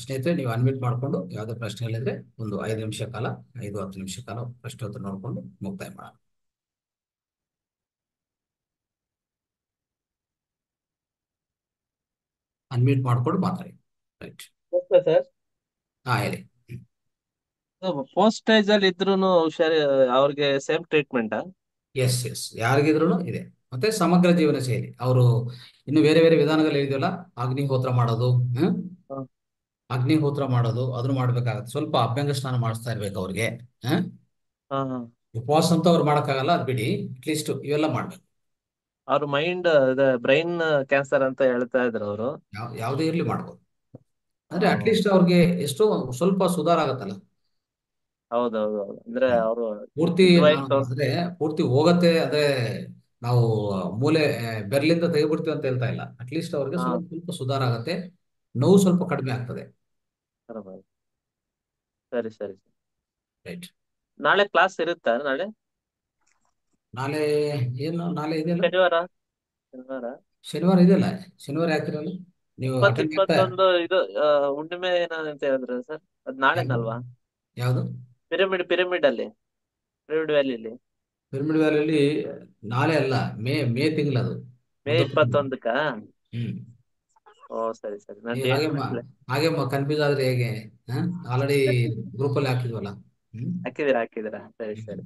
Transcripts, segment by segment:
ಸ್ನೇಹಿತರೆ ನೀವು ಅನ್ಮ್ಯೂಟ್ ಮಾಡಿಕೊಂಡು ಯಾವುದೇ ಪ್ರಶ್ನೆಗಳಿದ್ರೆ ಒಂದು ಐದು ನಿಮಿಷ ಕಾಲ ಐದು ಹತ್ತು ನಿಮಿಷ ಕಾಲ ಪ್ರಶ್ನೋತ್ತರ ನೋಡಿಕೊಂಡು ಮುಕ್ತಾಯ ಮಾಡೋಣ ಅನ್ಮ್ಯೂಟ್ ಮಾಡ್ಕೊಂಡು ಮಾತಾಡಿ ರೈಟ್ ಓಕೆ ಸರ್ ಹಾ ಹೇಳಿ ಫಸ್ಟ್ ಸ್ಟೇಜ್ ಅಲ್ಲಿ ಇದ್ರೂನು ಹುಷಾರಿ ಅವ್ರಿಗೆ ಸೇಮ್ ಟ್ರೀಟ್ಮೆಂಟ್ ಎಸ್ ಎಸ್ ಯಾರಿಗಿದ್ರು ಇದೆ ಮತ್ತೆ ಸಮಗ್ರ ಜೀವನ ಶೈಲಿ ಅವರು ಇನ್ನು ಬೇರೆ ಬೇರೆ ವಿಧಾನಗಳು ಹೇಳಿದ್ವಲ್ಲ ಅಗ್ನಿಹೋತ್ರ ಮಾಡೋದು ಹ್ಮ್ ಅಗ್ನಿಹೋತ್ರ ಮಾಡೋದು ಅದನ್ನು ಮಾಡ್ಬೇಕಾಗತ್ತೆ ಸ್ವಲ್ಪ ಅಭ್ಯಂಗ ಸ್ನಾನ ಮಾಡಿಸ್ತಾ ಇರ್ಬೇಕು ಅವ್ರಿಗೆ ಹ್ಮ್ ಉಪವಾಸ ಅಂತ ಅವ್ರು ಮಾಡಕ್ಕಾಗಲ್ಲ ಅದ್ ಬಿಡಿ ಅಟ್ಲೀಸ್ಟ್ ಇವೆಲ್ಲ ಮಾಡ್ಬೇಕು ಅವ್ರ ಮೈಂಡ್ ಬ್ರೈನ್ ಕ್ಯಾನ್ಸರ್ ಅಂತ ಹೇಳ್ತಾ ಇದ್ರು ಅವರು ಯಾವ ಯಾವುದೇ ಇರ್ಲಿ ಮಾಡ್ಬೋದು ಅಂದ್ರೆ ಅಟ್ಲೀಸ್ಟ್ ಅವ್ರಿಗೆ ಎಷ್ಟೋ ಸ್ವಲ್ಪ ಸುಧಾರ ಆಗತ್ತಲ್ಲ ಹೌದೌದು ಅಂದ್ರೆ ಹ್ಮ್. ಅವರು ಪೂರ್ತಿ ನಿಜವಾಗಿ ನಾನು ತೋರ್ಸ್ ಅಂದ್ರೆ ಪೂರ್ತಿ ಹೋಗತ್ತೆ ಅಂದ್ರೆ ನಾವು ಮೂಲೆ ಆ, ಬೆರಳಿಂದ ತೆಗಿಬಿಡ್ತೀವಿ ಅಂತ ಹೇಳ್ತಾ ಇಲ್ಲ ಅಟ್ಲೀಸ್ಟ್ ಅವ್ರಿಗೆ ಹಾ ಸ್ವಲ್ಪ ಸ್ವಲ್ಪ ಸುಧಾರ ಆಗತ್ತೆ ನೋವು ಸ್ವಲ್ಪ ಕಡಿಮೆ ಆಗ್ತದೆ ಬರೋಬ್ಬರಿ. ಸರಿ ಸರಿ ರೈಟ್ ನಾಳೆ ಕ್ಲಾಸ್ ಇರುತ್ತಾ ನಾಳೆ ನಾಳೆ ಏನು ನಾಳೆ ಇದೆಯಲ್ಲ ಶನಿವಾರ ಶನಿವಾರ ಶನಿವಾರ ಇದೆಯಲ್ಲ ಶನಿವಾರ ಯಾಕಿರಲ್ಲ ನೀವು ಇಪ್ಪತ್ ಅಟೆಂಡ್ ಆಗ್ತಾ ಇಪ್ಪತ್ತೊಂದು ಇದು ಆ, ಹುಣ್ಣಿಮೆ ಏನೋ ಅಂತ ಹೇಳಿದ್ರು ಸರ್ ಅದ್ ನಾಳೆನಲ್ವಾ ಯಾವುದು ಪಿರಮಿಡ್ ಪಿರಮಿಡ್ ಅಲ್ಲಿ ಪಿರಮಿಡ್ ವ್ಯಾಲಿಲಿ ಪಿರಮಿಡ್ ವ್ಯಾಲಿಯಲ್ಲಿ ನಾಳೆ ಅಲ್ಲ ಮೇ ಮೇ ತಿಂಗಳದು ಮೇ ಒಂದು ತಿಂಗಳು ಇಪ್ಪತ್ತೊಂದಕ್ಕ ಹ್ಮ್ ಓ ಸರಿ ಸರಿ ನಾನು ನೀವು ಡೇಟ್ ಹಾಗೆ ಮ- ಮರ್ತ್ಲೆ ಹಾಗೆ ಕನ್ಫ್ಯೂಸ್ ಆದ್ರೆ ಹೇಗೆ ಆಲ್ರೆಡಿ ಗ್ರೂಪ್ ಅಲ್ಲಿ ಹಾಕಿದ್ವಲ್ಲ ಹ್ಮ್ ಹಾಕಿದೀರಾ ಹಾಕಿದೀರಾ ಸರಿ ಸರಿ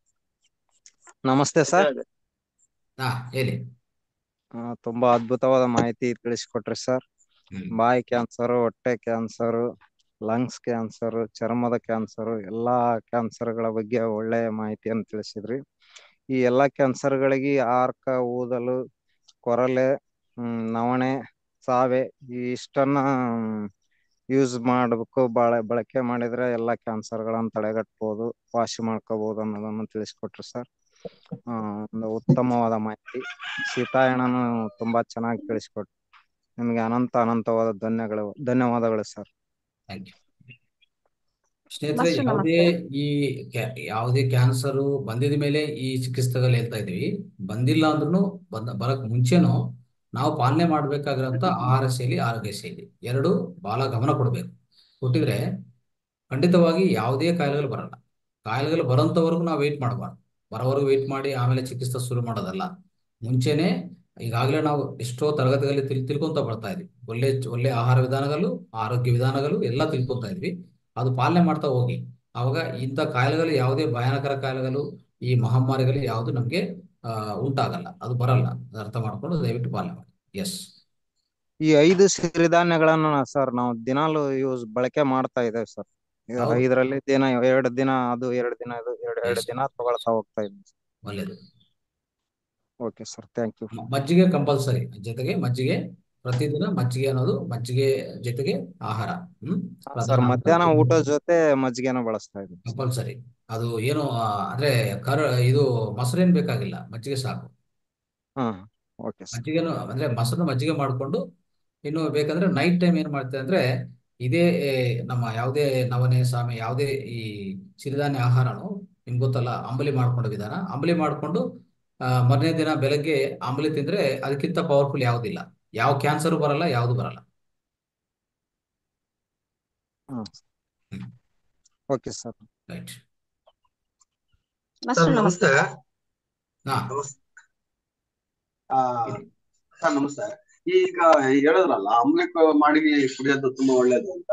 ನಮಸ್ತೆ ಸರ್ ಇದು- ಹಾ ಹೇಳಿ ಆ, ತುಂಬಾ ಅದ್ಭುತವಾದ ಮಾಹಿತಿ ತಿಳಿಸಿಕೊಟ್ರಿ ಸರ್ ಹ್ಮ್ ಬಾಯಿ ಕ್ಯಾನ್ಸರ್ ಹೊಟ್ಟೆ ಕ್ಯಾನ್ಸರ್ ಲಂಗ್ಸ್ ಕ್ಯಾನ್ಸರ್ ಚರ್ಮದ ಕ್ಯಾನ್ಸರ್ ಎಲ್ಲಾ ಕ್ಯಾನ್ಸರ್ಗಳ ಬಗ್ಗೆ ಒಳ್ಳೆ ಮಾಹಿತಿಯನ್ನು ತಿಳಿಸಿದ್ರಿ ಈ ಎಲ್ಲಾ ಕ್ಯಾನ್ಸರ್ಗಳಿಗೆ ಆರ್ಕ ಊದಲು ಕೊರಲೆ ಹ್ಮ್, ನವಣೆ ಸಾವೆ ಈ ಇಷ್ಟನ್ನ ಯೂಸ್ ಮಾಡಬೇಕು ಬಾಳ ಬಳಕೆ ಮಾಡಿದ್ರೆ ಎಲ್ಲಾ ಕ್ಯಾನ್ಸರ್ಗಳನ್ನ ತಡೆಗಟ್ಟಬಹುದು ವಾಸಿ ಮಾಡ್ಕೋಬಹುದು ಅನ್ನೋದನ್ನ ತಿಳಿಸ್ಕೊಟ್ರಿ ಸರ್ ಆ, ಒಂದು ಉತ್ತಮವಾದ ಮಾಹಿತಿ ಸೀತಾಯಣನು ತುಂಬಾ ಚೆನ್ನಾಗಿ ತಿಳಿಸ್ಕೊಟ್ರು ನಿಮ್ಗೆ ಅನಂತ ಅನಂತವಾದ ಧನ್ಯಗಳು ಧನ್ಯವಾದಗಳು ಸರ್ ಥ್ಯಾಂಕ್ ಯು ಸ್ನೇಹಿತರೆ ಮಾಸ್ಟರ್ ಯಾವುದೇ ನಮಸ್ತೆ ಈ ಕ್ಯಾ- ಯಾವುದೇ ಕ್ಯಾನ್ಸರು ಬಂದಿದ ಮೇಲೆ ಈ ಚಿಕಿತ್ಸೆಗಳು ಹೇಳ್ತಾ ಇದೀವಿ ಬಂದಿಲ್ಲ ಅಂದ್ರೂ ಬಂದ ಬರಕ್ ಮುಂಚೆನೂ ನಾವು ಪಾಲನೆ ಮಾಡ್ಬೇಕಾಗಿರೋಂಥ ಆಹಾರ ಶೈಲಿ ಆರೋಗ್ಯ ಶೈಲಿ ಎರಡು ಬಹಳ ಗಮನ ಕೊಡಬೇಕು ಕೊಟ್ಟಿದ್ರೆ ಖಂಡಿತವಾಗಿ ಯಾವುದೇ ಕಾಯಿಲೆಗಳು ಬರಲ್ಲ ಕಾಯಿಲೆಗಳು ಬರೋಂಥವರೆಗೂ ನಾವು ವೆಯ್ಟ್ ಮಾಡಬಾರ್ದು ಬರೋವರೆಗೂ ವೆಯ್ಟ್ ಮಾಡಿ ಆಮೇಲೆ ಚಿಕಿತ್ಸೆ ಶುರು ಮಾಡೋದಲ್ಲ ಮುಂಚೆನೆ ಈಗಾಗಲೇ ನಾವು ಎಷ್ಟೋ ತರಗತಿಗಳಲ್ಲಿ ತಿಳ್ ತಿಳ್ಕೊಂತ ಬರ್ತಾ ಇದ್ವಿ ಒಳ್ಳೆ ಒಳ್ಳೆ ಆಹಾರ ವಿಧಾನಗಳು ಆರೋಗ್ಯ ವಿಧಾನಗಳು ಎಲ್ಲ ತಿಳ್ಕೊಂತ ಇದ್ವಿ ಅದು ಪಾಲನೆ ಮಾಡ್ತಾ ಹೋಗಿ ಅವಾಗ ಇಂಥ ಕಾಯಿಲೆಗಳು ಯಾವುದೇ ಭಯಾನಕರ ಕಾಯಿಲೆಗಳು ಈ ಮಹಾಮಾರಿಗಳು ಯಾವುದು ನಮಗೆ ಉಂಟಾಗಲ್ಲ ಅದು ಬರಲ್ಲ ಅದು ಅರ್ಥ ಮಾಡ್ಕೊಂಡು ದಯವಿಟ್ಟು ಪಾಲನೆ ಮಾಡಿ ಎಸ್ ಈ ಐದು ಸಿರಿಧಾನ್ಯಗಳನ್ನ ಸರ್ ನಾವು ದಿನಾಲು ಯೂಸ್ ಬಳಕೆ ಮಾಡ್ತಾ ಇದ್ದೇವೆ ಸರ್ ಹೌದು ಐದರಲ್ಲಿ ದಿನ ಎರಡು ದಿನ ಅದು ಎರಡು ದಿನ ಇದು ಎರಡು ಎರಡು ಎಸ್ ದಿನ ತಗೊಳ್ತಾ ಹೋಗ್ತಾ ಇದ್ದೀವಿ ಒಳ್ಳೇದು ಓಕೆ ಸರ್ ಥ್ಯಾಂಕ್ ಯು ಮ- ಮಜ್ಜಿಗೆ ಕಂಪಲ್ಸರಿ ಜೊತೆಗೆ ಮಜ್ಜಿಗೆ ಪ್ರತಿದಿನ ಮಜ್ಜಿಗೆ ಅನ್ನೋದು ಮಜ್ಜಿಗೆ ಜೊತೆಗೆ ಆಹಾರ ಹ್ಮ್ ಪ್ರಧಾನ ಸರ್ ಆಹಾರ ಮಧ್ಯಾಹ್ನ ಊಟದ ಜೊತೆ ಮಜ್ಜಿಗೆನ ಬಳಸ್ತಾ ಇದ್ದೀವಿ ಸರ್ ಕಂಪಲ್ಸರಿ ಅದು ಏನು ಆ, ಅಂದ್ರೆ ಕರ ಇದು ಮೊಸರೇನ್ ಬೇಕಾಗಿಲ್ಲ ಮಜ್ಜಿಗೆ ಸಾಕು ಹಾ ಓಕೆ ಸರ್ ಮಜ್ಜಿಗೆನು ಅಂದ್ರೆ ಮೊಸರು ಮಜ್ಜಿಗೆ ಮಾಡಿಕೊಂಡು ಇನ್ನು ಬೇಕಂದ್ರೆ ನೈಟ್ ಟೈಮ್ ಏನ್ ಮಾಡ್ತೇವೆ ಅಂದ್ರೆ ಇದೇ ಏ, ನಮ್ಮ ಯಾವುದೇ ನವನೆ ಸಾಮೆ ಯಾವುದೇ ಈ ಸಿರಿಧಾನ್ಯ ಆಹಾರನು ನಿಮ್ಗೆ ಗೊತ್ತಲ್ಲ ಅಂಬಲಿ ಮಾಡ್ಕೊಂಡ ವಿಧಾನ ಅಂಬಲಿ ಮಾಡ್ಕೊಂಡು ಆ, ಮರನೇ ದಿನ ಬೆಳಗ್ಗೆ ಅಂಬಲಿ ತಿಂದ್ರೆ ಅದಕ್ಕಿಂತ ಪವರ್ಫುಲ್ ಯಾವುದಿಲ್ಲ ಯಾವ ಕ್ಯಾನ್ಸರ್ ಬರಲ್ಲ ಯಾವುದು ಬರಲ್ಲ ಹಾ ಹ್ಮ್ okay sir right sir master ನಮಸ್ತೆ ನಮಸ್ತೆ ಹಾ ನಮಸ್ತೆ ಆ, ಹೇಳಿ ಸರ್ ನಮಸ್ತೆ ಈಗ ಹೇಳಿದ್ರಲ್ಲ ಆಮ್ಲೆಟ್ ಮಾಡಿ ಕುಡಿಯೋದು ತುಂಬಾ ಒಳ್ಳೇದು ಅಂತ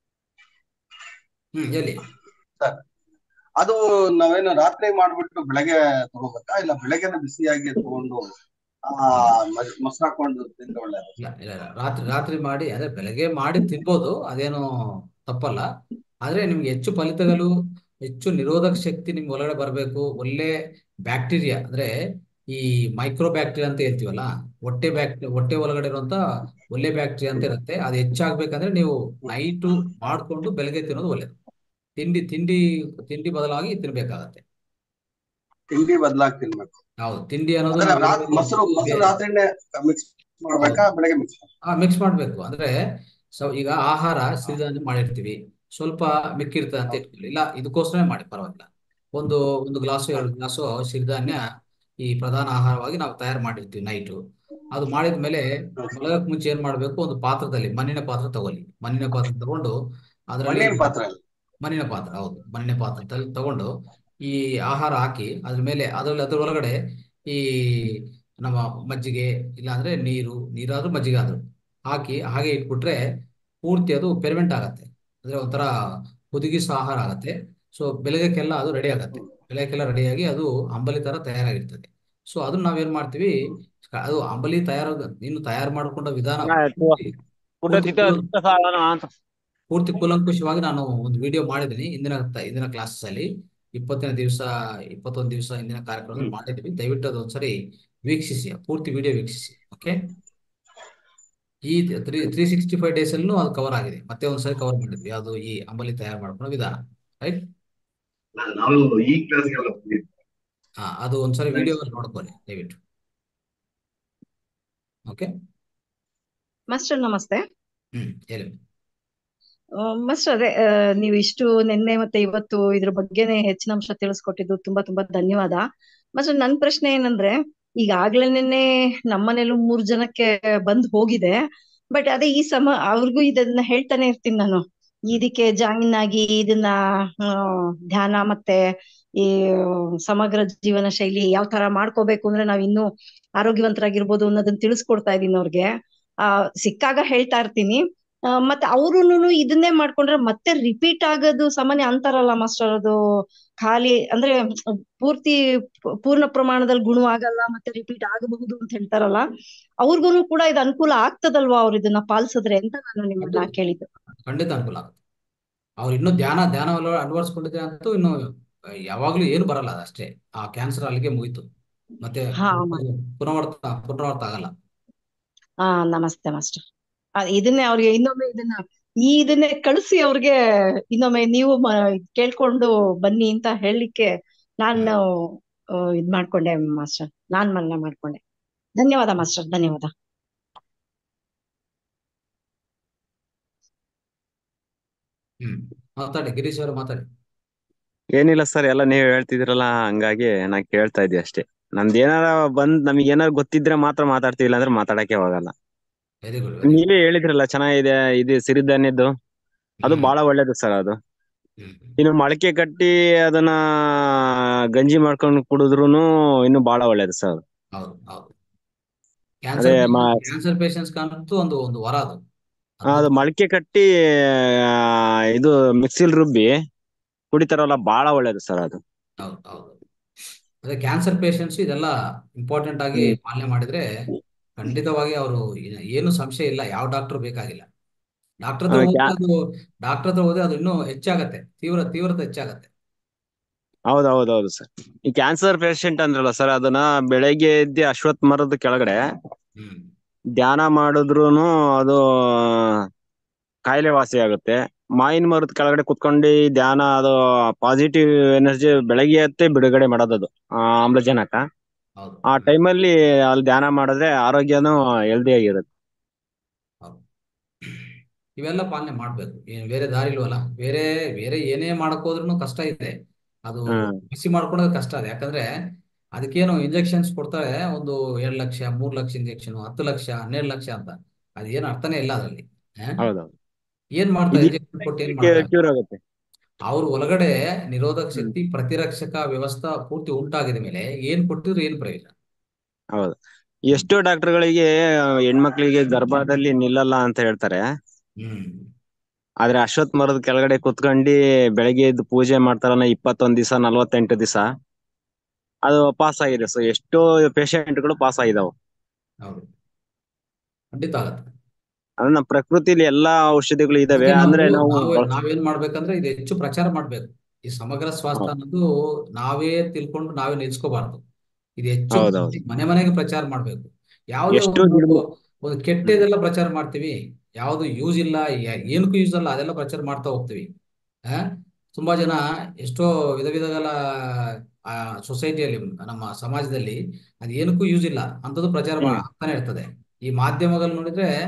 ಹ್ಮ್ ಹೇಳಿ ಸರ್ ಅದು ನಾವೇನು ರಾತ್ರಿ ಮಾಡ್ಬಿಟ್ಟು ಬೆಳಗ್ಗೆ ತಗೋಬೇಕಾ ಇಲ್ಲ ಬೆಳಗ್ಗೆನೆ ಬಿಸಿಯಾಗಿ ತಗೊಂಡು ಆ ಮ- ಮೊಸರು ಹಾಕೊಂಡು ತಿಂದ್ರೆ ಒಳ್ಳೇದು ಇಲ್ಲ ಇಲ್ಲ ಇಲ್ಲ ರಾತ್ರಿ ರಾತ್ರಿ ಮಾಡಿ ಅಂದ್ರೆ ಬೆಳಗ್ಗೆ ಮಾಡಿ ತಿನ್ಬೋದು ಅದೇನು ತಪ್ಪಲ್ಲ ಆದ್ರೆ ನಿಮ್ಗೆ ಹೆಚ್ಚು ಫಲಿತಗಳು ಹೆಚ್ಚು ನಿರೋಧಕ ಶಕ್ತಿ ನಿಮ್ಗೆ ಒಳಗಡೆ ಬರಬೇಕು ಒಳ್ಳೆ ಬ್ಯಾಕ್ಟೀರಿಯಾ ಅಂದ್ರೆ ಈ ಮೈಕ್ರೋ ಬ್ಯಾಕ್ಟೀರಿಯಾ ಅಂತ ಹೇಳ್ತೀವಲ್ಲ ಹೊಟ್ಟೆ ಬ್ಯಾಕ್ಟೀರಿಯಾ ಹೊಟ್ಟೆ ಒಳಗಡೆ ಇರುವಂತ ಒಳ್ಳೆ ಬ್ಯಾಕ್ಟೀರಿಯಾ ಅಂತ ಇರುತ್ತೆ ಅದು ಹೆಚ್ಚಾಗ್ಬೇಕಂದ್ರೆ ನೀವು ನೈಟು ಮಾಡ್ಕೊಂಡು ಬೆಳಗ್ಗೆ ತಿನ್ನೋದು ಒಳ್ಳೇದು ತಿಂಡಿ ತಿಂಡಿ ತಿಂಡಿ ಬದಲಾಗಿ ತಿನ್ಬೇಕಾಗತ್ತೆ ತಿಂಡಿ ಬದಲಾಗಿ ತಿನ್ಬೇಕು ಹೌದು ತಿಂಡಿ ಅನ್ನೋದು ಅಂದ್ರೆ ನಾವು ರಾತ್ ಮೊಸರು ಮೊಸರು ರಾತ್ರಿನೇ ಮಿಕ್ಸ್ ಮಾಡ್ಬೇಕಾ ಬೆಳಗ್ಗೆ ಮಿಕ್ಸ್ ಆ ಮಿಕ್ಸ್ ಮಾಡ್ಬೇಕು ಅಂದ್ರೆ ಸೊ ಈಗ ಆಹಾರ ಸಿರಿಧಾನ್ಯ ಮಾಡಿರ್ತೀವಿ ಸ್ವಲ್ಪ ಮಿಕ್ಕಿರ್ತದೆ ಅಂತ ಇಟ್ಕೊಳ್ಳಿ ಇಲ್ಲ ಇದಕ್ಕೋಸ್ಕರ ಮಾಡಿ ಪರವಾಗಿಲ್ಲ ಒಂದು ಒಂದು ಗ್ಲಾಸು ಎರಡು ಗ್ಲಾಸು ಸಿರಿಧಾನ್ಯ ಈ ಪ್ರಧಾನ ಆಹಾರವಾಗಿ ನಾವು ತಯಾರು ಮಾಡಿರ್ತೀವಿ ನೈಟು ಅದು ಮಾಡಿದ ಮೇಲೆ ಮಲಗಕ್ ಮುಂಚೆ ಏನ್ ಮಾಡ್ಬೇಕು ಒಂದು ಪಾತ್ರದಲ್ಲಿ ಮಣ್ಣಿನ ಪಾತ್ರ ತಗೊಳ್ಳಿ ಮಣ್ಣಿನ ಪಾತ್ರ ತಗೊಂಡು ಅದರಲ್ಲಿ ಮಣ್ಣಿನ ಪಾತ್ರ ಅಲ್ಲ ಮಣ್ಣಿನ ಪಾತ್ರ ಹೌದು ಮಣ್ಣಿನ ಪಾತ್ರದಲ್ಲಿ ತಗೊಂಡು ಈ ಆಹಾರ ಹಾಕಿ ಅದ್ರ ಮೇಲೆ ಅದ್ರಲ್ಲಿ ಅದ್ರ ಒಳಗಡೆ ಈ ನಮ್ಮ ಮಜ್ಜಿಗೆ ಇಲ್ಲಾಂದ್ರೆ ನೀರು ನೀರಾದ್ರೂ ಮಜ್ಜಿಗೆ ಆದ್ರೂ ಹಾಕಿ ಹಾಗೆ ಇಟ್ಬಿಟ್ರೆ ಪೂರ್ತಿ ಅದು ಪೆರ್ಮೆಂಟ್ ಆಗತ್ತೆ ಅಂದ್ರೆ ಒಂಥರ ಹುದುಗಿಸೋ ಆಹಾರ ಆಗತ್ತೆ ಸೊ ಬೆಳಗ್ಗೆಕ್ಕೆಲ್ಲ ಅದು ರೆಡಿ ಆಗತ್ತೆ ಬೆಳಗ್ಗೆಲ್ಲ ರೆಡಿಯಾಗಿ ಅದು ಅಂಬಲಿ ತರ ತಯಾರಾಗಿರ್ತದೆ ಸೊ ಅದನ್ನ ನಾವೇನ್ ಮಾಡ್ತೀವಿ ಅದು ಅಂಬಲಿ ತಯಾರ ಇನ್ನು ತಯಾರು ಮಾಡ್ಕೊಂಡ ವಿಧಾನ ಪೂರ್ತಿ ಪೂರ್ತಿ ಕೂಲ- ಪೂರ್ತಿ ಕೂಲಂಕುಷವಾಗಿ ನಾನು ಒಂದು ವಿಡಿಯೋ ಮಾಡಿದ್ದೀನಿ ಇಂದಿನ ತ- ಇಂದಿನ ಕ್ಲಾಸಸ್ ಅಲ್ಲಿ ಇಪ್ಪತ್ತನೇ ದಿವಸ ಇಪ್ಪತ್ತೊಂದು ದಿವಸ ಇಂದಿನ ಕಾರ್ಯಕ್ರಮದಲ್ಲಿ ಮಾಡಿದ್ವಿ ದಯವಿಟ್ಟು ಅದೊಂದ್ಸರಿ ವೀಕ್ಷಿಸಿ ಪೂರ್ತಿ ವಿಡಿಯೋ ವೀಕ್ಷಿಸಿ ಓಕೆ ಈ three three sixty five days ಅಲ್ಲೂ ಅದು ಕವರ್ ಆಗಿದೆ ಮತ್ತೆ ಒಂದ್ಸರಿ ಕವರ್ ಮಾಡಿದ್ವಿ ಅದು ಈ ಅಂಬಲಿ ತಯಾರು ಮಾಡ್ಕೊಳ್ಳೋ ವಿಧಾನ ರೈಟ್ ನಾವು ಈ ಕ್ಲಾಸ್ಗೆಲ್ಲ ಬಂದಿದ್ವಿ ಹಾ ಅದು ಒಂದ್ಸರಿ ವಿಡಿಯೋ ನೋಡ್ಕೊಳ್ಳಿ ದಯವಿಟ್ಟು ಓಕೆ ಮಾಸ್ಟರ್ ನಮಸ್ತೆ ಹ್ಮ್ ಹೇಳಿ ಆ, ಮಾಸ್ಟರ್ ಅದೇ ಆ, ನೀವು ಇಷ್ಟು ನಿನ್ನೆ ಮತ್ತೆ ಇವತ್ತು ಇದ್ರ ಬಗ್ಗೆನೇ ಹೆಚ್ಚಿನ ಅಂಶ ತಿಳಿಸ್ಕೊಟ್ಟಿದ್ದು ತುಂಬಾ ತುಂಬಾ ಧನ್ಯವಾದ ಮಾಸ್ಟರ್ ನನ್ ಪ್ರಶ್ನೆ ಏನಂದ್ರೆ ಈಗಾಗ್ಲೇನೆ ನಮ್ಮನೇಲೂ ಮೂರ್ ಜನಕ್ಕೆ ಬಂದ್ ಹೋಗಿದೆ ಬಟ್ ಅದೇ ಈ ಸಮ ಅವ್ರಿಗೂ ಇದನ್ನ ಹೇಳ್ತಾನೆ ಇರ್ತೀನಿ ನಾನು ಇದಕ್ಕೆ ಜಾಯಿನ್ ಆಗಿ ಇದನ್ನ ಆ, ಧ್ಯಾನ ಮತ್ತೆ ಈ ಸಮಗ್ರ ಜೀವನ ಶೈಲಿ ಯಾವ ತರ ಮಾಡ್ಕೋಬೇಕು ಅಂದ್ರೆ ನಾವ್ ಇನ್ನೂ ಆರೋಗ್ಯವಂತರಾಗಿರ್ಬೋದು ಅನ್ನೋದನ್ನ ತಿಳಿಸ್ಕೊಡ್ತಾ ಇದೀನಿ ಅವ್ರಿಗೆ ಆ ಸಿಕ್ಕಾಗ ಹೇಳ್ತಾ ಇರ್ತೀನಿ ಆ, ಮತ್ತೆ ಅವ್ರುನು ಇದನ್ನೇ ಮಾಡ್ಕೊಂಡ್ರೆ ಮತ್ತೆ ರಿಪೀಟ್ ಆಗೋದು ಸಾಮಾನ್ಯ ಅಂತಾರಲ್ಲ ಮಾಸ್ಟರ್ ಅದು ಖಾಲಿ ಅಂದ್ರೆ ಪೂರ್ತಿ ಪೂ- ಪೂರ್ಣ ಪ್ರಮಾಣದಲ್ಲಿ ಗುಣವಾಗಲ್ಲ ಮತ್ತೆ ರಿಪೀಟ್ ಆಗಬಹುದು ಅಂತ ಹೇಳ್ತಾರಲ್ಲ ಅವ್ರಿಗೂ ಕೂಡ ಇದು ಅನುಕೂಲ ಆಗ್ತದಲ್ವಾ ಅವ್ರು ಇದನ್ನ ಪಾಲಿಸಿದ್ರೆ ಅಂತ ನಾನು ನಿಮ್ಮನ್ನ ಕೇಳಿದ್ದು ಖಂಡಿತ ಅನುಕೂಲ ಆಗುತ್ತೆ ಅವ್ರು ಇನ್ನೂ ಧ್ಯಾನ ಧ್ಯಾನ ಅಳವಡಿಸ್ಕೊಂಡಿದ್ರೆ ಅಂತೂ ಇನ್ನು ಯಾವಾಗ್ಲೂ ಏನು ಬರಲ್ಲ ಅದಷ್ಟೇ ಆ ಕ್ಯಾನ್ಸರ್ ಅಲ್ಲಿಗೆ ಮುಗೀತು ಮತ್ತೆ ಹಾ ಪುನರಾವರ್ತ ಪುನರಾವರ್ತ ಆಗಲ್ಲ ಹಾ ನಮಸ್ತೆ ಮಾಸ್ಟರ್ ಆ, ಇದನ್ನೇ ಅವ್ರಿಗೆ ಇನ್ನೊಮ್ಮೆ ಇದನ್ನ ಈ ಇದನ್ನೇ ಕಳಿಸಿ ಅವ್ರಿಗೆ ಇನ್ನೊಮ್ಮೆ ನೀವು ಮ- ಕೇಳ್ಕೊಂಡು ಬನ್ನಿ ಅಂತ ಹೇಳಲಿಕ್ಕೆ ನಾನು ಆ, ಇದ್ ಮಾಡ್ಕೊಂಡೆ ಮಾಸ್ಟರ್ ನಾನ್ ಮನ್ನ ಮಾಡ್ಕೊಂಡೆ ಧನ್ಯವಾದ ಮಾಸ್ಟರ್ ಧನ್ಯವಾದ ಹ್ಮ್ ಮಾತಾಡಿ ಗಿರೀಶ್ ಅವರು ಮಾತಾಡಿ ಏನಿಲ್ಲ ಸರ್ ಎಲ್ಲ ನೀವ್ ಹೇಳ್ತಿದ್ರಲ್ಲ ಹಂಗಾಗಿ ನಾ ಕೇಳ್ತಾ ಇದ್ದೆ ಅಷ್ಟೇ ನಮ್ದು ಏನಾರ ಬಂದ್ ನಮಗೆ ಏನಾರ ಗೊತ್ತಿದ್ರೆ ಮಾತ್ರ ಮಾತಾಡ್ತೀವಿ ಇಲ್ಲಾಂದ್ರೆ ಮಾತಾಡಕ್ಕೆ ಹೋಗಲ್ಲ ವೆರಿ ಗುಡ್ ವೆರಿ ನೀವೇ ಹೇಳಿದ್ರಲ್ಲ ಚೆನ್ನಾಗಿದೆ ಇದು ಸಿರಿಧಾನ್ಯದ್ದು ಅದು ಹ್ಮ್ ಬಹಳ ಒಳ್ಳೇದು ಸರ್ ಅದು ಹ್ಮ್ ಇನ್ನು ಮೊಳಕೆ ಕಟ್ಟಿ ಅದನ್ನ ಗಂಜಿ ಮಾಡ್ಕೊಂಡು ಕುಡಿದ್ರುನು ಇನ್ನು ಬಹಳ ಒಳ್ಳೇದು ಸರ್ ಹೌದು ಹೌದು ಅದೇ ಕ್ಯಾನ್ಸರ್ ಮ ಕ್ಯಾನ್ಸರ್ ಪೇಷಂಟ್ಸ್ ಕಾಣಂತೂ ಒಂದು ಒಂದು ವರ ಅದು ಅದು ಅದ್ಭುತ ಮೊಳಕೆ ಕಟ್ಟಿ ಆ, ಇದು ಮಿಕ್ಸಿಲ್ ರುಬ್ಬಿ ಕುಡಿತಾರಲ್ಲ ಬಹಳ ಒಳ್ಳೇದು ಸರ್ ಅದು ಹೌದು ಹೌದು ಅದೇ ಕ್ಯಾನ್ಸರ್ ಪೇಷಂಟ್ಸ್ ಇದೆಲ್ಲ ಇಂಪಾರ್ಟೆಂಟ್ ಆಗಿ ಹ್ಮ್ ಪಾಲನೆ ಮಾಡಿದ್ರೆ ಖಂಡಿತವಾಗಿ ಅವರು ಏನು ಸಂಶಯ ಇಲ್ಲ ಯಾವ ಡಾಕ್ಟರ್ ಬೇಕಾಗಿಲ್ಲ ಡಾಕ್ಟರ್ ಹತ್ರ ಅದು ಹೋದ್ರೆ ಕ್ಯಾ ಅದು ಡಾಕ್ಟರ್ ಹತ್ರ ಹೋದ್ರೆ ಅದು ಇನ್ನೂ ಹೆಚ್ಚಾಗತ್ತೆ ತೀವ್ರ ತೀವ್ರತೆ ಹೆಚ್ಚಾಗತ್ತೆ ಹೌದು ಹೌದು ಹೌದು ಸರ್ ಈ ಕ್ಯಾನ್ಸರ್ ಪೇಷಂಟ್ ಅಂದ್ರಲ್ಲ ಸರ್ ಅದನ್ನ ಬೆಳಗ್ಗೆ ಎದ್ದು ಅಶ್ವತ್ಥ ಮರದ ಕೆಳಗಡೆ ಹ್ಮ್ ಧ್ಯಾನ ಮಾಡಿದ್ರುನು ಅದು ಕಾಯಿಲೆ ವಾಸಿ ಆಗುತ್ತೆ ಮಾವಿನ ಮರದ ಕೆಳಗಡೆ ಕುತ್ಕೊಂಡು ಈ ಧ್ಯಾನ ಅದು ಪಾಸಿಟಿವ್ ಎನರ್ಜಿ ಬೆಳಗ್ಗೆ ಎತ್ತೆ ಬಿಡುಗಡೆ ಮಾಡೋದದು ಆ ಆಮ್ಲಜನಕ ಹೌದು ಆ ಹ್ಮ್ ಟೈಮಲ್ಲಿ ಅಲ್ಲಿ ಧ್ಯಾನ ಮಾಡಿದ್ರೆ ಆರೋಗ್ಯನೂ ಹೆಲ್ದಿ ಆಗಿರುತ್ತೆ ಹೌದು ಇವೆಲ್ಲ ಪಾಲನೆ ಮಾಡ್ಬೇಕು ಏನು ಬೇರೆ ದಾರಿ ಇಲ್ವಲ್ಲ ಬೇರೆ ಬೇರೆ ಏನೇ ಮಾಡಕ್ ಹೋದ್ರೂ ಕಷ್ಟ ಇದೆ ಅದು ಹ್ಮ್ ಬಿಸಿ ಮಾಡ್ಕೊಳ್ಳೋದು ಕಷ್ಟ ಇದೆ ಯಾಕಂದ್ರೆ ಅದಕ್ಕೇನು ಇಂಜೆಕ್ಷನ್ಸ್ ಕೊಡ್ತಾರೆ ಒಂದು ಎರಡು ಲಕ್ಷ ಮೂರು ಲಕ್ಷ ಇಂಜೆಕ್ಷನ್ ಹತ್ತು ಲಕ್ಷ ಹನ್ನೆರಡು ಲಕ್ಷ ಅಂತ ಅದೇನು ಅರ್ಥನೇ ಇಲ್ಲ ಅದರಲ್ಲಿ ಹೌದೌದು ಏನ್ ಮಾಡ್ತಾರೆ ಇದು ಇಂಜೆಕ್ಷನ್ ಕೊಟ್ಟು ಏನ್ ಮಾಡ್ತಾರೆ ಕ್ಯೂರ್ ಆಗುತ್ತೆ ಅವ್ರ ಒಳಗಡೆ ನಿರೋಧಕ ಹ್ಮ್ ಶಕ್ತಿ ಪ್ರತಿರಕ್ಷಕ ವ್ಯವಸ್ಥೆ ಪೂರ್ತಿ ಉಂಟಾಗಿದ ಮೇಲೆ ಏನ್ ಕೊಟ್ಟಿದ್ರು ಏನ್ ಪ್ರಯೋಜನ ಹೌದು ಎಷ್ಟೋ ಡಾಕ್ಟರ್ಗಳಿಗೆ ಹೆಣ್ಮಕ್ಳಿಗೆ ಗರ್ಭದಲ್ಲಿ ನಿಲ್ಲಲ್ಲ ಅಂತ ಹೇಳ್ತಾರೆ ಹ್ಮ್ ಆದ್ರೆ ಅಶ್ವತ್ಥ ಮರದ ಕೆಳಗಡೆ ಕುತ್ಕೊಂಡು ಬೆಳಗ್ಗೆ ಎದ್ದು ಪೂಜೆ ಮಾಡ್ತಾರಲ್ಲ ಇಪ್ಪತ್ತೊಂದ್ ದಿವಸ ನಲ್ವತ್ತೆಂಟು ದಿವಸ ಅದು ಪಾಸ್ ಆಗಿದೆ ಸೊ ಎಷ್ಟೋ ಪೇಷಂಟ್ಗಳು ಪಾಸ್ ಆಗಿದಾವೆ ಹೌದು ಖಂಡಿತ ಆಗತ್ತೆ ಅಂದ್ರೆ ನಮ್ಮ ಪ್ರಕೃತಿಲಿ ಎಲ್ಲಾ ಔಷಧಿಗಳು ಇದಾವೆ ಅದಕ್ಕೆ ಅಂದ್ರೆ ನಾವು ನಾವು ನಾವೇ ಬಳಸ್- ನಾವೇನ್ ಮಾಡ್ಬೇಕಂದ್ರೆ ಇದು ಹೆಚ್ಚು ಪ್ರಚಾರ ಮಾಡ್ಬೇಕು ಈ ಸಮಗ್ರ ಸ್ವಾಸ್ಥ್ಯ ಹೌದು ಅನ್ನೋದು ನಾವೇ ತಿಳ್ಕೊಂಡು ನಾವೇ ನಿಲ್ಸ್ಕೋಬಾರ್ದು ಇದು ಹೆಚ್ಚು ಹೌದೌದು ಮನೆ ಮನೆಗೆ ಪ್ರಚಾರ ಮಾಡ್ಬೇಕು ಯಾವುದೇ ಎಷ್ಟೋ ಒಂದು ಗಿಡ ಒಂದು ಕೆಟ್ಟದೆಲ್ಲ ಪ್ರಚಾರ ಮಾಡ್ತೀವಿ ಯಾವುದು ಯೂಸ್ ಇಲ್ಲ ಯಾ- ಏನಕ್ಕೂ ಯೂಸ್ ಅಲ್ಲ ಅದೆಲ್ಲ ಪ್ರಚಾರ ಮಾಡ್ತಾ ಹೋಗ್ತೀವಿ ಆ ತುಂಬಾ ಜನ ಎಷ್ಟೋ ವಿಧ ವಿಧಗಳ ಆ ಸೊಸೈಟಿಯಲ್ಲಿ ನಮ್ಮ ಸಮಾಜದಲ್ಲಿ ಅದು ಏನಕ್ಕೂ ಯೂಸ್ ಇಲ್ಲ ಅಂಥದ್ದು ಪ್ರಚಾರ ಮಾ- ಹ್ಮ್ ಆಗ್ತಾನೆ ಇರ್ತದೆ ಈ ಮಾಧ್ಯಮಗಳು ನೋಡಿದ್ರೆ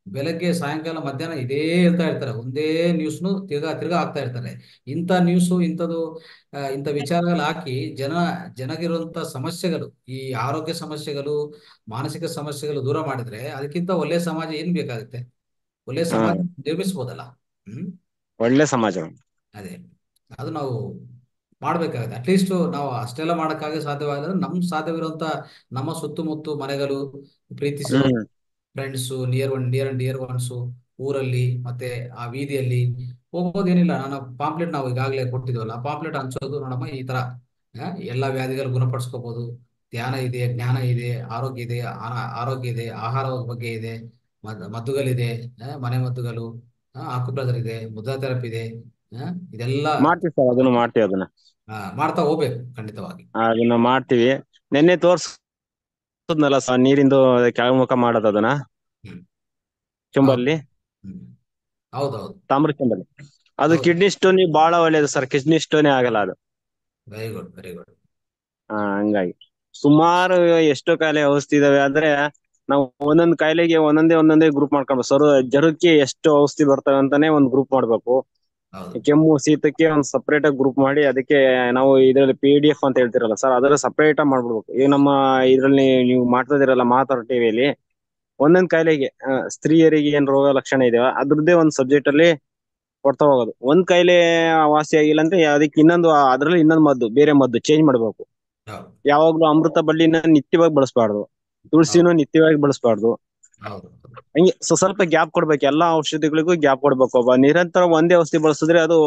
ಬೆಳಗ್ಗೆ ಸಾಯಂಕಾಲ ಮಧ್ಯಾಹ್ನ ಇದೇ ಹೇಳ್ತಾ ಇರ್ತಾರೆ ಒಂದೇ ನ್ಯೂಸ್ನು ತಿರ್ಗಾ ತಿರ್ಗಾ ಹಾಕ್ತಾ ಇರ್ತಾರೆ ಇಂಥ ನ್ಯೂಸು ಇಂಥದ್ದು ಆ, ಇಂಥ ವಿಚಾರಗಳು ಹಾಕಿ ಜನ ಜನಗಿರುವಂತ ಸಮಸ್ಯೆಗಳು ಈ ಆರೋಗ್ಯ ಸಮಸ್ಯೆಗಳು ಮಾನಸಿಕ ಸಮಸ್ಯೆಗಳು ದೂರ ಮಾಡಿದ್ರೆ ಅದಕ್ಕಿಂತ ಒಳ್ಳೆ ಸಮಾಜ ಏನ್ ಬೇಕಾಗುತ್ತೆ ಒಳ್ಳೆ ಸಮಾಜ ನಿರ್ಮಿಸ್ಬೋದಲ್ಲ ಹ್ಮ್ ಒಳ್ಳೆ ಸಮಾಜ ಅದೇ ಅದು ನಾವು ಮಾಡ್ಬೇಕಾಗುತ್ತೆ ಅಟ್ಲೀಸ್ಟ್ ನಾವು ಅಷ್ಟೆಲ್ಲ ಮಾಡೋಕ್ಕಾಗಿ ಸಾಧ್ಯವಾಗಿಲ್ಲ ನಮ್ ಸಾಧ್ಯವಿರುವಂತ ನಮ್ಮ ಸುತ್ತಮುತ್ತ ಮನೆಗಳು ಪ್ರೀತಿಸುವ ಹ್ಮ್ friends near one near and dear ones ಊರಲ್ಲಿ ಮತ್ತೆ ಆ ಬೀದಿಯಲ್ಲಿ ಹೋಗೋದೇನಿಲ್ಲ ನಾನು ಪಾಂಪ್ಲೆಟ್ ನಾವು ಈಗಾಗಲೇ ಕೊಟ್ಟಿದ್ವಲ್ಲ ಆ ಪಾಂಪ್ಲೆಟ್ ಹಂಚೋದು ನೋಡಮ್ಮ ಈ ತರ ಆ, ಎಲ್ಲ ವ್ಯಾಧಿಗಳು ಗುಣಪಡಿಸ್ಕೋಬಹುದು ಧ್ಯಾನ ಇದೆ ಜ್ಞಾನ ಇದೆ ಆರೋಗ್ಯ ಇದೆ ಆ- ಆರೋಗ್ಯ ಇದೆ ಆಹಾರದ ಬಗ್ಗೆ ಇದೆ ಮದ್ ಮದ್ದುಗಳಿದೆ ಆ, ಮನೆ ಮದ್ದುಗಳು ಆಕ್ಯುಪ್ರೆಷರ್ ಇದೆ ಮುದ್ರಾ ಥೆರಪಿ ಇದೆ ಆ, ಇದೆಲ್ಲ ಮಾಡ್ತೀವಿ ಸರ್ ಅದನ್ನು ಮಾಡ್ತೀವಿ ಅದನ್ನ ಆ, ಮಾಡ್ತಾ ಹೋಗ್ಬೇಕು ಖಂಡಿತವಾಗಿ ಅದನ್ನ ಮಾಡ್ತೀವಿ ನಿನ್ನೆ ತೋರ್ಸದ್ನಲ್ಲ ಸರ್ ನೀರಿಂದು ಕೆಳಮುಖ ಮಾಡೋದು ಅದನ್ನ ಹ್ಮ್ ಚೆಂಬಲ್ಲಿ ಹ್ಮ್ ಹೌದೌದು ತಾಮ್ರ ಚೆಂಬಲ್ಲಿ ಅದು ಹೌದು ಕಿಡ್ನಿ ಸ್ಟೋನ್ ಬಹಳ ಒಳ್ಳೇದು ಸರ್ ಕಿಡ್ನಿ ಸ್ಟೋನೇ ಆಗಲ್ಲ ಅದು ವೆರಿ ಗುಡ್ ವೆರಿ ಗುಡ್ ಆ, ಹಂಗಾಗಿ ಸುಮಾರು ಎಷ್ಟೋ ಕಾಯಿಲೆ ಔಷಧಿ ಇದಾವೆ ಆದ್ರೆ ನಾವು ಒಂದೊಂದ್ ಕಾಯಿಲೆಗೆ ಒಂದೊಂದೇ ಒಂದೊಂದೇ ಗ್ರೂಪ್ ಮಾಡ್ಕೊಬೇಕು ಸರ್ ಜ್ವರಕ್ಕೆ ಎಷ್ಟು ಔಷಧಿ ಬರ್ತವೆ ಅಂತಾನೆ ಒಂದ್ ಗ್ರೂಪ್ ಮಾಡ್ಬೇಕು ಹೌದು ಕೆಮ್ಮು ಶೀತಕ್ಕೆ ಒಂದ್ ಸಪರೇಟ್ ಆಗಿ ಗ್ರೂಪ್ ಮಾಡಿ ಅದಕ್ಕೆ ನಾವು ಇದ್ರಲ್ಲಿ ಪಿ ಡಿ ಎಫ್ ಅಂತ ಹೇಳ್ತಿರಲ್ಲ ಸರ್ ಅದರ ಸಪರೇಟ್ ಆಗಿ ಮಾಡ್ಬಿಡ್ಬೇಕು ಈಗ ನಮ್ಮ ಇದ್ರಲ್ಲಿ ನೀವು ಮಾಡ್ತಾ ಇದೀರಲ್ಲ ಮಾತಾಡೋ ಟಿವಿಯಲ್ಲಿ ಒಂದೊಂದ್ ಕಾಯಿಲೆಗೆ ಆ, ಸ್ತ್ರೀಯರಿಗೆ ಏನ್ ರೋಗ ಲಕ್ಷಣ ಇದೆಯೋ ಅದ್ರದ್ದೇ ಒಂದ್ ಸಬ್ಜೆಕ್ಟ್ ಅಲ್ಲಿ ಕೊಡ್ತಾ ಹೋಗೋದು ಒಂದ್ ಕಾಯಿಲೆ ವಾಸಿ ಆಗಿಲ್ಲ ಅಂದ್ರೆ ಅದಕ್ಕೆ ಇನ್ನೊಂದು ಅದ್ರಲ್ಲಿ ಇನ್ನೊಂದು ಮದ್ದು ಬೇರೆ ಮದ್ದು ಚೇಂಜ್ ಮಾಡ್ಬೇಕು ಹೌದು ಯಾವಾಗ್ಲೂ ಅಮೃತ ಬಳ್ಳಿನ ನಿತ್ಯವಾಗಿ ಬಳಸಬಾರ್ದು ತುಳಸಿನೂ ನಿತ್ಯವಾಗಿ ಬಳಸಬಾರ್ದು ಹೌದು ಹಂಗೆ ಸ್ವ- ಸ್ವಲ್ಪ ಗ್ಯಾಪ್ ಕೊಡ್ಬೇಕು ಎಲ್ಲಾ ಔಷಧಿಗಳಿಗೂ ಗ್ಯಾಪ್ ಕೊಡ್ಬೇಕು ಒಬ್ಬ ನಿರಂತರ ಒಂದೇ ಔಷಧಿ ಬಳಸಿದ್ರೆ ಅದು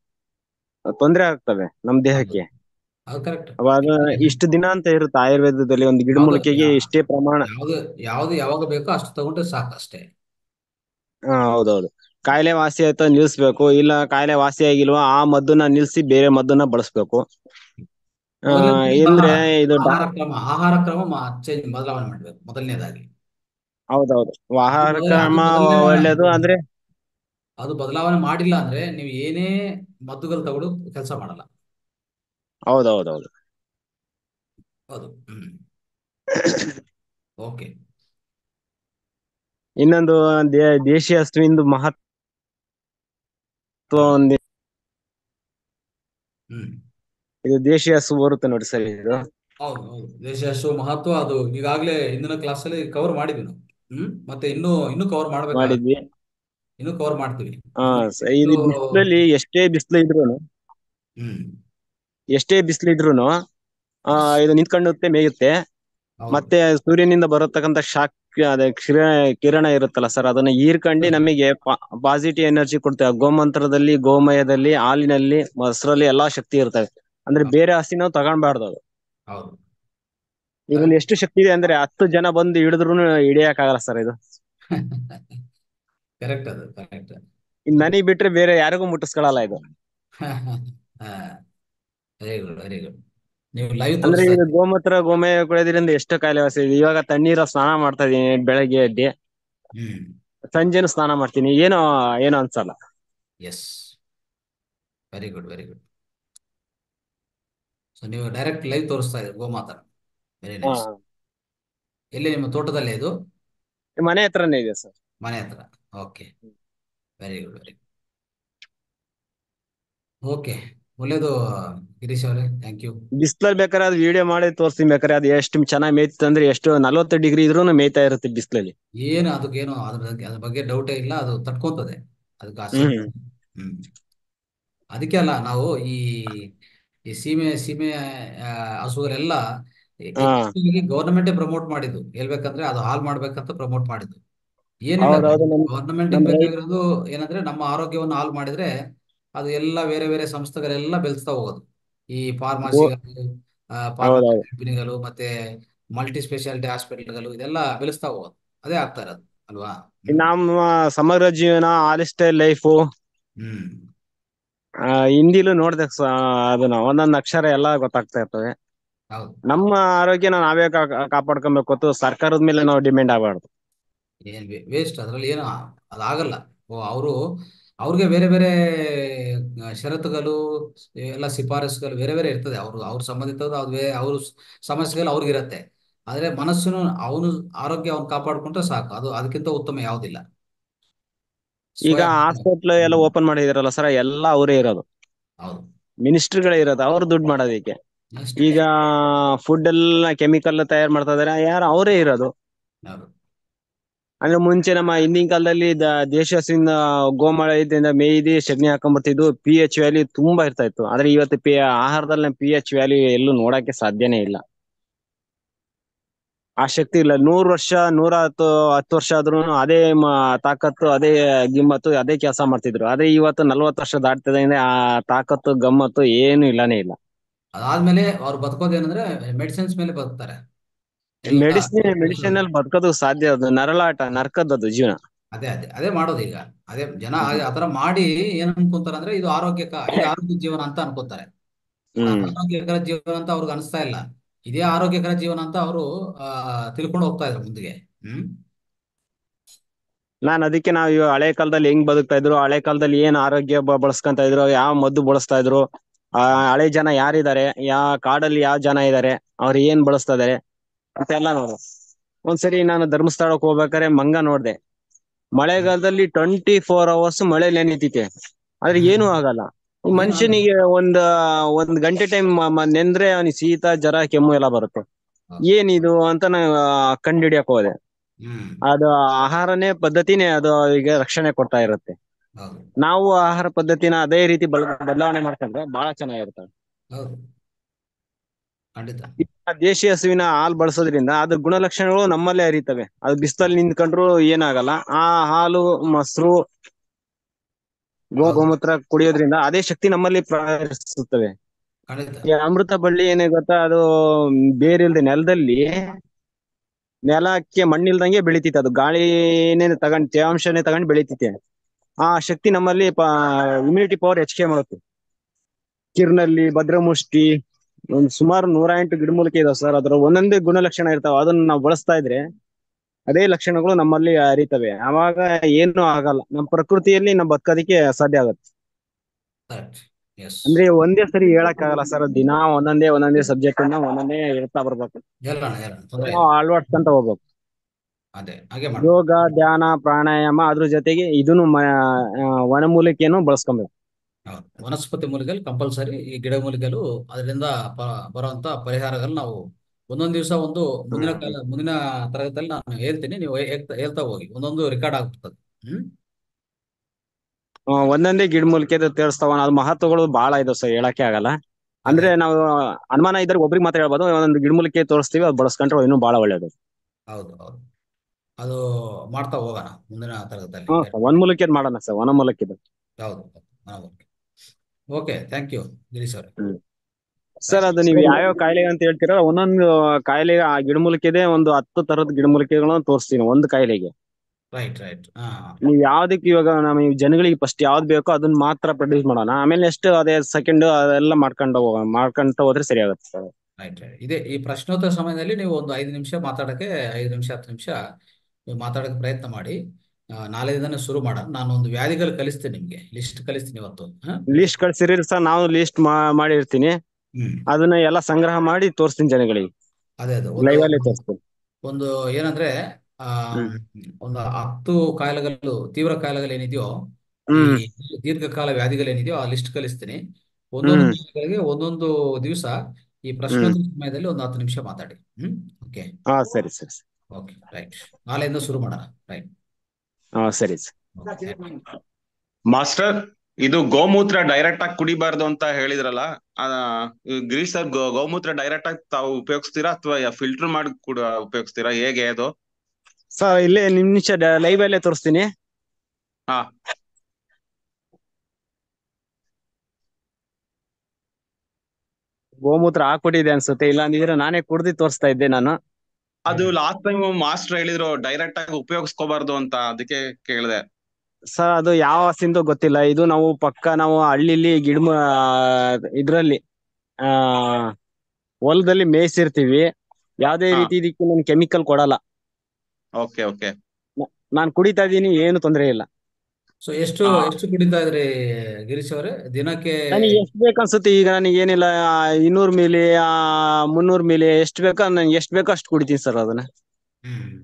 ತೊಂದರೆ ಆಗ್ತವೆ ನಮ್ ದೇಹಕ್ಕೆ ಅದು ಕರೆಕ್ಟ್ ಅವಾಗ ಇಷ್ಟು ದಿನ ಅಂತ ಇರುತ್ತೆ ಆಯುರ್ವೇದದಲ್ಲಿ ಒಂದು ಗಿಡಮೂಲಿಕೆಗೆ ಹೌದು. ಇಷ್ಟೇ ಪ್ರಮಾಣ ಯಾವ್ದು ಯಾವ್ದು ಯಾವಾಗ ಬೇಕೋ ಅಷ್ಟು ತಗೊಂಡ್ರೆ ಸಾಕು ಅಷ್ಟೇ ಹಾ ಹೌದೌದು ಕಾಯಿಲೆ ವಾಸಿ ಆಯ್ತಾ ನಿಲ್ಸ್ಬೇಕು ಇಲ್ಲ ಕಾಯಿಲೆ ವಾಸಿ ಆಗಿಲ್ವಾ ಆ ಮದ್ದನ್ನ ನಿಲ್ಸಿ ಬೇರೆ ಮದ್ದನ್ನ ಬಳಸ್ಬೇಕು ಆ, ಮೊದಲನೇದಾಗಿ ಅಂದ್ರೆ ಆಹಾರ ಇದು ಡಾ- ಆಹಾರ ಕ್ರಮ ಆಹಾರ ಕ್ರಮ ಚೇಂಜ್ ಬದಲಾವಣೆ ಮಾಡ್ಬೇಕು ಮೊದಲನೇದಾಗಿ ಹೌದೌದು ಆಹಾರ ಅದು ಕ್ರಮ ಮೊದಲನೇ ಒಳ್ಳೇದು ಅಂದ್ರೆ ಅದು ಬದಲಾವಣೆ ಮಾಡಿಲ್ಲ ಅಂದ್ರೆ ನೀವು ಏನೇ ಮದ್ದುಗಳು ತಗೊಳ್ಳೋ ಕೆಲಸ ಮಾಡಲ್ಲ ಹೌದೌದೌದು ಹೌದು ಹ್ಮ್ ಓಕೆ ಇನ್ನೊಂದು ದೇ- ದೇಶೀಯ ಹಸುವಿಂದು ಮಹತ್ವ ಒಂದು ಹ್ಮ್ ಇದು ದೇಶೀಯ ಹಸು ಬರುತ್ತೆ ನೋಡಿ ಸರ್ ಇದು ಹೌದು ಹೌದು ದೇಶ ಹಸು ಮಹತ್ವ ಅದು ಈಗಾಗಲೇ ಇಂದಿನ ಕ್ಲಾಸಲ್ಲಿ ಕವರ್ ಮಾಡಿದ್ವಿ ನಾವು ಹ್ಮ್ ಮತ್ತೆ ಇನ್ನೂ ಇನ್ನೂ ಕವರ್ ಮಾಡ್ಬೇಕಾಗುತ್ತೆ ಮಾಡಿದ್ವಿ ಇನ್ನೂ ಕವರ್ ಮಾಡ್ತೀವಿ ಹಾ ಸ- ಇದು ಇದು ಬಿಸಿಲಲ್ಲಿ ಎಷ್ಟೇ ಬಿಸಿಲು ಇದ್ರೂನು ಹ್ಮ್ ಎಷ್ಟೇ ಬಿಸಿಲು ಇದ್ರೂನು ಆ ಇದು ನಿಂತ್ಕೊಂಡುತ್ತೆ ಮೇಯುತ್ತೆ ಹೌದು ಮತ್ತೆ ಸೂರ್ಯನಿಂದ ಬರತಕ್ಕಂತ ಶಾಕ್ ಅದೇ ಕಿರ- ಕಿರಣ ಇರುತ್ತಲ್ಲ ಸರ್ ಅದನ್ನ ಹೀರ್ಕೊಂಡು ನಮಗೆ ಪಾಸಿಟಿವ್ ಎನರ್ಜಿ ಕೊಡ್ತೇವೆ ಗೋಮಂತ್ರದಲ್ಲಿ ಗೋಮಯದಲ್ಲಿ ಹಾಲಿನಲ್ಲಿ ಮೊಸರಲ್ಲಿ ಎಲ್ಲಾ ಶಕ್ತಿ ಇರ್ತವೆ ಅಂದ್ರೆ ಬೇರೆ ಹಸಿ ನಾವು ತಗೊಳ್ಬಾರ್ದು ಅದು ಹೌದು ಇದ್ರಲ್ಲಿ ಎಷ್ಟು ಶಕ್ತಿ ಇದೆ ಅಂದ್ರೆ ಹತ್ತು ಜನ ಬಂದು ಹಿಡಿದ್ರು ಹಿಡಿಯಕ್ಕಾಗಲ್ಲ ಸರ್ ಇದು ಕರೆಕ್ಟ್ ಅದು ಕರೆಕ್ಟ್ ಇನ್ ನನಗ್ ಬಿಟ್ರೆ ಬೇರೆ ಯಾರಿಗೂ ಮುಟ್ಟಿಸ್ಕೊಳಲ್ಲ ಇದು ವೆರಿ ಗುಡ್ ವೆರಿ ಗುಡ್ ನೀವು ಲೈವ್ ಅಂದ್ರೆ ತೋರಿಸ್ತಾ ಇದು ಇದ್ದೀರಿ ಗೋಮೂತ್ರ ಗೋಮಯ ಕುಡಿಯೋದ್ರಿಂದ ಎಷ್ಟು ಕಾಯಿಲೆ ವಾಸಿ ಇದೆ ಇವಾಗ ತಣ್ಣೀರ ಸ್ನಾನ ಮಾಡ್ತಾ ಇದೀನಿ ಬೆಳಗ್ಗೆ ಎದ್ದಿ ಹ್ಮ್ ಸಂಜೆನು ಸ್ನಾನ ಮಾಡ್ತೀನಿ ಏನೋ ಏನೋ ಅನ್ಸಲ್ಲ yes very good very good so ನೀವು ಡೈರೆಕ್ಟ್ ಲೈವ್ ತೋರಿಸ್ತಾ ಇದ್ದೀರಿ ಗೋಮಾತಾ ವೆರಿ ಹಾ ನೈಸ್ ಎಲ್ಲಿ ನಿಮ್ಮ ತೋಟದಲ್ಲೇ ಇದು ಮನೆ ಹತ್ರನೇ ಇದೆ ಸರ್ ಮನೆ ಹತ್ರ okay very good very okay ಒಳ್ಳೇದು ಗಿರೀಶ್ ಅವರೇ ಥ್ಯಾಂಕ್ ಯು ಬಿಸ್ಲಲ್ಲಿ ಬೇಕಾದ್ರೆ ಅದು ವಿಡಿಯೋ ಮಾಡಿ ತೋರಿಸ್ತೀನಿ ಬೇಕಾದ್ರೆ ಅದು ಎಷ್ಟು ಚೆನ್ನಾಗಿ ಮೇಯ್ತು ಅಂದ್ರೆ ಎಷ್ಟು ನಲ್ವತ್ತು ಡಿಗ್ರಿ ಇದ್ರೂ ಮೇಯ್ತಾ ಇರುತ್ತೆ ಬಿಸ್ಲಲ್ಲಿ ಏನು ಅದಕ್ಕೇನು ಅದ್ರ ಬಗ್ಗೆ ಅದ್ರ ಬಗ್ಗೆ ಡೌಟೇ ಇಲ್ಲ ಅದು ತಡ್ಕೊಂತದೆ ಅದಕ್ಕೆ ಆ ಶಕ್ತಿ ಹ್ಮ್ ಹ್ಮ್ ಅದಕ್ಕೆ ಅಲ್ಲ ನಾವು ಈ ಈ ಸೀಮೆ ಸೀಮೆ ಆ, ಹಸುಗಳೆಲ್ಲ ಹಾ ಹೆಚ್ಚಾಗಿ ಗೌರ್ಮೆಂಟೇ ಪ್ರಮೋಟ್ ಮಾಡಿದ್ದು ಹೇಳ್ಬೇಕಂದ್ರೆ ಅದು ಹಾಲ್ ಮಾಡ್ಬೇಕಂತ ಪ್ರಮೋಟ್ ಮಾಡಿದ್ದು ಏನಿಲ್ಲ ಹೌದೌದು ನಮ್ ಗೌರ್ಮೆಂಟ್ ನಮ್ ರೈತ ಬೇಕಾಗಿರೋದು ಏನಂದ್ರೆ ನಮ್ಮ ಆರೋಗ್ಯವನ್ನು ಹಾಳು ಮಾಡಿದ್ರೆ ಅದು ಎಲ್ಲ ಬೇರೆ ಬೇರೆ ಸಂಸ್ಥೆಗಳೆಲ್ಲ ಬೆಳೆಸ್ತಾ ಹೋಗೋದು ಈ ಗೋ ಫಾರ್ಮಸಿಗಳು ಫಾರ್ಮಾ ಹೌದೌದು ಕಂಪನಿಗಳು ಮತ್ತೆ ಮಲ್ಟಿ ಸ್ಪೆಷಾಲಿಟಿ ಹಾಸ್ಪಿಟಲ್ಗಳು ಇದೆಲ್ಲ ಬೆಳೆಸ್ತಾ ಹೋಗೋದು ಅದೇ ಆಗ್ತಾ ಇರೋದು ಅಲ್ವಾ ಹ್ಮ್ ನಮ್ಮ ಸಮಗ್ರ ಜೀವನ ಆಲಿಸ್ಟೈಲ್ ಲೈಫು ಹ್ಮ್ ಹಿಂದಿಲೂ ನೋಡ್ದೆ ಸ- ಅದನ್ನ ಒಂದೊಂದು ಅಕ್ಷರ ಎಲ್ಲ ಗೊತ್ತಾಗ್ತಾ ಇರ್ತವೆ ಹೌದು ನಮ್ಮ ಆರೋಗ್ಯನ ನಾವೇ ಕಾ- ಕಾಪಾಡ್ಕೊಬೇಕು ಹೊತ್ತು ಸರ್ಕಾರದ ಮೇಲೆ ನಾವು ಡಿಪೆಂಡ್ ಆಗಬಾರ್ದು ಏನ್ ವೇಸ್ಟ್ ಅದ್ರಲ್ಲಿ ಏನು ಅದಾಗಲ್ಲ ಓ ಅವರು ಅವ್ರಿಗೆ ಬೇರೆ ಬೇರೆ ಆ, ಷರತ್ತುಗಳು ಎಲ್ಲ ಶಿಫಾರಸುಗಳು ಬೇರೆ ಬೇರೆ ಇರ್ತದೆ ಅವ್ರು ಅವ್ರ ಸಂಬಂಧಿತರು ಅದು ಬೇರೆ ಅವ್ರ ಸಮಸ್ಯೆಗಳು ಅವ್ರಿಗಿರತ್ತೆ ಆದ್ರೆ ಮನಸ್ಸುನು ಅವನು ಆರೋಗ್ಯ ಅವ್ನು ಕಾಪಾಡ್ಕೊಂಡ್ರೆ ಸಾಕು ಅದು ಅದಕ್ಕಿಂತ ಉತ್ತಮ ಯಾವುದಿಲ್ಲ ಈಗ ಸ್ವಯಂ ಹಾಸ್ಪಿಟ್ಲ್ ಎಲ್ಲ ಓಪನ್ ಮಾಡಿದಿರಲ್ಲ ಸರ್ ಎಲ್ಲ ಅವರೇ ಇರೋದು ಹೌದು ಮಿನಿಸ್ಟ್ರಿಗಳೇ ಇರೋದು ಅವ್ರು ದುಡ್ಡು ಮಾಡೋದಕ್ಕೆ ಅಷ್ಟೇ ಈಗ ಫುಡ್ ಎಲ್ಲ ಕೆಮಿಕಲ್ ತಯಾರು ಮಾಡ್ತಾ ಇದಾರೆ ಯಾರು ಅವರೇ ಇರೋದು ಹೌದು ಅಂದ್ರೆ ಮುಂಚೆ ನಮ್ಮ ಹಿಂದಿನ ಕಾಲದಲ್ಲಿ ದ- ದೇಶ ಹಸುವಿನ ಗೋಮಾಳದಿಂದ ಮೇಯ್ದಿ ಸಗಣಿ ಹಾಕೊಂಡ್ಬರ್ತಿದ್ದು ಪಿ ಎಚ್ ವ್ಯಾಲ್ಯೂ ತುಂಬಾ ಇರ್ತಾ ಇತ್ತು ಆದ್ರೆ ಇವತ್ತು ಪಿ ಆಹಾರದಲ್ಲಿ ಪಿ ಎಚ್ ವ್ಯಾಲ್ಯೂ ಎಲ್ಲೂ ನೋಡಕ್ಕೆ ಸಾಧ್ಯನೇ ಇಲ್ಲ ಆ ಶಕ್ತಿ ಇಲ್ಲ ನೂರ್ ವರ್ಷ ನೂರ ಹತ್ತು ಹತ್ತು ವರ್ಷ ಆದ್ರೂ ಅದೇ ಮ- ತಾಕತ್ತು ಅದೇ ಗಿಮ್ಮತ್ತು ಅದೇ ಕೆಲಸ ಮಾಡ್ತಿದ್ರು ಆದ್ರೆ ಇವತ್ತು ನಲ್ವತ್ತು ವರ್ಷ ದಾಟ್ತಿದೆ ಅಂದ್ರೆ ಆ ತಾಕತ್ತು ಗಮ್ಮತ್ತು ಏನು ಇಲ್ಲನೇ ಇಲ್ಲ ಅದಾದ್ಮೇಲೆ ಅವ್ರು ಬದುಕೋದೇನಂದ್ರೆ ಮೆಡಿಸಿನ್ಸ್ ಮೇಲೆ ಬದುಕ್ತಾರೆ ಎಲ್ಲ ಮೆಡಿಸಿನ್ ಮೆಡಿಸಿನ್ ಅಲ್ಲಿ ಬದುಕೋದು ಸಾಧ್ಯ ಅದು ನರಳಾಟ ನರ್ಕದ್ದದು ಜೀವನ ಅದೇ ಅದೇ ಅದೇ ಮಾಡೋದು ಈಗ ಅದೇ ಜನ ಆ- ಆತರ ಮಾಡಿ ಏನ್ ಅನ್ಕೊಂತಾರೆ ಅಂದ್ರೆ ಇದು ಆರೋಗ್ಯಕ ಇದು ಆರೋಗ್ಯ ಜೀವನ ಅಂತ ಅನ್ಕೋತಾರೆ ಅದು ಹ್ಮ್ ಆರೋಗ್ಯಕರ ಜೀವನ ಅಂತ ಅವ್ರಿಗೆ ಅನಿಸ್ತಾ ಇಲ್ಲ ಇದೇ ಆರೋಗ್ಯಕರ ಜೀವನ ಅಂತ ಅವರು ಆ ತಿಳ್ಕೊಂಡು ಹೋಗ್ತಾ ಇದ್ರು ಮುಂದಿಗೆ ಹ್ಮ್ ನಾನ್ ಅದಕ್ಕೆ ನಾವ್ ಇವಾಗ ಹಳೆ ಕಾಲದಲ್ಲಿ ಹೆಂಗ್ ಬದುಕ್ತಾ ಇದ್ರು ಹಳೆ ಕಾಲದಲ್ಲಿ ಏನ್ ಆರೋಗ್ಯ ಬ- ಬಳಸ್ಕೊಂತ ಇದ್ರು ಯಾವ ಮದ್ದು ಬಳಸ್ತಾ ಇದ್ರು ಆ ಹಳೆ ಜನ ಯಾರಿದ್ದಾರೆ ಯಾವ ಕಾಡಲ್ಲಿ ಯಾವ ಜನ ಇದಾರೆ ಅವ್ರು ಏನ್ ಬಳಸ್ತಾ ಇದಾರೆ ಅಂತೆಲ್ಲ ನೋಡು ಒಂದ್ಸರಿ ನಾನು ಧರ್ಮಸ್ಥಳಕ್ಕೆ ಹೋಗ್ಬೇಕಾದ್ರೆ ಮಂಗ ನೋಡ್ದೆ ಮಳೆಗಾಲದಲ್ಲಿ ಟ್ವೆಂಟಿ ಫೋರ್ ಅವರ್ಸ್ ಮಳೆ ನೆನಿತೈತೆ ಆದ್ರೆ ಹ್ಮ್. ಏನೂ ಆಗಲ್ಲ ಈ ಏನೂ ಮನುಷ್ಯನಿಗೆ ಒಂದ್ ಒಂದ್ ಗಂಟೆ ಟೈಮ್ ನೆಂದ್ರೆ ಅವನಿಗೆ ಶೀತ ಜ್ವರ ಕೆಮ್ಮು ಎಲ್ಲ ಬರುತ್ತೆ ಹೌದು. ಏನಿದು ಅಂತ ನಾನು ಕಂಡಿಡಿಯಕ್ ಹೋದೆ ಹ್ಮ್ ಅದು ಆಹಾರನೇ ಪದ್ಧತಿನೇ ಅದು ಈಗ ರಕ್ಷಣೆ ಕೊಡ್ತಾ ಇರುತ್ತೆ ಹೌದು ನಾವು ಆಹಾರ ಪದ್ಧತಿನ ಅದೇ ರೀತಿ ಬಲ್- ಬದಲಾವಣೆ ಮಾಡ್ಕೊಂಡ್ರೆ ಬಹಳ ಚೆನ್ನಾಗಿರುತ್ತೆ ಹೌದು ಖಂಡಿತ ಆ ದೇಶಿ ಹಸುವಿನ ಹಾಲು ಬಳಸೋದ್ರಿಂದ ಅದ್ರ ಗುಣಲಕ್ಷಣಗಳು ನಮ್ಮಲ್ಲೇ ಅರಿತವೆ ಅದು ಬಿಸ್ತಲ್ಲಿ ನಿಂತ್ಕೊಂಡ್ರು ಏನಾಗಲ್ಲ ಆ ಹಾಲು ಮೊಸರು ಗೋ ಹೌದು ಗೋಮೂತ್ರ ಕುಡಿಯೋದ್ರಿಂದ ಅದೇ ಶಕ್ತಿ ನಮ್ಮಲ್ಲಿ ಪ್ರಸರಿಸುತ್ತವೆ ಖಂಡಿತ ಈ ಅಮೃತ ಬಳ್ಳಿ ಏನೇ ಗೊತ್ತಾ ಅದು ಬೇರಿಲ್ದೆ ನೆಲದಲ್ಲಿ ನೆಲಕ್ಕೆ ಮಣ್ಣಿಲ್ದಂಗೆ ಬೆಳಿತೈತೆ ಅದು ಗಾಳಿನೇ ತಗೊಂಡ್ ತೇವಾಂಶನೇ ತಗೊಂಡ್ ಬೆಳಿತೈತೆ ಆ ಶಕ್ತಿ ನಮ್ಮಲ್ಲಿ ಇಮ್ಯುನಿಟಿ ಪವರ್ ಹೆಚ್ಚಿಗೆ ಮಾಡುತ್ತೆ ಕಿರ್ನಲ್ಲಿ ಭದ್ರಮುಷ್ಟಿ ಒಂದ್ ಸುಮಾರು ನೂರ ಎಂಟು ಗಿಡಮೂಲಿಕೆ ಇದಾವೆ ಸರ್ ಅದ್ರ ಒಂದೊಂದೇ ಗುಣಲಕ್ಷಣ ಇರ್ತಾವ ಅದನ್ನ ನಾವು ಬಳಸ್ತಾ ಇದ್ರೆ ಅದೇ ಲಕ್ಷಣಗಳು ನಮ್ಮಲ್ಲಿ ಅರಿತವೆ ಆವಾಗ ಏನು ಆಗಲ್ಲ ನಮ್ಮ ಪ್ರಕೃತಿಯಲ್ಲಿ ನಾವು ಬದುಕೋದಕ್ಕೆ ಸಾಧ್ಯ ಆಗುತ್ತೆ ಕರೆಕ್ಟ್ ಎಸ್ ಅಂದ್ರೆ ಒಂದೇ ಸರಿ ಹೇಳಕ್ ಆಗಲ್ಲ ಸರ್ ದಿನ ಒಂದೊಂದೇ ಒಂದೊಂದೇ ಸಬ್ಜೆಕ್ಟ್ ಅನ್ನ ಒಂದೊಂದೇ ಹೇಳ್ತಾ ಬರ್ಬೇಕು ಹೇಳೋಣ ಹೇಳೋಣ ತೊಂದರೆ ನಾವು ಅಳವಡಿಸ್ಕೊಂತ ಹೋಗ್ಬೇಕು ಅದೇ ಹಾಗೆ ಮಾಡಿ ಯೋಗ ಧ್ಯಾನ ಪ್ರಾಣಾಯಾಮ ಅದ್ರ ಜೊತೆಗೆ ಇದನ್ನು ಮ- ಆ, ವನಮೂಲಿಕೆಯನ್ನು ಬಳಸ್ಕೊಬೇಕು ಹೌದು ವನಸ್ಪತಿ ಮೂಲಿಕೆಗಳು ಕಂಪಲ್ಸರಿ ಈ ಗಿಡ ಮೂಲಿಕೆಗಳು ಅದರಿಂದ ಪ- ಬರುವಂತ ಪರಿಹಾರಗಳು ನಾವು ಒಂದೊಂದು ದಿವಸ ಒಂದು ಮುಂದಿನ ಕಾಲ ಮುಂದಿನ ತರಗತಿಯಲ್ಲಿ ನಾನು ಹೇಳ್ತೀನಿ ನೀವು ಹೇಳ್ತಾ ಹೇಳ್ತಾ ಹೋಗಿ ಒಂದೊಂದು ರೆಕಾರ್ಡ್ ಆಗ್ಬಿಡ್ತದೆ ಹ್ಮ್ ಆ, ಒಂದೊಂದೇ ಗಿಡಮೂಲಿಕೆ ತೇರಿಸ್ತಾವ ಅದ್ ಮಹತ್ವಗಳು ಬಹಳ ಇದಾವೆ ಸರ್ ಹೇಳಕ್ಕೆ ಆಗಲ್ಲ ಅಂದ್ರೆ ನಾವು ಅನುಮಾನ ಇದ್ರೆ ಒಬ್ರಿಗೆ ಮಾತ್ರ ಹೇಳ್ಬೋದು ಒಂದೊಂದು ಗಿಡಮೂಲಿಕೆ ತೋರಿಸ್ತೀವಿ ಅದು ಬಳಸ್ಕೊಂಡ್ರೆ ಇನ್ನೂ ಬಹಳ ಒಳ್ಳೇದು ಹೌದು ಹೌದು ಅದು ಮಾಡ್ತಾ ಹೋಗೋಣ ಮುಂದಿನ ತರಗತಿಯಲ್ಲಿ ಹ್ಮ್ ಸರ್ ಒಂದ್ ಮೂಲಿಕೆ ಮಾಡೋಣ ಸರ್ ವನ ಮೂಲಿಕೆ ಹೌದು ಓಕೆ ಥ್ಯಾಂಕ್ ಯು ಗಿರೀಶ್ ಅವರೇ ಸರ್ ಅದು ನೀವು ಯಾವ್ಯಾವ ಕಾಯಿಲೆ ಅಂತ ಹೇಳ್ತೀರಾ ಒಂದೊಂದು ಕಾಯಿಲೆಗೆ ಆ ಗಿಡಮೂಲಿಕೆದೆ ಒಂದು ಹತ್ತು ತರದ ಗಿಡಮೂಲಿಕೆಗಳನ್ನು ತೋರಿಸ್ತೀನಿ ಒಂದು ಕಾಯಿಲೆಗೆ ರೈಟ್ ರೈಟ್ ಹಾ ನೀವು ಯಾವ್ದಕ್ಕೆ ಇವಾಗ ನಮ್ಮ ಈ ಜನಗಳಿಗೆ ಫಸ್ಟ್ ಯಾವ್ದು ಬೇಕೋ ಅದನ್ನ ಮಾತ್ರ ಪ್ರೊಡ್ಯೂಸ್ ಮಾಡೋಣ ಆಮೇಲೆ ನೆಕ್ಸ್ಟ್ ಅದೇ ಸೆಕೆಂಡ್ ಅದೆಲ್ಲ ಮಾಡ್ಕೊಂಡು ಹೋಗ ಮಾಡ್ಕೊಂತ ಹೋದ್ರೆ ಸರಿ ಆಗುತ್ತೆ ಸರ್ ರೈಟ್ ರೈಟ್ ಇದೆ ಈ ಪ್ರಶ್ನೋತ್ತರ ಸಮಯದಲ್ಲಿ ನೀವು ಒಂದು ಐದು ನಿಮಿಷ ಮಾತಾಡಕ್ಕೆ ಐದು ನಿಮಿಷ ಹತ್ತು ನಿಮಿಷ ನೀವು ಮಾತಾಡಕ್ಕೆ ಪ್ರಯತ್ನ ಮಾಡಿ ಆ, ನಾಳೆ ದಿನ ಶುರು ಮಾಡೋಣ ನಾನು ಒಂದು ವ್ಯಾಧಿಗಳು ಕಲಿಸ್ತೀನಿ ನಿಮ್ಗೆ ಲಿಸ್ಟ್ ಕಲಿಸ್ತೀನಿ ಇವತ್ತು ಹಾ ಲೀಸ್ಟ್ ಕಳ್ಸಿರಿ ಸರ್ ನಾವು ಲೀಸ್ಟ್ ಮಾಡಿರ್ತೀನಿ ಹ್ಮ್ ಅದನ್ನ ಎಲ್ಲ ಸಂಗ್ರಹ ಮಾಡಿ ತೋರಿಸ್ತೀನಿ ಜನಗಳಿಗೆ ಅದೇ ಅದು ಲೈವ್ ಒಂದು ಅಲ್ಲೇ ತೋರಿಸ್ತೀನಿ ಒಂದು ಏನಂದ್ರೆ ಆ ಹ್ಮ್. ಒಂದು ಹತ್ತು ಕಾಯಿಲೆಗಳು ತೀವ್ರ ಕಾಯಿಲೆಗಳು ಏನಿದೆಯೋ ಈ ಹ್ಮ್ ದೀರ್ಘಕಾಲ ವ್ಯಾಧಿಗಳು ಏನಿದೆಯೋ ಆ ಲಿಸ್ಟ್ ಕಲಿಸ್ತೀನಿ ಒಂದೊಂದು ಹ್ಮ್ ಕಾಯಿಲೆಗಳಿಗೆ ಒಂದೊಂದು ದಿವಸ ಈ ಪ್ರಶ್ನೋತ್ತರ ಸಮಯದಲ್ಲಿ ಒಂದು ಹತ್ತು ನಿಮಿಷ ಮಾತಾಡಿ ಹ್ಮ್ ಓಕೆ ಹಾ ಸರಿ ಸರಿ ಸರಿ. ಓಕೆ ರೈಟ್ ನಾಳೆಯಿಂದ ಶುರು ಮಾಡೋಣ ರೈಟ್ ಹಾ ಸರಿ ಸರ್ ಓಕೆ ಮಾಸ್ಟರ್ ಇದು ಗೋಮೂತ್ರ ಡೈರೆಕ್ಟ್ ಆಗಿ ಕುಡಿಬಾರ್ದು ಅಂತ ಹೇಳಿದ್ರಲ್ಲ ಆ, ಗಿರೀಶ್ ಸರ್ ಗೋ- ಗೋಮೂತ್ರ ಡೈರೆಕ್ಟ್ ಆಗಿ ತಾವು ಉಪಯೋಗಿಸ್ತೀರಾ ಅಥವಾ ಫಿಲ್ಟರ್ ಮಾಡಿ ಕೂಡ ಉಪಯೋಗಿಸ್ತೀರಾ ಹೇಗೆ ಅದು ಸರ್ ಇಲ್ಲೇ ನಿಮಿಷ ಲೈವ್ ಅಲ್ಲೇ ತೋರಿಸ್ತೀನಿ ಹಾ ಗೋಮೂತ್ರ ಹಾಕ್ಬಿಟ್ಟಿದೆ ಅನ್ಸುತ್ತೆ ಇಲ್ಲ ಅಂದಿದ್ರೆ ನಾನೇ ಕುಡ್ದು ತೋರಿಸ್ತಾ ಇದ್ದೆ ನಾನು ಅದು ಲಾಸ್ಟ್ ಟೈಮ್ ಮಾಸ್ಟರ್ ಹೇಳಿದ್ರು ಡೈರೆಕ್ಟ್ ಆಗಿ ಉಪಯೋಗಿಸ್ಕೋಬಾರ್ದು ಅಂತ ಅದಕ್ಕೆ ಕೇಳಿದೆ ಸರ್ ಅದು ಯಾವ ಹಸಿಂದು ಗೊತ್ತಿಲ್ಲ ಇದು ನಾವು ಪಕ್ಕ ನಾವು ಹಳ್ಳಿಲಿ ಗಿಡ ಇದ್ರಲ್ಲಿ ಆ ಹೊಲದಲ್ಲಿ ಮೇಯ್ಸಿರ್ತೀವಿ ಯಾವ್ದೇ ಹಾ. ರೀತಿ ಇದಕ್ಕೆ ನಾನು ಕೆಮಿಕಲ್ ಕೊಡಲ್ಲ ಓಕೆ ಓಕೆ ನಾನ್ ಕುಡಿತಾ ಇದೀನಿ ಏನು ತೊಂದರೆ ಇಲ್ಲ ಸೊ ಎಷ್ಟು ಹಾ. ಎಷ್ಟು ಕುಡಿತಾ ಇದ್ರಿ ಗಿರೀಶ್ ಅವರೇ ದಿನಕ್ಕೆ ನನಗೆ ಎಷ್ಟು ಬೇಕನ್ಸುತ್ತೆ ಈಗ ನನಗೆ ಏನಿಲ್ಲ ಇನ್ನೂರು ಮಿಲಿ ಮುನ್ನೂರು ಮಿಲಿ ಎಷ್ಟು ಬೇಕೋ ನನ್ಗೆ ಎಷ್ಟು ಬೇಕೋ ಅಷ್ಟು ಕುಡಿತೀನಿ ಸರ್ ಅದನ್ನ ಹ್ಮ್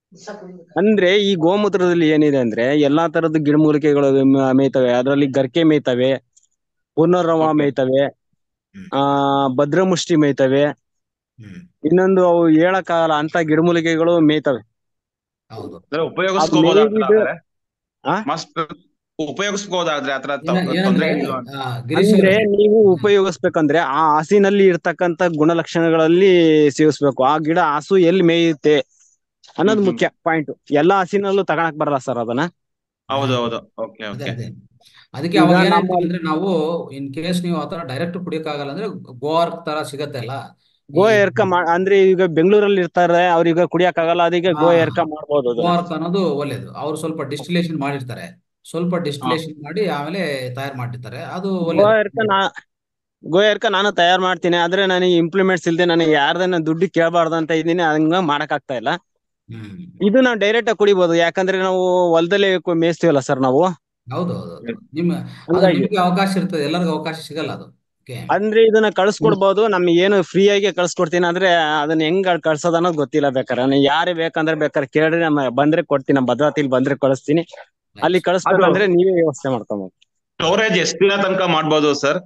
ಅಂದ್ರೆ ಈ ಗೋಮೂತ್ರದಲ್ಲಿ ಏನಿದೆ ಅಂದ್ರೆ ಎಲ್ಲಾ ತರದ ಗಿಡಮೂಲಿಕೆಗಳು ಮ- ಮೇಯ್ತವೆ ಅದರಲ್ಲಿ ಗರ್ಕೆ ಮೇಯ್ತವೆ ಪುನರ್ರವ Okay. ಮೇಯ್ತವೆ ಹ್ಮ್. ಆ ಭದ್ರಮುಷ್ಟಿ ಮೇಯ್ತವೆ ಹ್ಮ್ ಇನ್ನೊಂದು ಅವು ಹೇಳಕ್ಕಾಗಲ್ಲ ಅಂತ ಗಿಡಮೂಲಿಕೆಗಳು ಮೇಯ್ತವೆ ಹೌದು ಅಂದ್ರೆ ಉಪಯೋಗಿಸ್ಕೋಬಹುದಾದ್ರೆ ಅದು ಆದ್ರೆ ಆ? ಮಸ್ತ್ ಉಪಯೋಗಿಸ್ಕೋಬಹುದಾದ್ರೆ ಆತರ ಏನ ತೊಂದ್ರೆ ಏನಂದ್ರೆ ಇಲ್ವಾ ಆ, ಗಿರೀಶ್ ಅಂದ್ರೆ ಅವರೇ ನೀವು ಉಪಯೋಗಿಸ್ಬೇಕಂದ್ರೆ ಆ ಹಸಿನಲ್ಲಿ ಇರ್ತಕ್ಕಂತ ಗುಣಲಕ್ಷಣಗಳಲ್ಲಿ ಸೇವಿಸ್ಬೇಕು ಆ ಗಿಡ ಹಸು ಎಲ್ಲಿ ಮೇಯುತ್ತೆ ಅನ್ನೋದು ಹ್ಮ್ ಹ್ಮ್. ಮುಖ್ಯ ಪಾಯಿಂಟ್ ಎಲ್ಲಾ ಹಸಿನಲ್ಲೂ ತಗೊಳಕ್ ಬರಲ್ಲ ಸರ್ ಅದನ್ನ ಹೌದು ಹೌದು ಓಕೆ ಅದೇ ಓಕೆ ಅದೇ ಅದಕ್ಕೆ ಈಗ ಅವಾಗ ನಮ್ಮ ಏನಾಯ್ತು ಅಂದ್ರೆ ನಾವು ಇನ್ ಕೇಸ್ ನೀವು ಆತರ ಡೈರೆಕ್ಟ್ ಕುಡಿಯಕ್ಕಾಗಲ್ಲ ಅಂದ್ರೆ ಗೋವಾರ್ಕ್ ತರ ಸಿಗತ್ತೆ ಅಲ್ಲ ಗೋ ಈ ಎರ್ಕ ಮಾ ಅಂದ್ರೆ ಈಗ ಬೆಂಗಳೂರಲ್ಲಿ ಇರ್ತಾರೆ ಅವ್ರಿಗೆ ಕುಡಿಯಕ್ ಆಗಲ್ಲ ಅದಕ್ಕೆ ಹಾ ಗೋ ಎರ್ಕ ಮಾಡ್ಬೋದು ಅದನ್ನ ಗೋವಾರ್ಕ್ ಅನ್ನೋದು ಒಳ್ಳೇದು ಅವ್ರು ಸ್ವಲ್ಪ ಡಿಸ್ಟಿಲೇಷನ್ ಮಾಡಿರ್ತಾರೆ ಸ್ವಲ್ಪ ಹಾ ಡಿಸ್ಟಿಲೇಷನ್ ಮಾಡಿ ಆಮೇಲೆ ತಯಾರು ಮಾಡಿರ್ತಾರೆ ಅದು ಗೋ ಒಳ್ಳೇದು ಎರ್ಕ ನಾ ಗೋ ಎರ್ಕ ನಾನು ತಯಾರು ಮಾಡ್ತೀನಿ ಆದ್ರೆ ನನಗೆ ಇಂಪ್ಲಿಮೆಂಟ್ಸ್ ಇಲ್ದೆ ನನಗೆ ಯಾರ್ದನ್ನ ದುಡ್ಡು ಕೇಳಬಾರ್ದು ಅಂತ ಇದೀನಿ ಹಂಗ ಮಾಡಕ್ ಆಗ್ತಾ ಇಲ್ಲ ಹ್ಮ್ ಇದು ನಾವು ಡೈರೆಕ್ಟ್ ಆಗಿ ಕುಡಿಬಹುದು ಯಾಕಂದ್ರೆ ನಾವು ಹೊಲದಲ್ಲೇ ಮೇಯಿಸ್ತೀವಲ್ಲ ಸರ್ ನಾವು ಹೌದು ಹೌದು ಹೌದು ನಿಮ್ಮ ಅದು ಹಂಗಾಗಿ ನಿಮ್ಗೆ ಅವಕಾಶ ಇರ್ತದೆ ಎಲ್ಲರಿಗೂ ಅವಕಾಶ ಸಿಗಲ್ಲ ಅದು ಓಕೆ ಅಂದ್ರೆ ಇದನ್ನ ಕಳ್ಸ್ಕೊಡ್ಬೋದು ನಮ್ಗೆ ಏನು ಫ್ರೀ ಆಗಿ ಕಳ್ಸ್ಕೊಡ್ತೀನಿ ಅಂದ್ರೆ ಅದನ್ನ ಹೆಂಗ್ ಕಳ್ಸೋದ್ ಅನ್ನೋದು ಗೊತ್ತಿಲ್ಲ ಬೇಕಾರೆ ನೀವು ಯಾರೇ ಬೇಕಂದ್ರೆ ಬೇಕಾದ್ರೆ ಕೇಳ್ರಿ ನಮ್ಮ ಬಂದ್ರೆ ಕೊಡ್ತೀನಿ ನಮ್ಮ ಭದ್ರಾವತಿಲಿ ಬಂದ್ರೆ ಕಳಿಸ್ತೀನಿ ಅಲ್ಲಿ ರೈಟ್ ಅದು ಕಳಿಸ್ಬೇಕಂದ್ರೆ ನೀವೇ ವ್ಯವಸ್ಥೆ ಮಾಡ್ಕೊಬೋದು ಸ್ಟೋರೇಜ್ ಎಷ್ಟು ದಿನ ತನಕ ಮಾಡ್ಬೋದು ಸರ್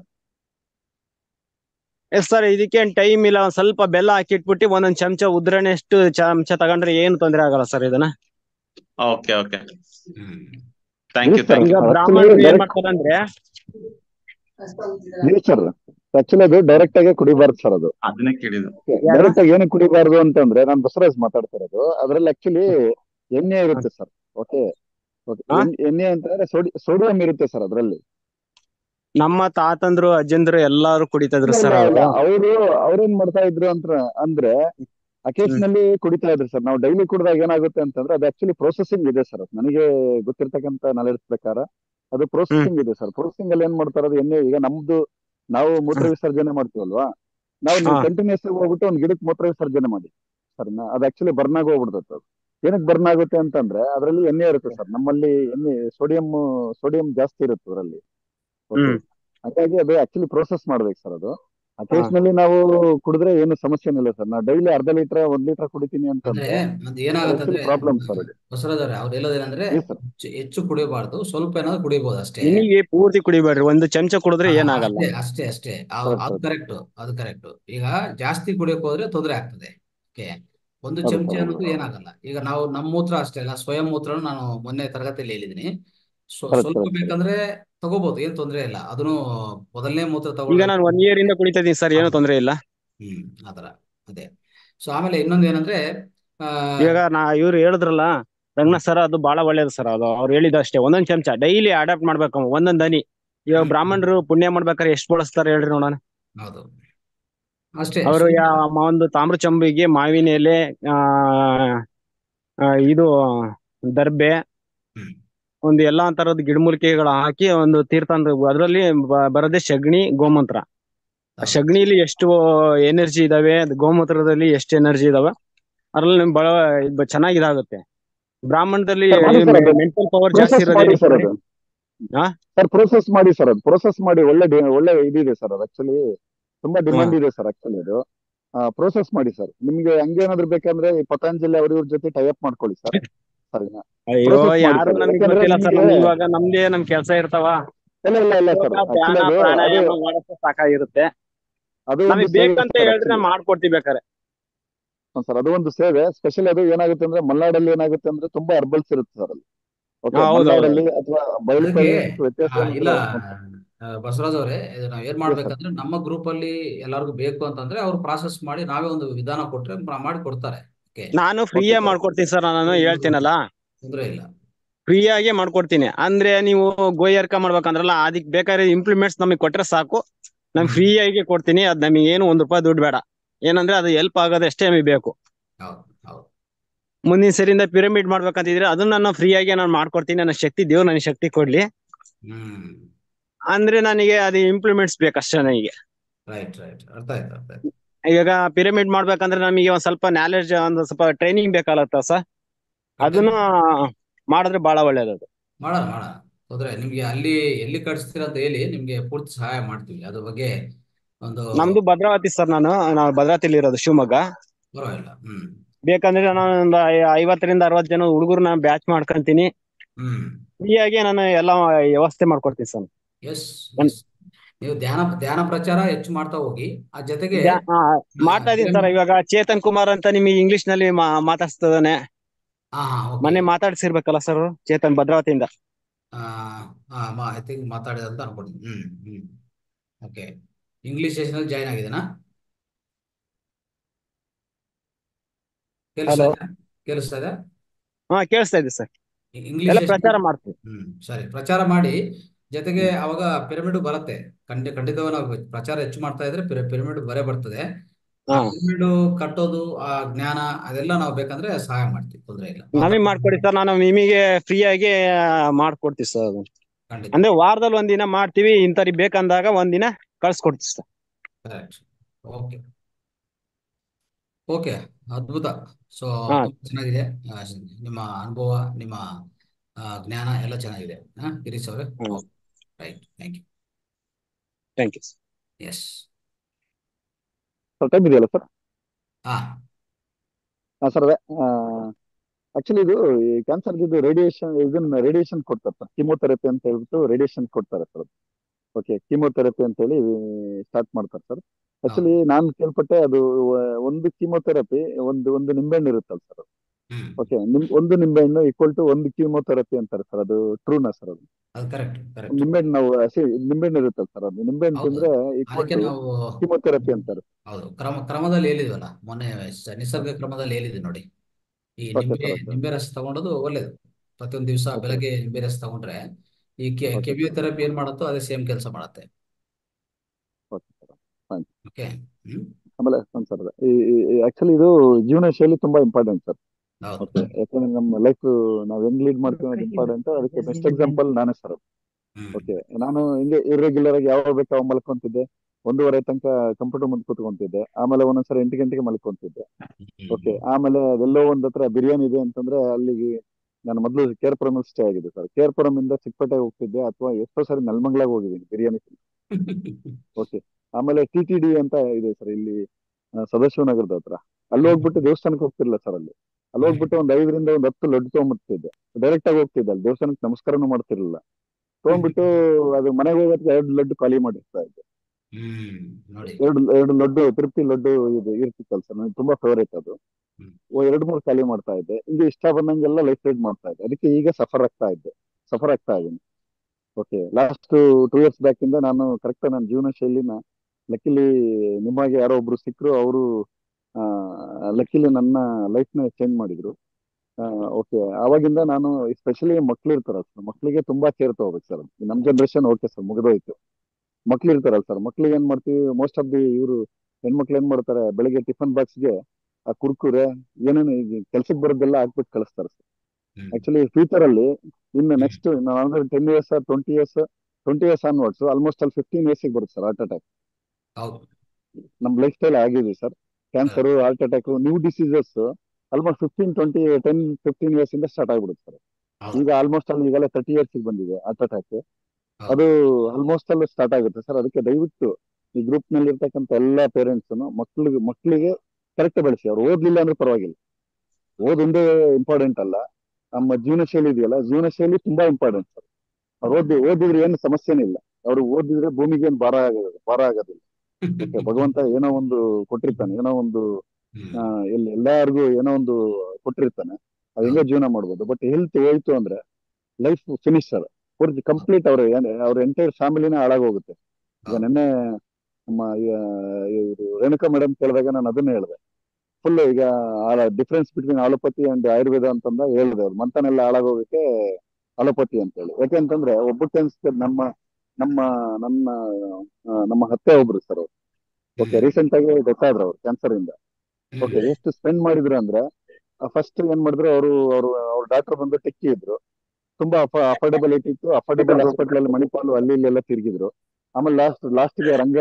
ಎಸ್ ಸರ್ ಇದಕ್ಕೇನ್ ಟೈಮ್ ಇಲ್ಲ ಒಂದ್ ಸ್ವಲ್ಪ ಬೆಲ್ಲ ಹಾಕಿಟ್ಬಿಟ್ಟು ಒಂದೊಂದ್ ಚಮಚ ಉದ್ರಣೆ ಎಷ್ಟು ಚಮಚ ತಗೊಂಡ್ರೆ ಏನು ತೊಂದ್ರೆ ಆಗಲ್ಲ ಸರ್ ಇದನ್ನ ಓಕೆ ಓಕೆ ಹ್ಮ್ ಥ್ಯಾಂಕ್ ಯು ಸರ್ ಥ್ಯಾಂಕ್ ಈಗ ಯು ಬ್ರಾಹ್ಮಣರು ಏನ್ ಡೈರೆಕ್ಟ್ ಮಾಡ್ತಾರಂದ್ರೆ ನೀವು ಸರ್ ಆಕ್ಚುಲಿ ಅದು ಡೈರೆಕ್ಟ್ ಆಗಿ ಕುಡಿಬಾರ್ದು ಸರ್ ಅದು ಅದನ್ನೇ ಕೇಳಿದ್ದು ಯಾರು ಡೈರೆಕ್ಟ್ ಆಗಿ ಏನಕ್ಕೆ ಕುಡಿಬಾರ್ದು ಅಂತಂದ್ರೆ ನಾನು ಬಸವರಾಜ್ ಮಾತಾಡ್ತಾ ಇರೋದು ಅದ್ರಲ್ಲಿ ಆಕ್ಚುಲಿ ಎಣ್ಣೆ ಇರುತ್ತೆ ಸರ್ ಓಕೆ ಓಕೆ ಹಾ ಎಣ್ಣೆ ಅಂತಂದ್ರೆ ಸೋಡಿ ಸೋಡಿಯಂ ಇರುತ್ತೆ ಸರ್ ಅದ್ರಲ್ಲಿ ನಮ್ಮ ತಾತಂದ್ರು ಅಜ್ಜಂದ್ರು ಎಲ್ಲಾರು ಕುಡಿತಿದ್ರು ಇಲ್ಲ ಸರ್ ಇಲ್ಲ ಇಲ್ಲ ಅವರು ಅವರು ಅವ್ರೇನ್ ಮಾಡ್ತಾ ಇದ್ರು ಅಂತ ಅಂದ್ರೆ ಹ್ಮ್ ಅಕೇಶನಲ್ಲಿ ಕುಡಿತಾ ಇದ್ರು ಸರ್ ನಾವು ಡೈಲಿ ಕುಡಿದಾಗ ಏನಾಗುತ್ತೆ ಅಂತಂದ್ರೆ ಅದು ಆಕ್ಚುಲಿ ಪ್ರೊಸೆಸಿಂಗ್ ಇದೆ ಸರ್ ನನಗೆ ಗೊತ್ತಿರ್ತಕ್ಕಂತ ನಾಲೆಡ್ಜ್ ಪ್ರಕಾರ ಅದು ಹ್ಮ್ ಪ್ರೊಸೆಸಿಂಗ್ ಇದೆ ಸರ್ ಪ್ರೊಸೆಸಿಂಗ್ ಅಲ್ಲಿ ಏನ್ ಮಾಡ್ತಾರೆ ಅದು ಎಣ್ಣೆ ಈಗ ನಮ್ದು ನಾವು ಮೂತ್ರ ಹ್ಮ್ ವಿಸರ್ಜನೆ ಮಾಡ್ತೀವಲ್ವಾ ನಾವು ಹಾ ನೀವು ಕಂಟಿನ್ಯೂಸ್ ಹೋಗ್ಬಿಟ್ಟು ಒಂದ್ ಗಿಡಕ್ಕೆ ಮೂತ್ರ ವಿಸರ್ಜನೆ ಮಾಡಿ ಸರಿನಾ ಅದು ಆಕ್ಚುಲಿ ಬರ್ನ್ ಆಗಿ ಹೋಗ್ಬಿಡ್ತದೆ ಅದು ಏನಕ್ಕೆ ಬರ್ನ್ ಆಗುತ್ತೆ ಅಂತಂದ್ರೆ ಅದರಲ್ಲಿ ಎಣ್ಣೆ ಇರುತ್ತೆ ಸರ್ ನಮ್ಮಲ್ಲಿ ಎಣ್ಣೆ ಸೋಡಿಯಂ ಸೋಡಿಯಂ ಜಾಸ್ತಿ ಇರುತ್ತೆ ಅದರಲ್ಲಿ ಓಕೆ ಹ್ಮ್ ಹಾಗಾಗಿ ಅದು ಆಕ್ಚುಲಿ ಪ್ರೋಸೆಸ್ ಮಾಡ್ಬೇಕು ಸರ್ ಅದು ಹಾ ಅಕೇಶನಲ್ಲಿ ನಾವು ಕುಡಿದ್ರೆ ಏನು ಸಮಸ್ಯೆ ಇಲ್ಲ ಸರ್ ನಾ ಡೈಲಿ ಅರ್ಧ ಲೀಟರ್ ಒಂದ್ ಲೀಟರ್ ಕುಡಿತೀನಿ ಅಂದ್ರೆ ಅಂತಂದ್ರೆ ಅದು ಏನಾಗುತ್ತೆ ಆಕ್ಚುಲಿ ಅಂದ್ರೆ ಪ್ರಾಬ್ಲಮ್ ಸರ್ ಅದು ಬಸವರಾಜ್ ಅವ್ರೆ ಅವ್ರು ಹೇಳೋದೇನಂದ್ರೆ ಈ ಸರ್ ಹೆಚ್ಚು ಹೆಚ್ಚು ಕುಡಿಯಬಾರ್ದು ಸ್ವಲ್ಪ ಏನಾದ್ರು ಕುಡಿಬಹುದು ಅಷ್ಟೇ ನಿಮಗೆ ಪೂರ್ತಿ ಕುಡಿಬೇಡ್ರಿ ಒಂದು ಚಮಚ ಕುಡಿದ್ರೆ ಹಾ ಏನಾಗಲ್ಲ ಅಷ್ಟೇ ಅಷ್ಟೇ ಅಷ್ಟೇ ಆ- ಕರೆಕ್ಟ್ ಅದು ಸರ್ ಕರೆಕ್ಟ್ ಅದು ಕರೆಕ್ಟ್ ಈಗ ಜಾಸ್ತಿ ಕುಡಿಯಕ್ ಹೋದ್ರೆ ತೊಂದರೆ ಆಗ್ತದೆ ಓಕೆ ಒಂದು ಹೌದು ಚಮಚ ಸರ್ ಹೌದು ಅನ್ನೋದು ಏನಾಗಲ್ಲ ಈಗ ನಾವು ನಮ್ಮ ಮೂತ್ರ ಅಷ್ಟೇ ಅಲ್ಲ ಸ್ವಯಂ ಮೂತ್ರನು ನಾನು ಮೊನ್ನೆ ತರಗತಿಯಲ್ಲಿ ಹೇಳಿದ್ದೀನಿ ಸ್ವ- ಕರೆಕ್ಟ್ ಸ್ವಲ್ಪ ಕರೆಕ್ಟ್ ಸರ್ ಬೇಕಂದ್ರೆ ತಗೋಬಹುದು ಏನ್ ತೊಂದರೆ ಇಲ್ಲ ಅದನ್ನು ಮೊದಲನೇ ಮೂತ್ರ ಈಗ ತಗೊಳ್ಳೋದು ನಾನು ಒನ್ ಇಯರ್ ಇಂದ ಕುಡಿತಾ ಇದೀನಿ ಸರ್ ಏನು ತೊಂದ್ರೆ ಇಲ್ಲ ಹ್ಮ್ ಆತರ ಅದೇ ಸೊ ಆಮೇಲೆ ಇನ್ನೊಂದು ಏನಂದ್ರೆ ಆ ಇವಾಗ ನಾ ಇವ್ರು ಹೇಳಿದ್ರಲ್ಲ ರಂಗನಾಥ್ ಸರ್ ಅದು ಬಹಳ ಒಳ್ಳೇದು ಸರ್ ಅದು ಅವ್ರು ಹೇಳಿದ ಅಷ್ಟೇ ಒಂದೊಂದ್ ಚಮಚ ಡೈಲಿ ಅಡಾಪ್ಟ್ ಮಾಡ್ಬೇಕು ಒಂದೊಂದ್ ಹನಿ ಇವಾಗ ಹ್ಮ್ ಹ್ಮ್ ಬ್ರಾಹ್ಮಣರು ಪುಣ್ಯ ಮಾಡ್ಬೇಕಾದ್ರೆ ಎಷ್ಟು ಬಳಸ್ತಾರೆ ಹೇಳ್ರಿ ನೋಡೋಣ ಹೌದು ಅಷ್ಟೇ ಅವರು ಸ್ವಲ್ಪ ಯಾ ಒಂದು ತಾಮ್ರ ಚಂಬಿಗೆ ಮಾವಿನ ಎಲೆ ಆ ಆ, ಇದು ದರ್ಬೆ ಹ್ಮ್ ಒಂದು ಎಲ್ಲಾ ತರದ ಗಿಡಮೂಲಿಕೆಗಳು ಹಾಕಿ ಒಂದು ತೀರ್ಥ ಅದರಲ್ಲಿ ಬರದೆ ಸಗಣಿ ಗೋಮೂತ್ರ ಆ ಹೌದು ಸಗಣಿಲಿ ಎಷ್ಟು ಎನರ್ಜಿ ಇದಾವೆ ಅದು ಗೋಮೂತ್ರದಲ್ಲಿ ಎಷ್ಟು ಎನರ್ಜಿ ಇದಾವೆ ಅದ್ರಲ್ಲಿ ನಿಮ್ಗೆ ಬಹಳ ಇದು ಚೆನ್ನಾಗಿ ಇದಾಗುತ್ತೆ ಬ್ರಾಹ್ಮಣದಲ್ಲಿ ಸರ್ ಮಾಡಿ ಸರ್ ಅದು ಮೆಂಟಲ್ ಪವರ್ ಜಾಸ್ತಿ ಪ್ರೋಸೆಸ್ ಇರೋದು ಮಾಡಿ ಏನಕ್ಕೆ ಸರ್ ನೋಡಿ ಅದು ಹಾ ಸರ್ ಪ್ರೋಸೆಸ್ ಮಾಡಿ ಸರ್ ಅದು ಪ್ರೋಸೆಸ್ ಮಾಡಿ ಒಳ್ಳೆ ಡಿ- ಒಳ್ಳೆ ಇದಿದೆ ಸರ್ ಅದು ಆಕ್ಚುಲಿ ತುಂಬಾ ಹಾ ಡಿಮಾಂಡ್ ಇದೆ ಸರ್ ಆಕ್ಚುಲಿ ಅದು ಪ್ರೋಸೆಸ್ ಮಾಡಿ ಸರ್ ನಿಮ್ಗೆ ಹಂಗೇನಾದ್ರು ಬೇಕಂದ್ರೆ ಈ ಪತಂಜಲಿ ಅವ್ರ ಇವ್ರ ಜೊತೆ ಟೈ ಅಪ್ ಮಾಡ್ಕೊಳ್ಳಿ ಸರ್ ಸರಿನಾ ಅಯ್ಯೋ ಪ್ರೋಸೆಸ್ ಮಾಡಿ ಯಾರು ಸರ್ ನಮಗೆ ಯಾಕಂದ್ರೆ ಗೊತ್ತಿಲ್ಲ ಸರ್ ನಿಮ್ಗೆ ನಮ್ಗೆ ಇವಾಗ ನಮ್ದೇ ನಮ್ ಕೆಲಸ ಇರ್ತಾವ ಇಲ್ಲ ಇಲ್ಲ ಇಲ್ಲ ಸರ್ ಯೋಗ ಧ್ಯಾನ ಆಕ್ಚುಲಿ ಅದು ಅದು ಪ್ರಾಣಾಯಾಮ ಮಾಡಕ್ಕೆ ಸಾಕಾಗಿರುತ್ತೆ ಅದು ಒಂದು ನಮಗೆ ಸೇವೆ ಬೇಕಂತ ಸರ್ ಹೇಳಿದ್ರೆ ಆಕ್ಚುಲಿ ಮಾಡ್ಕೊಡ್ತೀವಿ ಬೇಕಾರೆ ಸರ್ ಅದು ಒಂದು ಸೇವೆ ಸ್ಪೆಷಲ್ ಅದು ಏನಾಗುತ್ತೆ ಅಂದ್ರೆ ಮಲ್ನಾಡಲ್ಲಿ ಏನಾಗುತ್ತೆ ಅಂದ್ರೆ ತುಂಬಾ ಹರ್ಬಲ್ಸ್ ಇರುತ್ತೆ ಸರ್ ಅಲ್ಲಿ ಓಕೆ ಹಾ ಹೌದು ಹೌದು ಮಲ್ನಾಡಲ್ಲಿ ಅಥವಾ ಬಯಲು ಅದಕ್ಕೆ ಪ್ರದೇಶಕ್ಕೆ ವ್ಯತ್ಯಾಸ ಆ, ಇಲ್ಲ ಏನಿದೆ ಆ, ಬಸವರಾಜ್ ಅವರೇ ಇದು ನಾವ್ ಏನ್ ಎಸ್ ಸರ್ ಮಾಡ್ಬೇಕಂದ್ರೆ ನಮ್ಮ ಗ್ರೂಪ್ ಅಲ್ಲಿ ಎಲ್ಲರಿಗೂ ಬೇಕು ಅಂತಂದ್ರೆ ಅವ್ರು ಪ್ರಾಸೆಸ್ ಮಾಡಿ ನಾವೇ ಒಂದು ವಿಧಾನ ಕೊಟ್ರೆ ಮಾ- ಮಾಡಿ ಕೊಡ್ತಾರೆ ಓಕೆ ನಾನು ಓಕೆ ಫ್ರೀಯೇ ಸರ್ ಮಾಡ್ಕೊಡ್ತೀನಿ ಸರ್ ನಾನು ಹೇಳ್ತೀನಲ್ಲ ತೊಂದರೆ ಇಲ್ಲ ಫ್ರೀಯಾಗಿ ಮಾಡ್ಕೊಡ್ತೀನಿ ಅಂದ್ರೆ ನೀವು ಗೋಯರ್ಕ ಮಾಡ್ಬೇಕಂದ್ರಲ್ಲ ಅದಕ್ಕೆ ಬೇಕಾದ್ರೆ ಇಂಪ್ಲಿಮೆಂಟ್ಸ್ ನಮಗೆ ಕೊಟ್ರೆ ಸಾಕು ನಾನು ಹ್ಮ್ ಫ್ರೀಯಾಗಿ ಕೊಡ್ತೀನಿ ಅದ್ ನಮಗೆ ಏನು ಒಂದ್ ರೂಪಾಯಿ ದುಡ್ಡು ಬೇಡ ಏನಂದ್ರೆ ಅದು ಹೆಲ್ಪ್ ಆಗೋದು ಅಷ್ಟೇ ನಮಗೆ ಬೇಕು ಹೌದು ಹೌದು ಮುಂದಿನ ಸರಿಯಿಂದ ಪಿರಮಿಡ್ ಮಾಡ್ಬೇಕಂತಿದ್ರೆ ಅದನ್ನ ನಾನು ಫ್ರೀಯಾಗಿ ನಾನು ಮಾಡ್ಕೊಡ್ತೀನಿ ನನ್ನ ಶಕ್ತಿ ದೇವ್ರು ನನಗೆ ಶಕ್ತಿ ಕೊಡ್ಲಿ ಹ್ಮ್ ಅಂದ್ರೆ ನನಗೆ ಅದು ಇಂಪ್ಲಿಮೆಂಟ್ಸ್ ಬೇಕಷ್ಟೇ ನನಗೆ ರೈಟ್ ರೈಟ್ ಅರ್ಥ ಆಯ್ತು ಅರ್ಥ ಆಯ್ತು ಇವಾಗ ಪಿರಮಿಡ್ ಮಾಡ್ಬೇಕಂದ್ರೆ ನಮಗೆ ಒಂದ್ ಸ್ವಲ್ಪ ನಾಲೆಡ್ಜ್ ಒಂದು ಸ್ವಲ್ಪ ಟ್ರೈನಿಂಗ್ ಬೇಕಾಗತ್ತ ಸರ್ ಅದನ್ನ ಮಾಡಿದ್ರೆ ಬಹಳ ಒಳ್ಳೇದು ಅದು ಮಾಡೋಣ ಮಾಡೋಣ ತೊಂದ್ರೆ ನಿಮ್ಗೆ ಅಲ್ಲಿ ಎಲ್ಲಿ ಕಟ್ಸ್ತೀರ ಅಂತ ಹೇಳಿ ನಿಮ್ಗೆ ಪೂರ್ತಿ ಸಹಾಯ ಮಾಡ್ತೀವಿ ಅದ್ರ ಬಗ್ಗೆ ಒಂದು ನಮ್ದು ಭದ್ರಾವತಿ ಸರ್ ನಾನು ನಾವು ಭದ್ರಾವತಿಲಿ ಇರೋದು ಶಿವಮೊಗ್ಗ ಪರವಾಗಿಲ್ಲ ಹ್ಮ್ ಬೇಕಂದ್ರೆ ನಾನು ಒಂದು ಐ- ಐವತ್ತರಿಂದ ಅರವತ್ತು ಜನ ಹುಡುಗರು ಬ್ಯಾಚ್ ಮಾಡ್ಕೊಂತೀನಿ ಹ್ಮ್ ಫ್ರೀಯಾಗಿ ನಾನು ಎಲ್ಲ ವ್ಯವಸ್ಥೆ ಮಾಡ್ಕೊಡ್ತೀನಿ ಸರ್ ಎಸ್ ಎಸ್ ನೀವು ಧ್ಯಾನ ಧ್ಯಾನ ಪ್ರಚಾರ ಹೆಚ್ಚು ಮಾಡ್ತಾ ಹೋಗಿ ಆ ಜೊತೆಗೆ ದ್ಯಾ- ಆ, ಮಾಡ್ತಾ ಇದೀನಿ ಸರ್ ಇವಾಗ ಚೇತನ್ ಕುಮಾರ್ ಅಂತ ನಿಮಗೆ ಇಂಗ್ಲಿಷ್ ನಲ್ಲಿ ಮಾ- ಮಾತಾಡ್ಸ್ತಿದಾನೆ ಹಾ ಹಾ ಓಕೆ ಮೊನ್ನೆ ಮಾತಾಡ್ಸಿರ್ಬೇಕಲ್ಲ ಸರ್ ಚೇತನ್ ಭದ್ರಾವತಿಯಿಂದ ಐ ಥಿಂಕ್ ಮಾತಾಡಿದ ಅಂತ ಅನ್ಕೊಂಡಿದ್ದೀನಿ ಹ್ಮ್ ಹ್ಮ್ ಓಕೆ ಇಂಗ್ಲಿಷ್ ಸೆಷನಲ್ಲಿ ಜಾಯ್ನ್ ಆಗಿದ್ದಾನಾ ಕೇಳಿಸ್ತಾ ಹಲೋ ಇದೆ ಕೇಳಿಸ್ತಾ ಇದೆ ಹಾ ಕೇಳಿಸ್ತಾ ಇದೆ ಸರ್ ಇಂಗ್ಲಿಷ್ ಎಲ್ಲ ಸೆಷನ್ ಪ್ರಚಾರ ಮಾಡ್ತೀವಿ ಹ್ಮ್ ಸರಿ ಪ್ರಚಾರ ಮಾಡಿ ಜೊತೆಗೆ ಅವಾಗ ಪಿರಮಿಡ್ ಬರುತ್ತೆ ಖಂಡಿತ ಖಂಡಿತವಾಗಿ ನಾವು ಪ್ರಚಾರ ಹೆಚ್ಚು ಮಾಡ್ತಾ ಇದ್ರೆ ಪಿರಮಿಡ್ ಬರೇ ಬರ್ತದೆ ಆ ಹಾ ಪಿರಮಿಡ್ ಕಟ್ಟೋದು ಆ ಜ್ಞಾನ ಅದೆಲ್ಲ ನಾವು ಬೇಕಂದ್ರೆ ಸಹಾಯ ಮಾಡ್ತೀವಿ ತೊಂದರೆ ಇಲ್ಲ ನಮಗೆ ಮಾತಾಡ್ಕೊಂಡು ಮಾಡ್ಕೊಡಿ ಸರ್ ನಾನು ನಿಮಗೆ ಫ್ರೀಯಾಗಿ ಮಾಡ್ಕೊಡ್ತೀವಿ ಸರ್ ಅದು ಖಂಡಿತ ಅಂದ್ರೆ ವಾರದಲ್ಲಿ ಒಂದಿನ ಮಾಡ್ತೀವಿ ಇಂಥವ್ರಿಗೆ ಬೇಕಂದಾಗ ಒಂದಿನ ಕಳ್ಸ್ಕೊಡ್ತೀವಿ ಸರ್ ಕರೆಕ್ಟ್ ಓಕೆ ಓಕೆ ಅದ್ಭುತ ಸೊ ಹಾ ತುಂಬಾ ಚೆನ್ನಾಗಿದೆ ಆ, ನಿಮ್ಮ ಅನುಭವ ನಿಮ್ಮ ಆ, ಜ್ಞಾನ ಎಲ್ಲ ಚೆನ್ನಾಗಿದೆ ಹಾ ಗಿರೀಶ್ ಅವರೇ hmm okay right thank you thank you yes sir time ಇದೆಯಲ್ಲ ಸರ್ ಹಾ ಹಾ ಸರ್ ಅದೇ ಆಕ್ಚುಲಿ ಇದು ಈ ಕ್ಯಾನ್ಸರ್ ಇದು ರೇಡಿಯೇಷನ್ ಇದನ್ನ ರೇಡಿಯೇಷನ್ ಕೊಡ್ತಾರೆ ಸರ್ ಕಿಮೋಥೆರಪಿ ಅಂತ ಹೇಳ್ಬಿಟ್ಟು ರೇಡಿಯೇಷನ್ ಕೊಡ್ತಾರೆ ಸರ್ ಓಕೆ ಕಿಮೋಥೆರಪಿ ಅಂತ ಹೇಳಿ ಸ್ಟಾರ್ಟ್ ಮಾಡ್ತಾರೆ ಸರ್ ಹೌದು ಆಕ್ಚುಲಿ ನಾನು ಕೇಳ್ಪಟ್ಟೆ ಅದು ಆ, ಒಂದು ಕಿಮೋಥೆರಪಿ ಒಂದು ಒಂದು ನಿಂಬೆಹಣ್ಣು ಇರುತ್ತಲ್ಲ ಸರ್ ಹ್ಮ್ ಓಕೆ ನಿಮ್ ಒಂದು ನಿಂಬೆಹಣ್ಣು ಈಕ್ವಲ್ ಟು ಒಂದು ಕಿಮೋಥೆರಪಿ ಅಂತಾರೆ ಸರ್ ಅದು ಟ್ರೂನಾ ಸರ್ ಅದು ಅದು ಕರೆಕ್ಟ್ ಕರೆಕ್ಟ್ ನಿಂಬೆಹಣ್ಣು ನಾವು ಹಸಿ ನಿಂಬೆಹಣ್ಣು ಇರುತ್ತಲ್ಲ ಸರ್ ಅದು ನಿಂಬೆಹಣ್ಣು ಹೌದು ತಿಂದ್ರೆ ಈಕ್ವಲ್ ಅದಕ್ಕೆ ಟು ನಾವು ಕಿಮೋಥೆರಪಿ ಅಂತಾರೆ ಹೌದು ಕ್ರಮ ಕ್ರಮದಲ್ಲಿ ಹೇಳಿದ್ವಲ್ಲ ಮೊನ್ನೆ ಸ- ನಿಸರ್ಗ ಕ್ರಮದಲ್ಲಿ ಹೇಳಿದ್ವಿ ನೋಡಿ ಈ ಓಕೆ ನಿಂಬೆ ಸರ್ ಓಕೆ ನಿಂಬೆ ರಸ ತಗೊಂಡದು ಒಳ್ಳೇದು ಪ್ರತಿಯೊಂದು ದಿವಸ ಓಕೆ ಬೆಳಗ್ಗೆ ನಿಂಬೆ ರಸ ತಗೊಂಡ್ರೆ ಈ ಕೆ ಓಕೆ ಸರ್ ಕೆಮಿಯೋಥೆರಪಿ ಏನ್ ಮಾಡುತ್ತೋ ಅದೇ ಸೇಮ್ ಕೆಲಸ ಮಾಡುತ್ತೆ okay sir fine okay hmm ಆಮೇಲೆ ಒಂದು ಸರ್ ಆಕ್ಚುಲಿ ಇದು ಜೀವನ ಶೈಲಿ ತುಂಬಾ ಇಂಪಾರ್ಟೆಂಟ್ ಸರ್ ಹೌದು ಓಕೆ ಯಾಕಂದ್ರೆ ನಮ್ಮ ಲೈಫ್ ನಾವು ಹೆಂಗ್ ಲೀಡ್ ಮಾಡ್ತೀವಿ ಅನ್ನೋದು ಇಂಪಾರ್ಟೆಂಟ್ ಅದಕ್ಕೆ ಬೆಸ್ಟ್ ಎಕ್ಸಾಂಪಲ್ ನಾನೇ ಸರ್ ಹ್ಮ್ ಓಕೆ ನಾನು ಹಿಂಗೆ ಇರ್ರೆಗ್ಯುಲರ್ ಆಗಿ ಯಾವಾಗ ಬೇಕು ಅವಾಗ ಮಲ್ಕೊಂತಿದ್ದೆ ಒಂದೂವರೆ ತನಕ ಕಂಪ್ಯೂಟರ್ ಮುಂದೆ ಕೂತ್ಕೊಂತಿದ್ದೆ ಆಮೇಲೆ ಒಂದೊಂದ್ಸರಿ ಎಂಟು ಗಂಟೆಗೆ ಮಲ್ಕೊಂತಿದ್ದೆ ಓಕೆ ಹ್ಮ್ ಆಮೇಲೆ ಅದೆಲ್ಲೋ ಒಂದ್ ಹತ್ರ ಬಿರಿಯಾನಿ ಇದೆ ಅಂತಂದ್ರೆ ಅಲ್ಲಿಗೆ ನಾನು ಮೊದಲು ಕೇರ್ ಪುರಂ ಸ್ಟೇ ಆಗಿದೆ ಸರ್ ಕೇರ್ ಪುರಂ ಇಂದ ಚಿಕ್ಕಪೇಟೆಗೆ ಹೋಗ್ತಿದ್ದೆ ಅಥವಾ ಎಷ್ಟೋ ಸರಿ ನೆಲಮಂಗ್ಲಾಗ ಹೋಗಿದ್ದೀನಿ ಬಿರಿಯಾನಿ ಓಕೆ ಆಮೇಲೆ ಟಿ ಟಿ ಡಿ ಅಂತ ಇದೆ ಸರ್ ಇಲ್ಲಿ ಆ, ಸದಾಶಿವನಗರದ ಹತ್ರ ಅಲ್ಲಿ ಹೋಗ್ಬಿಟ್ಟು ದೇವಸ್ಥಾನಕ್ಕೆ ಹೋಗ್ತಿರ್ಲಿಲ್ಲ ಸರ್ ಅಲ್ಲಿ ಅಲ್ಲಿ ಹ್ಮ್ ಹೋಗ್ಬಿಟ್ಟು ಒಂದ್ ಐದರಿಂದ ಒಂದ್ ಹತ್ತು ಲಡ್ಡು ತಗೊಂಡ್ಬಿಡ್ತಿದ್ದೆ ಡೈರೆಕ್ಟ್ ಆಗಿ ಹೋಗ್ತಿದ್ದೆ ಅಲ್ಲಿ ದೇವಸ್ಥಾನಕ್ಕೆ ನಮಸ್ಕಾರನೂ ಮಾಡ್ತಿರ್ಲಿಲ್ಲ ತಗೊಂಡ್ಬಿಟ್ಟು ಅದು ಮನೆಗೆ ಹೋಗೋದಕ್ಕೆ ಎರಡು ಲಡ್ಡು ಖಾಲಿ ಮಾಡಿರ್ತಾ ಇದ್ದೆ ಹ್ಮ್ ನೋಡಿ ಎರಡು ಎರಡು ಲಡ್ಡು ತಿರುಪತಿ ಲಡ್ಡು ಇದು ಇರ್ತಿತ್ತಲ್ಲ ಸರ್ ನನಗೆ ತುಂಬಾ ಫೇವರೇಟ್ ಅದು ಹ್ಮ್ ಓ ಎರಡು ಮೂರು ಖಾಲಿ ಮಾಡ್ತಾ ಇದ್ದೆ ಈಗ ಇಷ್ಟ ಬಂದಂಗೆಲ್ಲ ಲೈಫ್ ಲೀಡ್ ಮಾಡ್ತಾ ಇದ್ದೆ ಅದಕ್ಕೆ ಈಗ ಸಫರ್ ಆಗ್ತಾ ಇದ್ದೆ ಸಫರ್ ಆಗ್ತಾ ಇದ್ದೀನಿ okay last two years back ಇಂದ ನಾನು ಕರೆಕ್ಟ್ ನನ್ನ ಜೀವನ ಶೈಲಿನ ಲಕ್ಕಿಲಿ ನಿಮಗೆ ಯಾರೋ ಒಬ್ರು ಸಿಕ್ಕರು ಅವರು ಲಕ್ಕಿಲಿ ನನ್ನ ಲೈಫ್ ನ ಚೇಂಜ್ ಮಾಡಿದ್ರು ಓಕೆ ಆವಾಗಿಂದ ನಾನು ಸ್ಪೆಷಲಿ ಮಕ್ಳು ಇರ್ತಾರಲ್ಲ ಸರ್ ಮಕ್ಳಿಗೆ ತುಂಬಾ ಕೇರ್ ತಗೋಬೇಕು ಸರ್ ನಮ್ ಜನರೇಷನ್ ಓಕೆ ಸರ್ ಮುಗಿದೋಯ್ತು ಮಕ್ಳು ಇರ್ತಾರಲ್ಲ ಸರ್ ಮಕ್ಳಿಗೆ ಏನ್ ಮಾಡ್ತೀವಿ ಮೋಸ್ಟ್ ಆಫ್ ದಿ ಇವರು ಹೆಣ್ಮಕ್ಳು ಏನ್ ಮಾಡ್ತಾರೆ ಬೆಳಿಗ್ಗೆ ಟಿಫನ್ ಬಾಕ್ಸ್ಗೆ ಆ ಕುರ್ಕುರೆ ಏನೇನು ಕೆಲ್ಸಕ್ಕೆ ಬರೋದೆಲ್ಲ ಹಾಕ್ಬಿಟ್ಟು ಕಳಿಸ್ತಾರೆ ಸರ್ ಹ್ಮ್ ಆಕ್ಚುಲಿ ಫ್ಯೂಚರ್ ಅಲ್ಲಿ ಇನ್ನು ಹ್ಮ್ ನೆಕ್ಸ್ಟ್ ಅಂದ್ರೆ ten years twenty years twenty years onwards almost ಅಲ್ಲಿ ಫಿಫ್ಟೀನ್ ಇಯರ್ಸ್ ಬರುತ್ತೆ ಸರ್ ಹಾರ್ಟ್ ಅಟ್ಯಾಕ್ ಹೌದು ನಮ್ ಲೈಫ್ ಸ್ಟೈಲ್ ಆಗಿದೆ sir cancer correct heart attack new diseases almost fifteen twenty ten fifteen years ಇಂದ start ಆಗ್ಬಿಡುತ್ತೆ sir ಹೌದು ಈಗ ಆಲ್ಮೋಸ್ಟ್ ಅಲ್ಲಿ ಈಗೆಲ್ಲ ತರ್ಟಿ ಇಯರ್ಸ್ ಬಂದಿದೆ ಹಾರ್ಟ್ ಅಟ್ಯಾಕ್ ಹೌದು ಅದು ಆಲ್ಮೋಸ್ಟ್ ಅಲ್ಲಿ ಸ್ಟಾರ್ಟ್ ಆಗುತ್ತೆ ಸರ್ ಅದಕ್ಕೆ ದಯವಿಟ್ಟು ಈ ಗ್ರೂಪ್ ನಲ್ಲಿ ಇರ್ತಕ್ಕಂಥ ಎಲ್ಲಾ ಪೇರೆಂಟ್ಸ್ ಮಕ್ಳಿಗೆ ಮಕ್ಕಳಿಗೆ ಕರೆಕ್ಟ್ ಬೆಳೆಸಿ ಅವ್ರು ಓದ್ಲಿಲ್ಲ ಅಂದ್ರೆ ಪರವಾಗಿಲ್ಲ ಓದೊಂದೇ ಇಂಪಾರ್ಟೆಂಟ್ ಅಲ್ಲ ನಮ್ಮ ಜೀವನ ಶೈಲಿ ಇದೆಯಲ್ಲ ಜೀವನ ಶೈಲಿ ತುಂಬಾ ಇಂಪಾರ್ಟೆಂಟ್ ಸರ್ ಅವ್ರು ಓದಿ ಓದಿದ್ರೆ ಏನು ಸಮಸ್ಯೆನೇ ಇಲ್ಲ ಅವ್ರು ಓದಿದ್ರೆ ಭೂಮಿಗೆ ಏನು ಭಾರ ಆಗೋದಿಲ್ಲ ಭಾರ ಆಗೋದಿಲ್ಲ ಓಕೆ ಭಗವಂತ ಏನೋ ಒಂದು ಕೊಟ್ಟಿರ್ತಾನೆ ಏನೋ ಒಂದು ಹ್ಮ್ ಆ, ಎಲ್ ಎಲ್ಲಾರ್ಗು ಏನೋ ಒಂದು ಕೊಟ್ಟಿರ್ತಾನೆ ಅದ್ ಹೆಂಗೋ ಹೌದು ಜೀವನ ಮಾಡ್ಬೋದು ಬಟ್ ಹೆಲ್ತ್ ಹೋಯ್ತು ಅಂದ್ರೆ ಲೈಫ್ ಫಿನಿಶ್ ಸರ್ ಪೂರ್ತಿ ಹೌದು ಕಂಪ್ಲೀಟ್ ಅವ್ರ ಅವ್ರ ಎಂಟೈರ್ ಫ್ಯಾಮಿಲಿನೇ ಹಾಳಾಗೋಗುತ್ತೆ ಈಗ ಹೌದು ನಿನ್ನೆ ನಮ್ಮ ಇವರು ರೇಣುಕಾ ಮೇಡಮ್ ಕೇಳಿದಾಗ ನಾನು ಅದನ್ನೇ ಹೇಳಿದೆ ಫುಲ್ ಈಗ difference between allopathy and Ayurveda ಅಂತಂದ ಹೇಳಿದೆ ಅವ್ರು ಮಂತನೆಲ್ಲ ಹಾಳಾಗೋಗಕ್ಕೆ ಅಲೋಪತಿ ಅಂತ ಹೇಳಿ ಯಾಕೆಂತಂದ್ರೆ ಒಬ್ಬಟ್ಟು ಅನ್ಸ್ತದೆ ನಮ್ಮ ನಮ್ಮ ನನ್ನ ಆ, ನಮ್ಮ ಹತ್ತೆ ಒಬ್ರು ಸರ್ ಅವ್ರು ಓಕೆ ಹ್ಮ್ ರೀಸೆಂಟ್ ಆಗಿ ಡೆತ್ ಆದ್ರು ಅವ್ರು ಕ್ಯಾನ್ಸರ್ ಇಂದ ಓಕೆ ಹ್ಮ್ ಎಷ್ಟು ಸ್ಪೆಂಡ್ ಮಾಡಿದ್ರು ಅಂದ್ರೆ ಫಸ್ಟ್ ಏನ್ ಮಾಡಿದ್ರು ಅವರು ಅವರು ಅವ್ರ ಡಾಕ್ಟರ್ ಬಂದು ಟೆಕ್ಕಿ ಇದ್ರು ತುಂಬಾ ಅಫೋರ್ಡಬಿಲಿಟಿ ಇತ್ತು ಅಫೋರ್ಡಬಲ್ ಹಾಸ್ಪಿಟಲ್ ಅಲ್ಲಿ ಮಣಿಪಾಲು ಅಲ್ಲಿ ಇಲ್ಲಿ ಎಲ್ಲ ತಿರುಗಿದ್ರು ಆಮೇಲೆ ಲಾಸ್ಟ್ ಲಾಸ್ಟ್ಗೆ ರಂಗ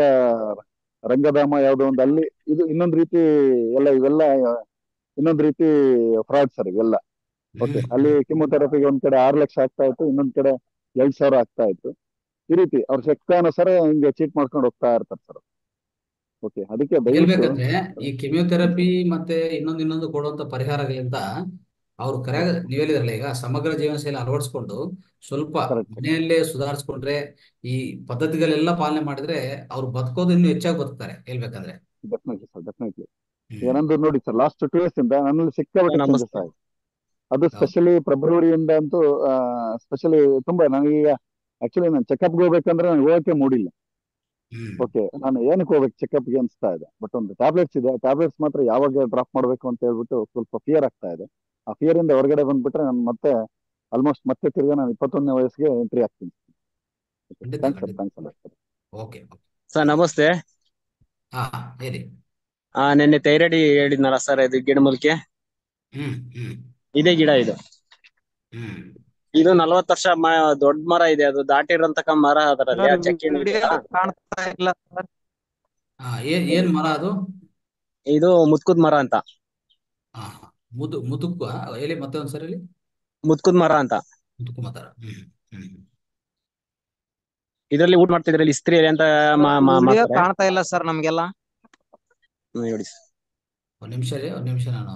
ರಂಗಧಾಮ ಯಾವ್ದೋ ಒಂದು ಅಲ್ಲಿ ಇದು ಇನ್ನೊಂದ್ ರೀತಿ ಎಲ್ಲ ಇವೆಲ್ಲ ಇನ್ನೊಂದ್ ರೀತಿ ಫ್ರಾಡ್ ಸರ್ ಇವೆಲ್ಲ ಓಕೆ ಹ್ಮ್ ಅಲ್ಲಿ ಹ್ಮ್ ಕಿಮೋಥೆರಪಿಗೆ ಒಂದ್ ಕಡೆ ಆರು ಲಕ್ಷ ಆಗ್ತಾ ಇತ್ತು ಇನ್ನೊಂದ್ ಕಡೆ ಎರಡ್ ಸಾವಿರ ಆಗ್ತಾ ಇತ್ತು ಈ ರೀತಿ ಅವ್ರ ಶಕ್ತಾನುಸಾರ ಹಿಂಗೆ ಚೀಟ್ ಮಾಡ್ಕೊಂಡು ಹೋಗ್ತಾ ಇರ್ತಾರೆ ಸರ್ ಓಕೆ ಅದಕ್ಕೆ ದಯವಿಟ್ಟು ಹೇಳ್ಬೇಕಂದ್ರೆ ಈ ಕೆಮಿಯೋಥೆರಪಿ ಮತ್ತೆ ಇನ್ನೊಂದು ಇನ್ನೊಂದು ಕೊಡುವಂತ ಪರಿಹಾರಗಳಿಂದ ಅವ್ರು ಕರೆಯಾಗ ನೀವ್ ಹೇಳಿದ್ರಲ್ಲ ಈಗ ಸಮಗ್ರ ಜೀವನ ಶೈಲಿ ಅಳವಡಿಸ್ಕೊಂಡು ಸ್ವಲ್ಪ ಕರೆಕ್ಟ್ ಮನೆಯಲ್ಲೇ ಸುಧಾರಿಸ್ಕೊಂಡ್ರೆ ಈ ಪದ್ಧತಿಗಳೆಲ್ಲ ಪಾಲನೆ ಮಾಡಿದ್ರೆ ಅವ್ರು ಬದುಕೋದು ಇನ್ನೂ ಹೆಚ್ಚಾಗಿ ಬದುಕ್ತಾರೆ ಹೇಳ್ಬೇಕಂದ್ರೆ ಡೆಫಿನೆಟ್ಲಿ ಸರ್ ಡೆಫಿನೆಟ್ಲಿ ಹ್ಮ್ ಏನಂದ್ರೆ ನೋಡಿ ಸರ್ ಲಾಸ್ಟ್ ಟೂ ಇಯರ್ಸ್ ಇಂದ ನನ್ನಲ್ಲಿ ಸಿಕ್ಕಾಪಟ್ಟೆ ಚೇಂಜಸ್ ನಮಸ್ತೆ ಆಯ್ತು ಅದು ಹೌದು ಸ್ಪೆಷಲಿ ಫೆಬ್ರವರಿಯಿಂದ ಅಂತೂ ಸ್ಪೆಷಲಿ ತುಂಬಾ ನನಗೀಗ ಆಕ್ಚುಲಿ ನಾನು ಚೆಕಪ್ಗೆ ಹೋಗ್ಬೇಕಂದ್ರೆ ನನಗೆ ಹೋಗಕ್ಕೆ ಮೂಡಿಲ್ಲ ಹ್ಮ್ ಓಕೆ ನಾನು ಏನಕ್ಕೆ ಹೋಗ್ಬೇಕು ಚೆಕಪ್ಗೆ ಅನಿಸ್ತಾ ಇದೆ ಬಟ್ ಒಂದು ಟ್ಯಾಬ್ಲೆಟ್ಸ್ ಇದೆ ಟ್ಯಾಬ್ಲೆಟ್ಸ್ ಮಾತ್ರ ಯಾವಾಗ ಡ್ರಾಪ್ ಮಾಡಬೇಕು ಅಂತ ಹೇಳ್ಬಿಟ್ಟು ಸ್ವಲ್ಪ ಫಿಯರ್ ಆಗ್ತಾ ಇದೆ ಆ ಫಿಯರ್ ಇಂದ ಹೊರಗಡೆ ಬಂದ್ಬಿಟ್ರೆ ನಾನು ಮತ್ತೆ ಆಲ್ಮೋಸ್ಟ್ ಮತ್ತೆ ತಿರ್ಗಾ ನಾನು ಇಪ್ಪತ್ತೊಂದನೇ ವಯಸ್ಸಿಗೆ ಎಂಟ್ರಿ ಆಗ್ತೀನಿ ಖಂಡಿತ ಥ್ಯಾಂಕ್ಸ್ ಸರ್ ಖಂಡಿತ ಥ್ಯಾಂಕ್ಸ್ ಅಲ್ಲ ಸರ್ ಓಕೆ ಓಕೆ ಸರ್ ನಮಸ್ತೆ ಹಾ ಹೇಳಿ ಆ ನಿನ್ನೆ ತೈರಡಿ ಹೇಳಿದ್ನಲ್ಲ ಸರ್ ಇದು ಗಿಡಮೂಲಿಕೆ ಹ್ಮ್ ಹ್ಮ್ ಇದೇ ಗಿಡ ಇದು ಹ್ಮ್ ಇದು ನಲವತ್ತು ವರ್ಷ ಮ ದೊಡ್ಡ ಮರ ಇದೆ ಅದು ದಾಟಿರೋಂತಕ ಮರ ಅದರಲ್ಲಿ ಆ ಚಕ್ಕೆ ವಿಡಿಯೋ ಕಾಣ್ತಾ ಇಲ್ಲ ಸರ್ ಹಾ ಏನ್ ಏನ್ ಮರ ಅದು ಇದು ಮುತ್ಕುದ್ ಮರ ಅಂತ ಹಾ ಹಾ. ಮುದು ಮುದುಕು ಆ, ಹೇಳಿ ಮತ್ತೆ ಒಂದ್ಸರಿ ಹೇಳಿ ಮುತ್ಕುದ್ ಮರ ಅಂತ ಮುದುಕು ಮರ ಹ್ಮ್ ಹ್ಮ್ ಇದರಲ್ಲಿ ಊಟ ಮಾಡ್ತಿದ್ರಲ್ಲಿ ಇಸ್ತ್ರಿ ಎಲೆ ಅಂತ ಮಾ- ಮಾ- ವಿಡಿಯೋ ಮಾಡ್ತಾರೆ ಕಾಣ್ತಾ ಇಲ್ಲ ಸರ್ ನಮ್ಗೆಲ್ಲ ಹ್ಮ್, ನೋಡಿ ಒಂದ್ ನಿಮಿಷ ರೀ ಒಂದ್ ನಿಮಿಷ ನಾನು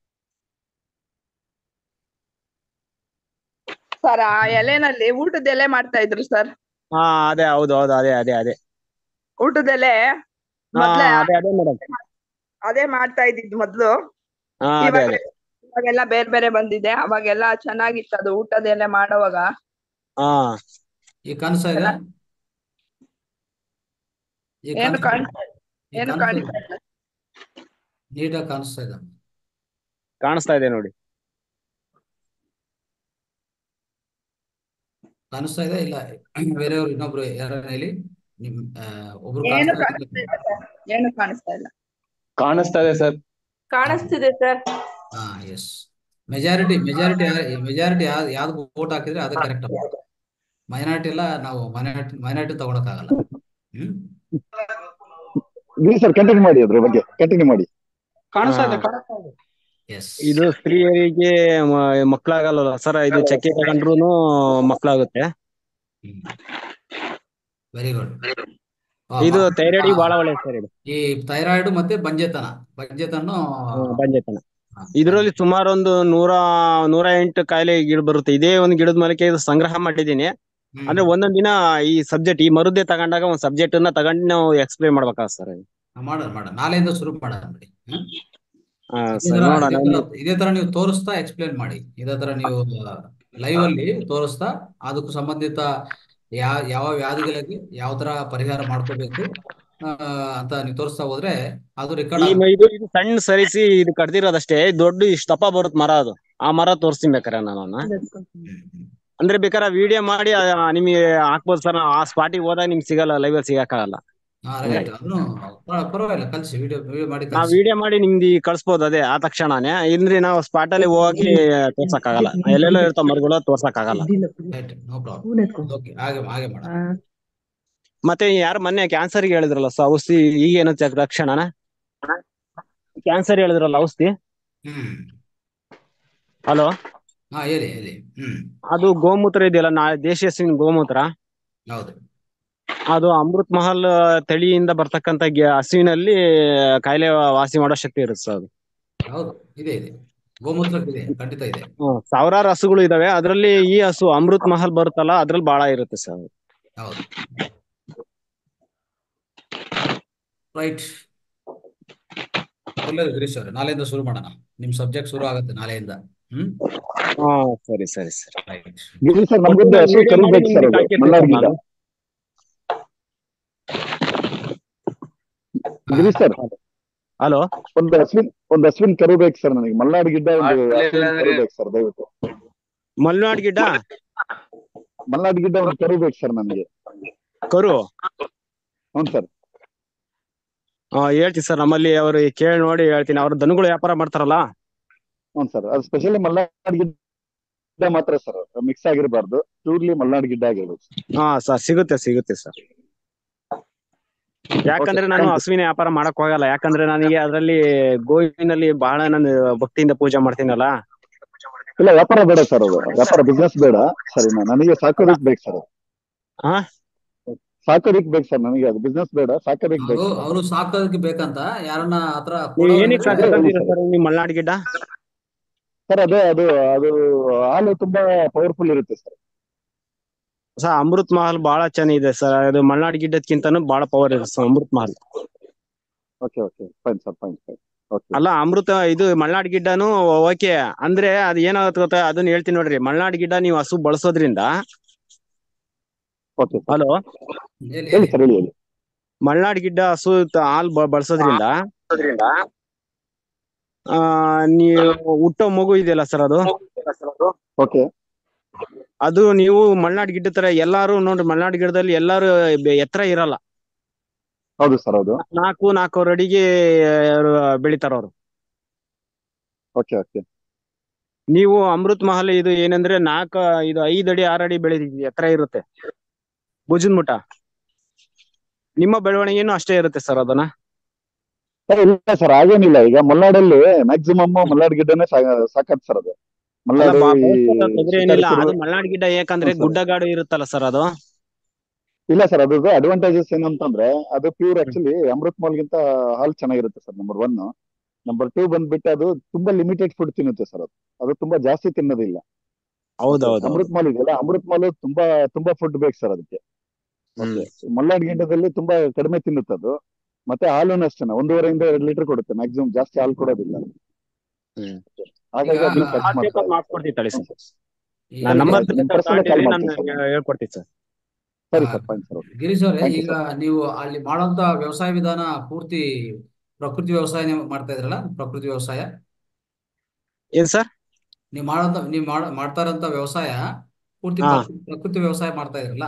ಸರ್ ಆ ಎಲೆನಲ್ಲಿ ಊಟದ ಎಲೆ ಮಾಡ್ತಾ ಇದ್ರು ಸರ್ ಹಾ ಅದೇ ಹೌದು ಹೌದು ಅದೇ ಅದೇ ಅದೇ ಊಟದ ಎಲೆ ಹಾ ಮೊದ್ಲೇ ಅದೇ ಅದೇ ಮೇಡಮ್ ಅದೇ ಮಾಡ್ತಾ ಇದ್ದಿದ್ದು ಮೊದ್ಲು ಹಾ ಅದೇ ಇವಾಗ ಅದೇ ಇವಾಗೆಲ್ಲ ಬೇರೆ ಬೇರೆ ಬಂದಿದೆ ಅವಾಗೆಲ್ಲ ಚೆನ್ನಾಗಿತ್ತು ಅದು ಊಟದ ಎಲೆ ಮಾಡೋವಾಗ ಹಾ ಈಗ ಕಾಣಿಸ್ತಾ ಇದೆ ಈಗ ಏನು ಕಾಣಿಸ್ತಾ ಕಾಣಿಸ್ತಾ ಈಗ ಏನು ಕಾಣಿಸ್ತಾ ಕಾಣಿಸ್ತಾ ಇಲ್ಲ ನೀಟಾಗಿ ಕಾಣಿಸ್ತಾ ಇದೆ ಕಾಣಿಸ್ತಾ ಇದೆ ನೋಡಿ ಕಾಣಿಸ್ತಾ ಇದೆ ಇಲ್ಲ ಬೇರೆಯವ್ರು ಇನ್ನೊಬ್ರು ಯಾರು ಹೇಳಿ ನಿಮ್ ಆ, ಒಬ್ರು ಏನು ಕಾಣಿಸ್ತಾ ಇದೆ ಕಾಣಿಸ್ತಾ ಇಲ್ಲ ಸರ್ ಏನು ಕಾಣಿಸ್ತಾ ಇಲ್ಲ ಕಾಣಿಸ್ತಾ ಇದೆ ಸರ್ ಕಾಣಿಸ್ತಿದೆ ಸರ್ ಹಾ ಎಸ್ ಮೆಜಾರಿಟಿ ಮೆಜಾರಿಟಿ ಮೆಜಾರಿಟಿ ಯಾವ್ದು ಯಾವ್ದು ವೋಟ್ ಹಾಕಿದ್ರೆ ಅದು ಕರೆಕ್ಟ್ ಅಪ್ಪ ಮೈನಾರಿಟಿ ಎಲ್ಲ ನಾವು ಮೈನಾರಿಟಿ ಮೈನಾರಿಟಿ ತಗೊಳಕ್ಕಾಗಲ್ಲ ಹ್ಮ್ ಗಿರಿ ಸರ್ ಕಂಟಿನ್ಯೂ ಮಾಡಿ ಅದ್ರ ಬಗ್ಗೆ ಕಂಟಿನ್ಯೂ ಮಾಡಿ ಕಾಣಿಸ್ತಾ ಇದೆ ಹಾ. ಕಾಣಿಸ್ತಾ ಇದೆ ಎಸ್ ಇದು ಸ್ತ್ರೀಯರಿಗೆ ಮ- ಮಕ್ಳಾಗಲ್ಲ ಸರ್ ಇದು ಚಕ್ಕೆ ತಗೊಂಡ್ರು ಮಕ್ಳಾಗುತ್ತೆ ಹ್ಮ್ ವೆರಿ ಗುಡ್ ಇದು ಥೈರಾಯ್ಡ್ ಬಹಳ ಒಳ್ಳೆಯದು ಸರ್ ಇದು ಈ ಥೈರಾಯ್ಡ್ ಮತ್ತೆ ಬಂಜೆತನ ಬಂಜೆತನ ಹಾ, ಬಂಜೆತನ ಇದರಲ್ಲಿ ಸುಮಾರು ಒಂದು ನೂರ ನೂರ ಎಂಟು ಕಾಯಿಲೆ ಗಿಡ ಬರುತ್ತೆ ಇದೇ ಒಂದು ಗಿಡದ ಮೂಲಕ ಇದು ಸಂಗ್ರಹ ಮಾಡಿದ್ದೀನಿ ಅಂದ್ರೆ ಒಂದೊಂದ್ ದಿನ ಈ ಸಬ್ಜೆಕ್ಟ್ ಈ ಮರುದ್ದೆ ತಗೊಂಡಾಗ ಒಂದ್ ಸಬ್ಜೆಕ್ಟ್ ಅನ್ನ ತಗೊಂಡು ನಾವು ಎಕ್ಸ್ಪ್ಲೇನ್ ಮಾಡ್ಬೇಕಾಗ ಸರ್ ಮಾಡೋಣ ಮಾಡೋಣ ನಾಳೆಯಿಂದ ಶುರು ಮಾಡೋಣ ಬಿಡಿ ಹ್ಮ್ ಹಾ ಇದೇ ಸರ್ ತರ ನೋಡೋಣ ಇದೇ ಒಂದು ತರ ಇದೇ ತರ ನೀವು ತೋರಿಸ್ತಾ ಎಕ್ಸ್ಪ್ಲೇನ್ ಮಾಡಿ ಇದೇ ತರ ನೀವು ಲೈವ್ ಅಲ್ಲಿ ತೋರಿಸ್ತಾ ಅದಕ್ಕೂ ಸಂಬಂಧಿತ ಯಾವ ಯಾವ ವ್ಯಾಧಿಗಳಿಗೆ ಯಾವ ತರ ಪರಿಹಾರ ಮಾಡ್ಕೋಬೇಕು ಆ, ಅಂತ ನೀವು ತೋರಿಸ್ತಾ ಹೋದ್ರೆ ಅದು ರೆಕಾರ್ಡ್ ಈ ಆಗುತ್ತೆ ಮ- ಇದು ಇದು ಸಣ್ಣ ಸರಿಸಿ ಇದು ಕಡ್ದಿರೋದಷ್ಟೇ ದೊಡ್ಡ ಇಷ್ಟು ದಪ್ಪ ಬರುತ್ತೆ ಮರ ಅದು ಆ ಮರ ತೋರಿಸ್ತೀನಿ ಬೇಕಾರೆ ನಾನು ಅಂದ್ರೆ ಬೇಕಾದ್ರೆ ವಿಡಿಯೋ ಮಾಡಿ ಆ, ನಿಮಗೆ ಹಾಕ್ಬೋದು ಸರ್ ಆ ಸ್ಪಾಟಿಗೆ ಹೋದಾಗ ನಿಮ್ಗೆ ಸಿಗಲ್ಲ ಲೈವ್ ಅಲ್ಲಿ ಸಿಗಕ್ಕಾಗಲ್ಲ ಹಾ ರೈಟ್ ಅದನ್ನು ಪರ- ಪರವಾಗಿಲ್ಲ ಕಳ್ಸಿ ವಿಡಿಯೋ ವಿಡಿಯೋ ಮಾಡಿ ನಾವ್ ಕಳ್ಸಿ ವಿಡಿಯೋ ಮಾಡಿ ನಿಮ್ದು ಈ ಕಳ್ಸ್ಬೋದು ಅದೇ ಆ ತಕ್ಷಣನೇ ಇಲ್ರಿ ನಾವು ಸ್ಪಾಟ್ ಅಲ್ಲಿ ಹೋಗಿ ತೋರ್ಸಕ್ಕಾಗಲ್ಲ ಎಲ್ಲೆಲ್ಲೋ ಇರ್ತಾವ ಮರಗಳು ತೋರ್ಸಕ್ಕಾಗಲ್ಲ ರೈಟ್ ನೋ ಪ್ರಾಬ್ಲಮ್ ಓಕೆ ಹಾಗೆ ಹಾಗೆ ಮಾಡೋಣ ಮತ್ತೆ ಯಾರು ಮೊನ್ನೆ ಕ್ಯಾನ್ಸರ್ ಹೇಳಿದ್ರಲ್ಲ ಸೊ ಔಷಧಿ ಈಗೇನು ರಕ್ಷಣನ ಕ್ಯಾನ್ಸರ್ ಹೇಳಿದ್ರಲ್ಲ ಔಷಧಿ ಹ್ಮ್ ಹಲೋ ಹಾ ಹೇಳಿ ಹೇಳಿ ಹ್ಮ್ ಅದು ಗೋಮೂತ್ರ ಇದೆಯಲ್ಲ ನಾ ದೇಶೀಯ ಹಸುವಿನ ಗೋಮೂತ್ರ ಹೌದು ಅದು ಅಮೃತ್ ಮಹಲ್ ತಳಿಯಿಂದ ಬರ್ತಕ್ಕಂತ ಗೆ- ಹಸುವಿನಲ್ಲಿ ಕಾಯಿಲೆ ವಾಸಿ ಮಾಡೋ ಶಕ್ತಿ ಇರುತ್ತೆ ಸರ್ ಅದು ಹೌದು ಇದೆ ಇದೆ ಗೋಮೂತ್ರಕ್ಕಿದೆ ಖಂಡಿತ ಇದೆ ಹ್ಮ್. ಸಾವಿರಾರು ಹಸುಗಳು ಇದಾವೆ ಅದ್ರಲ್ಲಿ ಈ ಹಸು ಅಮೃತ್ ಮಹಲ್ ಬರುತ್ತಲ್ಲ ಅದ್ರಲ್ಲಿ ಬಹಳ ಇರುತ್ತೆ ಸರ್ ಅದು. ಹೌದು ರೈಟ್ ಒಳ್ಳೆಯದು ಗಿರೀಶ್ ಅವ್ರೆ ನಾಳೆಯಿಂದ ಶುರು ಮಾಡೋಣ ನಿಮ್ ಸಬ್ಜೆಕ್ಟ್ ಶುರು ಆಗುತ್ತೆ ನಾಳೆಯಿಂದ ಹ್ಮ್ ಹಾ ಸರಿ ಸರಿ ಸರಿ ರೈಟ್ ಗಿರಿ ಸರ್ ನಮ್ಗೊಂದು ಹಸು ವಿಡಿಯೋ ಮಾಡಿ ಕರಿಬೇಕು ಸರ್ ನಿಮ್ಗೆ ಅದು ಹಾಕಿರ್ತೀನಿ ಮಲ್ನಾಡ್ ಸರ್ ಗಿಡ್ಡ ನಾನು ಗಿರಿ ಸರ್ ಹಲೋ ಒಂದು ಹಸುವಿನ ಒಂದು ಹಸುವಿನ ಕರು ಬೇಕು ಸರ್ ನನಗೆ ಮಲ್ನಾಡ್ ಗಿಡ್ಡ ಒಂದು ಹಸುವಿನ ಕರು ಬೇಕು ಸರ್ ದಯವಿಟ್ಟು ಮಲ್ನಾಡ್ ಗಿಡ್ಡ ಮಲ್ನಾಡ್ ಗಿಡ್ಡ ಒಂದು ಕರು ಬೇಕು ಸರ್ ನನಗೆ ಕರು ಹ್ಞೂ ಸರ್ ಹಾ ಹೇಳ್ತೀನಿ ಸರ್ ನಮ್ಮಲ್ಲಿ ಅವ್ರು ಕೇಳಿ ನೋಡಿ ಹೇಳ್ತೀನಿ ಅವ್ರ ದನಗಳು ವ್ಯಾಪಾರ ಮಾಡ್ತಾರಲ್ಲ ಹ್ಞೂ ಸರ್ ಅದು ಸ್ಪೆಷಲಿ ಮಲ್ನಾಡ್ ಗಿಡ್ಡ ಮಾತ್ರ ಸರ್ ಮಿಕ್ಸ್ ಆಗಿರಬಾರ್ದು ಪ್ಯೂರ್ಲಿ ಮಲ್ನಾಡ್ ಗಿಡ್ಡ ಆಗಿರ್ಬೇಕು ಹಾ ಸರ್ ಸಿಗುತ್ತೆ ಸಿಗುತ್ತೆ ಸರ್ ಯಾಕಂದ್ರೆ ನಾನು thank you. ಹಸುವಿನ ವ್ಯಾಪಾರ ಮಾಡಕ್ ಹೋಗಲ್ಲ ಯಾಕಂದ್ರೆ ನನಗೆ ಅದರಲ್ಲಿ ಗೋವಿನಲ್ಲಿ ಬಹಳ ನಾನು ಭಕ್ತಿಯಿಂದ ಪೂಜೆ ಮಾಡ್ತೀನಲ್ಲ ಇಲ್ಲ ವ್ಯಾಪಾರ ಬೇಡ ಸರ್ ಅದು ವ್ಯಾಪಾರ ಬಿಸ್ನೆಸ್ ಬೇಡ ಸರಿನಾ ನನಗೆ ಸಾಕೋದಕ್ಕೆ ಬೇಕು ಸರ್ ಅದು ಹಾ ಸಾಕೋದಿಕ್ ಬೇಕು ಸರ್ ನನಗೆ ಅದು ಬಿಸ್ನೆಸ್ ಬೇಡ ಸಾಕೋದಿಕ್ ಅವರು ಬೇಕು ಸರ್ ಅವರು ಸಾಕೋದಕ್ಕೆ ಬೇಕಂತ ಯಾರನ್ನ ಆತರ ನೀವು ಏನಕ್ಕೆ ಕೊಡೋರಿದ್ರೆ ಸಾಕಂತೀರಾ ಸರ್ ನಿಮ್ಮ ಮಲ್ನಾಡ್ ಗಿಡ್ಡ ಸರ್ ಅದೇ ಅದು ಅದು ಹಾಲು ತುಂಬಾ ಪವರ್ಫುಲ್ ಇರುತ್ತೆ ಸರ್ ಸರ್ ಅಮೃತ್ ಮಹಲ್ ಬಹಳ ಚೆನ್ನಾಗಿದೆ ಸರ್ ಅದು ಮಲ್ನಾಡ್ ಗಿಡ್ಡಕ್ಕಿಂತನೂ ಬಹಳ ಪವರ್ ಇದೆ sir Amrit Mahal okay okay fine sir fine fine okay ಅಲ್ಲ ಅಮೃತ ಇದು ಮಲ್ನಾಡ್ ಗಿಡ್ಡನು ಓಕೆ ಅಂದ್ರೆ ಅದ್ ಏನಾಗುತ್ತೆ ಗೊತ್ತಾ ಅದನ್ನ ಹೇಳ್ತೀನಿ ನೋಡ್ರಿ ಮಲ್ನಾಡ್ ಗಿಡ್ಡ ನೀವು ಹಸು ಬಳಸೋದ್ರಿಂದ ಓಕೆ ಸರ್ ಹಲೋ ಹೇಳಿ ಹೇಳಿ ಹೇಳಿ ಸರ್ ಹೇಳಿ ಹೇಳಿ ಮಲ್ನಾಡ್ ಗಿಡ್ಡ ಹಸು ತ- ಹಾಲ್ ಬ- ಬಳಸೋದ್ರಿಂದ ಆ ನೀವು ಹುಟ್ಟೋ ಮಗು ಇದೆಯಲ್ಲ ಸರ್ ಅದು ಓಕೆ ಅದು ನೀವು ಮಲ್ನಾಡ್ ಗಿಡ್ಡ ತರ ಎಲ್ಲಾರು ನೋಡ್ರಿ ಮಲ್ನಾಡ್ ಗಿಡದಲ್ಲಿ ಎಲ್ಲಾರು ಬೆ- ಎತ್ತರ ಇರಲ್ಲ ಹೌದು ಸರ್ ಹೌದು ನಾಲ್ಕು ನಾಲ್ಕೂವರೆ ಅಡಿಗೆ ಬೆಳಿತಾರ ಅವ್ರು ಓಕೆ ಓಕೆ ನೀವು ಅಮೃತ್ ಮಹಲ್ ಇದು ಏನಂದ್ರೆ ನಾಲ್ಕ ಇದು ಐದ್ ಅಡಿ ಆರ್ ಅಡಿ ಬೆಳಿ ಎತ್ತರ ಇರುತ್ತೆ ಭುಜದ ಮುಟ ನಿಮ್ಮ ಬೆಳವಣಿಗೆನೂ ಅಷ್ಟೇ ಇರುತ್ತೆ ಸರ್ ಅದನ್ನ ಸರ್ ಇಲ್ಲ ಸರ್ ಹಾಗೇನಿಲ್ಲ ಈಗ ಮಲ್ನಾಡಲ್ಲಿ ಮ್ಯಾಕ್ಸಿಮಮ್ ಮಲ್ನಾಡ್ ಗಿಡ್ಡನೇ ಸಾಕತ್ ಸರ್ ಅದು ಅಲ್ಲ ಮಲ್ನಾಡು ಬಾ- ಈ ಬೆಳೆಸ್ಕೊತ ತೊಂದ್ರೆ ಏನಿಲ್ಲ ಶಿಕಾರಿಪುರ ಅದು ಮಲ್ನಾಡ್ ಗಿಡ್ಡ ಯಾಕಂದ್ರೆ ಹ್ಞೂ ಸರ್ ಗುಡ್ಡಗಾಡು ಇರುತ್ತಲ್ಲ ಸರ್ ಅದು ಇಲ್ಲ ಸರ್ ಅದ್ರದ್ದು ಅಡ್ವಾಂಟೇಜಸ್ ಏನಂತಂದ್ರೆ ಅದು ಪ್ಯೂರ್ ಆಕ್ಚುಲಿ ಅಮೃತ್ ಮಾಲ್ಗಿಂತ ಹಾಲು ಚೆನ್ನಾಗಿರುತ್ತೆ sir number one number two ಬಂದ್ಬಿಟ್ಟು ಅದು ತುಂಬಾ ಲಿಮಿಟೆಡ್ ಫುಡ್ ತಿನ್ನುತ್ತೆ ಸರ್ ಅದು ಅದು ತುಂಬಾ ಜಾಸ್ತಿ ತಿನ್ನೋದಿಲ್ಲ ಓಕೆ ಹೌದೌದು ಅಮೃತ್ ಮಾಲ್ ಇದೆಯಲ್ಲ ಅಮೃತ್ ಮಾಲ್ ತುಂಬಾ ತುಂಬಾ ಫುಡ್ ಬೇಕು ಸರ್ ಅದಕ್ಕೆ ಹ್ಮ್ ಓಕೆ ಮಲ್ನಾಡ್ ಗಿಡ್ಡದಲ್ಲಿ ತುಂಬಾ ಕಡಿಮೆ ತಿನ್ನುತ್ತೆ ಅದು ಮತ್ತೆ ಹಾಲುನು ಅಷ್ಟೇನೆ ಒಂದೂವರೆಯಿಂದ ಎರಡು ಲೀಟರ್ ಕೊಡುತ್ತೆ ಮ್ಯಾಕ್ಸಿಮಮ್ ಜಾಸ್ತಿ ಹಾಲು ಕೊಡೋದಿಲ್ಲ ಹ್ಮ್ ಹಾಗಾಗಿ ಈಗ ಅದನ್ನ ಸರ್ಚ್ ಹಾಲ್ ಮಾಡ್ತಾ ಬೇಕಾದ್ ಇದ್ದೀನಿ ಮಾಡ್ಕೊಡ್ತೀವಿ ತಳಿ ಹ್ಞೂ ಸರ್ ಈ ನಾನ್ ನಂಬರ್ ಆಯ್ತು ನಿಮ್ ಪರ್ಸನಲ್ ಕಾಲ್ ತಗೊಂಡಿರಿ ಮಾಡ್ತೀನಿ ನಾನು ಸರ್ ಹೇಳ್ಕೊಡ್ತೀನಿ ಸರ್ ಸರಿ ಆ, sir fine sir okay Girish ಅವರೇ ಥ್ಯಾಂಕ್ ಯು ಈಗ ಸರ್ ನೀವು ಅಲ್ಲಿ ಮಾಡುವಂತ ವ್ಯವಸಾಯ ವಿಧಾನ ಪೂರ್ತಿ ಪ್ರಕೃತಿ ವ್ಯವಸಾಯ ಮಾಡ್ತಾ ಇದ್ರಲ್ಲ ಪ್ರಕೃತಿ ವ್ಯವಸಾಯ ಏನ್ ಸರ್ ನೀವು ಮಾಡೋಂತ ನೀವು ಮಾಡ ಮಾಡ್ತಾ ಇರೋಂತ ವ್ಯವಸಾಯ ಪೂರ್ತಿ ಹಾ ಪ್ರಕೃತಿ ಪ್ರಕೃತಿ ವ್ಯವಸಾಯ ಮಾಡ್ತಾ ಇದ್ರಲ್ಲ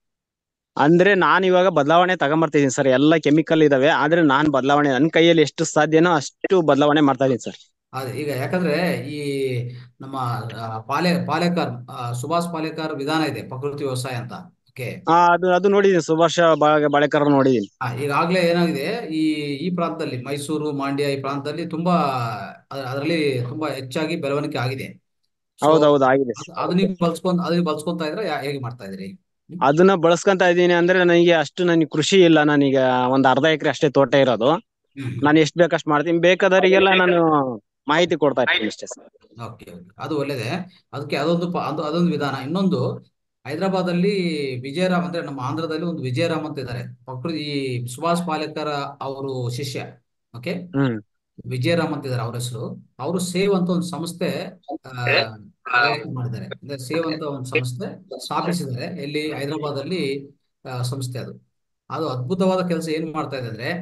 ಅಂದ್ರೆ ನಾನ್ ಇವಾಗ ಬದಲಾವಣೆ ತಗೊಂಬರ್ತಿದೀನಿ ಸರ್ ಎಲ್ಲ ಕೆಮಿಕಲ್ ಇದಾವೆ ಆದ್ರೆ ನಾನ್ ಬದಲಾವಣೆ ನನ್ ಕೈಯಲ್ಲಿ ಎಷ್ಟು ಸಾಧ್ಯನೋ ಅಷ್ಟು ಬದಲಾವಣೆ ಮಾಡ್ತಾ ಇದೀನಿ ಸರ್ ಅದೇ ಈಗ ಯಾಕಂದ್ರೆ ಈ ನಮ್ಮ ಆ, ಪಾಲೆ ಪಾಲೇಕರ್ ಆ, ಸುಭಾಷ್ ಪಾಲೇಕರ್ ವಿಧಾನ ಇದೆ ಪ್ರಕೃತಿ ವ್ಯವಸಾಯ ಅಂತ ಓಕೆ ಆ ಅದು ಅದು ನೋಡಿದೀನಿ ಸುಭಾಷ್ ಬಾಳೆ ಬಾಳೆಕರ್ ನೋಡಿದೀನಿ ಆ, ಈಗಾಗಲೇ ಏನಾಗಿದೆ ಈ ಈ ಪ್ರಾಂತದಲ್ಲಿ ಮೈಸೂರು ಮಂಡ್ಯ ಈ ಪ್ರಾಂತದಲ್ಲಿ ತುಂಬಾ ಅದರಲ್ಲಿ ತುಂಬಾ ಹೆಚ್ಚಾಗಿ ಬೆಳವಣಿಗೆ ಆಗಿದೆ ಸೊ ಹೌದೌದು ಆಗಿದೆ ಅದು ಅದು ನೀವು ಬಳಸ್ಕೊಂಡ್ ಅದು ನೀವು ಬಳಸ್ಕೊಂತ ಇದ್ರೆ ಯಾ- ಹೇಗೆ ಮಾಡ್ತಾ ಇದ್ರಿ ಹ್ಮ್? ಅದನ್ನ ಬಳಸ್ಕೊಂತ ಇದೀನಿ ಅಂದ್ರೆ ನನಗೆ ಅಷ್ಟು ನನಗೆ ಕೃಷಿ ಇಲ್ಲ ನನಗೆ ಒಂದ್ ಅರ್ಧ ಎಕರೆ ಅಷ್ಟೇ ತೋಟ ಇರೋದು ಹ್ಮ್ ನಾನು ಎಷ್ಟ್ ಬೇಕಷ್ಟು ಮಾಡ್ತೀನಿ ಬೇಕಾದವರಿಗೆಲ್ಲ ನಾನು ಮಾಹಿತಿ ಕೊಡ್ತಾ ಇರ್ತೀನಿ ಅಷ್ಟೇ ಸರ್ ಓಕೆ ಓಕೆ ಅದು ಒಳ್ಳೇದೇ ಅದಕ್ಕೆ ಅದೊಂದು ಪ- ಅದು ಅದೊಂದು ವಿಧಾನ ಇನ್ನೊಂದು ಹೈದರಾಬಾದ್ ಅಲ್ಲಿ ವಿಜಯರಾಮ್ ಅಂದ್ರೆ ನಮ್ಮ ಆಂಧ್ರದಲ್ಲಿ ಒಂದು ವಿಜಯರಾಮ್ ಅಂತ ಇದ್ದಾರೆ ಪ್ರಕೃತಿ ಈ ಸುಭಾಷ್ ಪಾಲೇಕರ್ ಅವರು ಶಿಷ್ಯ ಓಕೆ ಹ್ಮ್ ವಿಜಯರಾಮ್ ಅಂತ ಇದ್ದಾರೆ ಅವ್ರ ಹೆಸರು ಅವರು ಸೇವ್ ಅಂತ ಒಂದು ಸಂಸ್ಥೆ ಆ, ವ್ಯವಸ್ಥೆ ಮಾಡಿದ್ದಾರೆ ಅಂದ್ರೆ ಸೇವ್ ಅಂತ ಒಂದು ಸಂಸ್ಥೆ ಸ್ಥಾಪಿಸಿದ್ದಾರೆ ಎಲ್ಲಿ ಹೈದರಾಬಾದ್ ಅಲ್ಲಿ ಆ, ಸಂಸ್ಥೆ ಅದು ಅದು ಅದ್ಭುತವಾದ ಕೆಲಸ ಏನ್ ಮಾಡ್ತಾ ಇದೆ ಅಂದ್ರೆ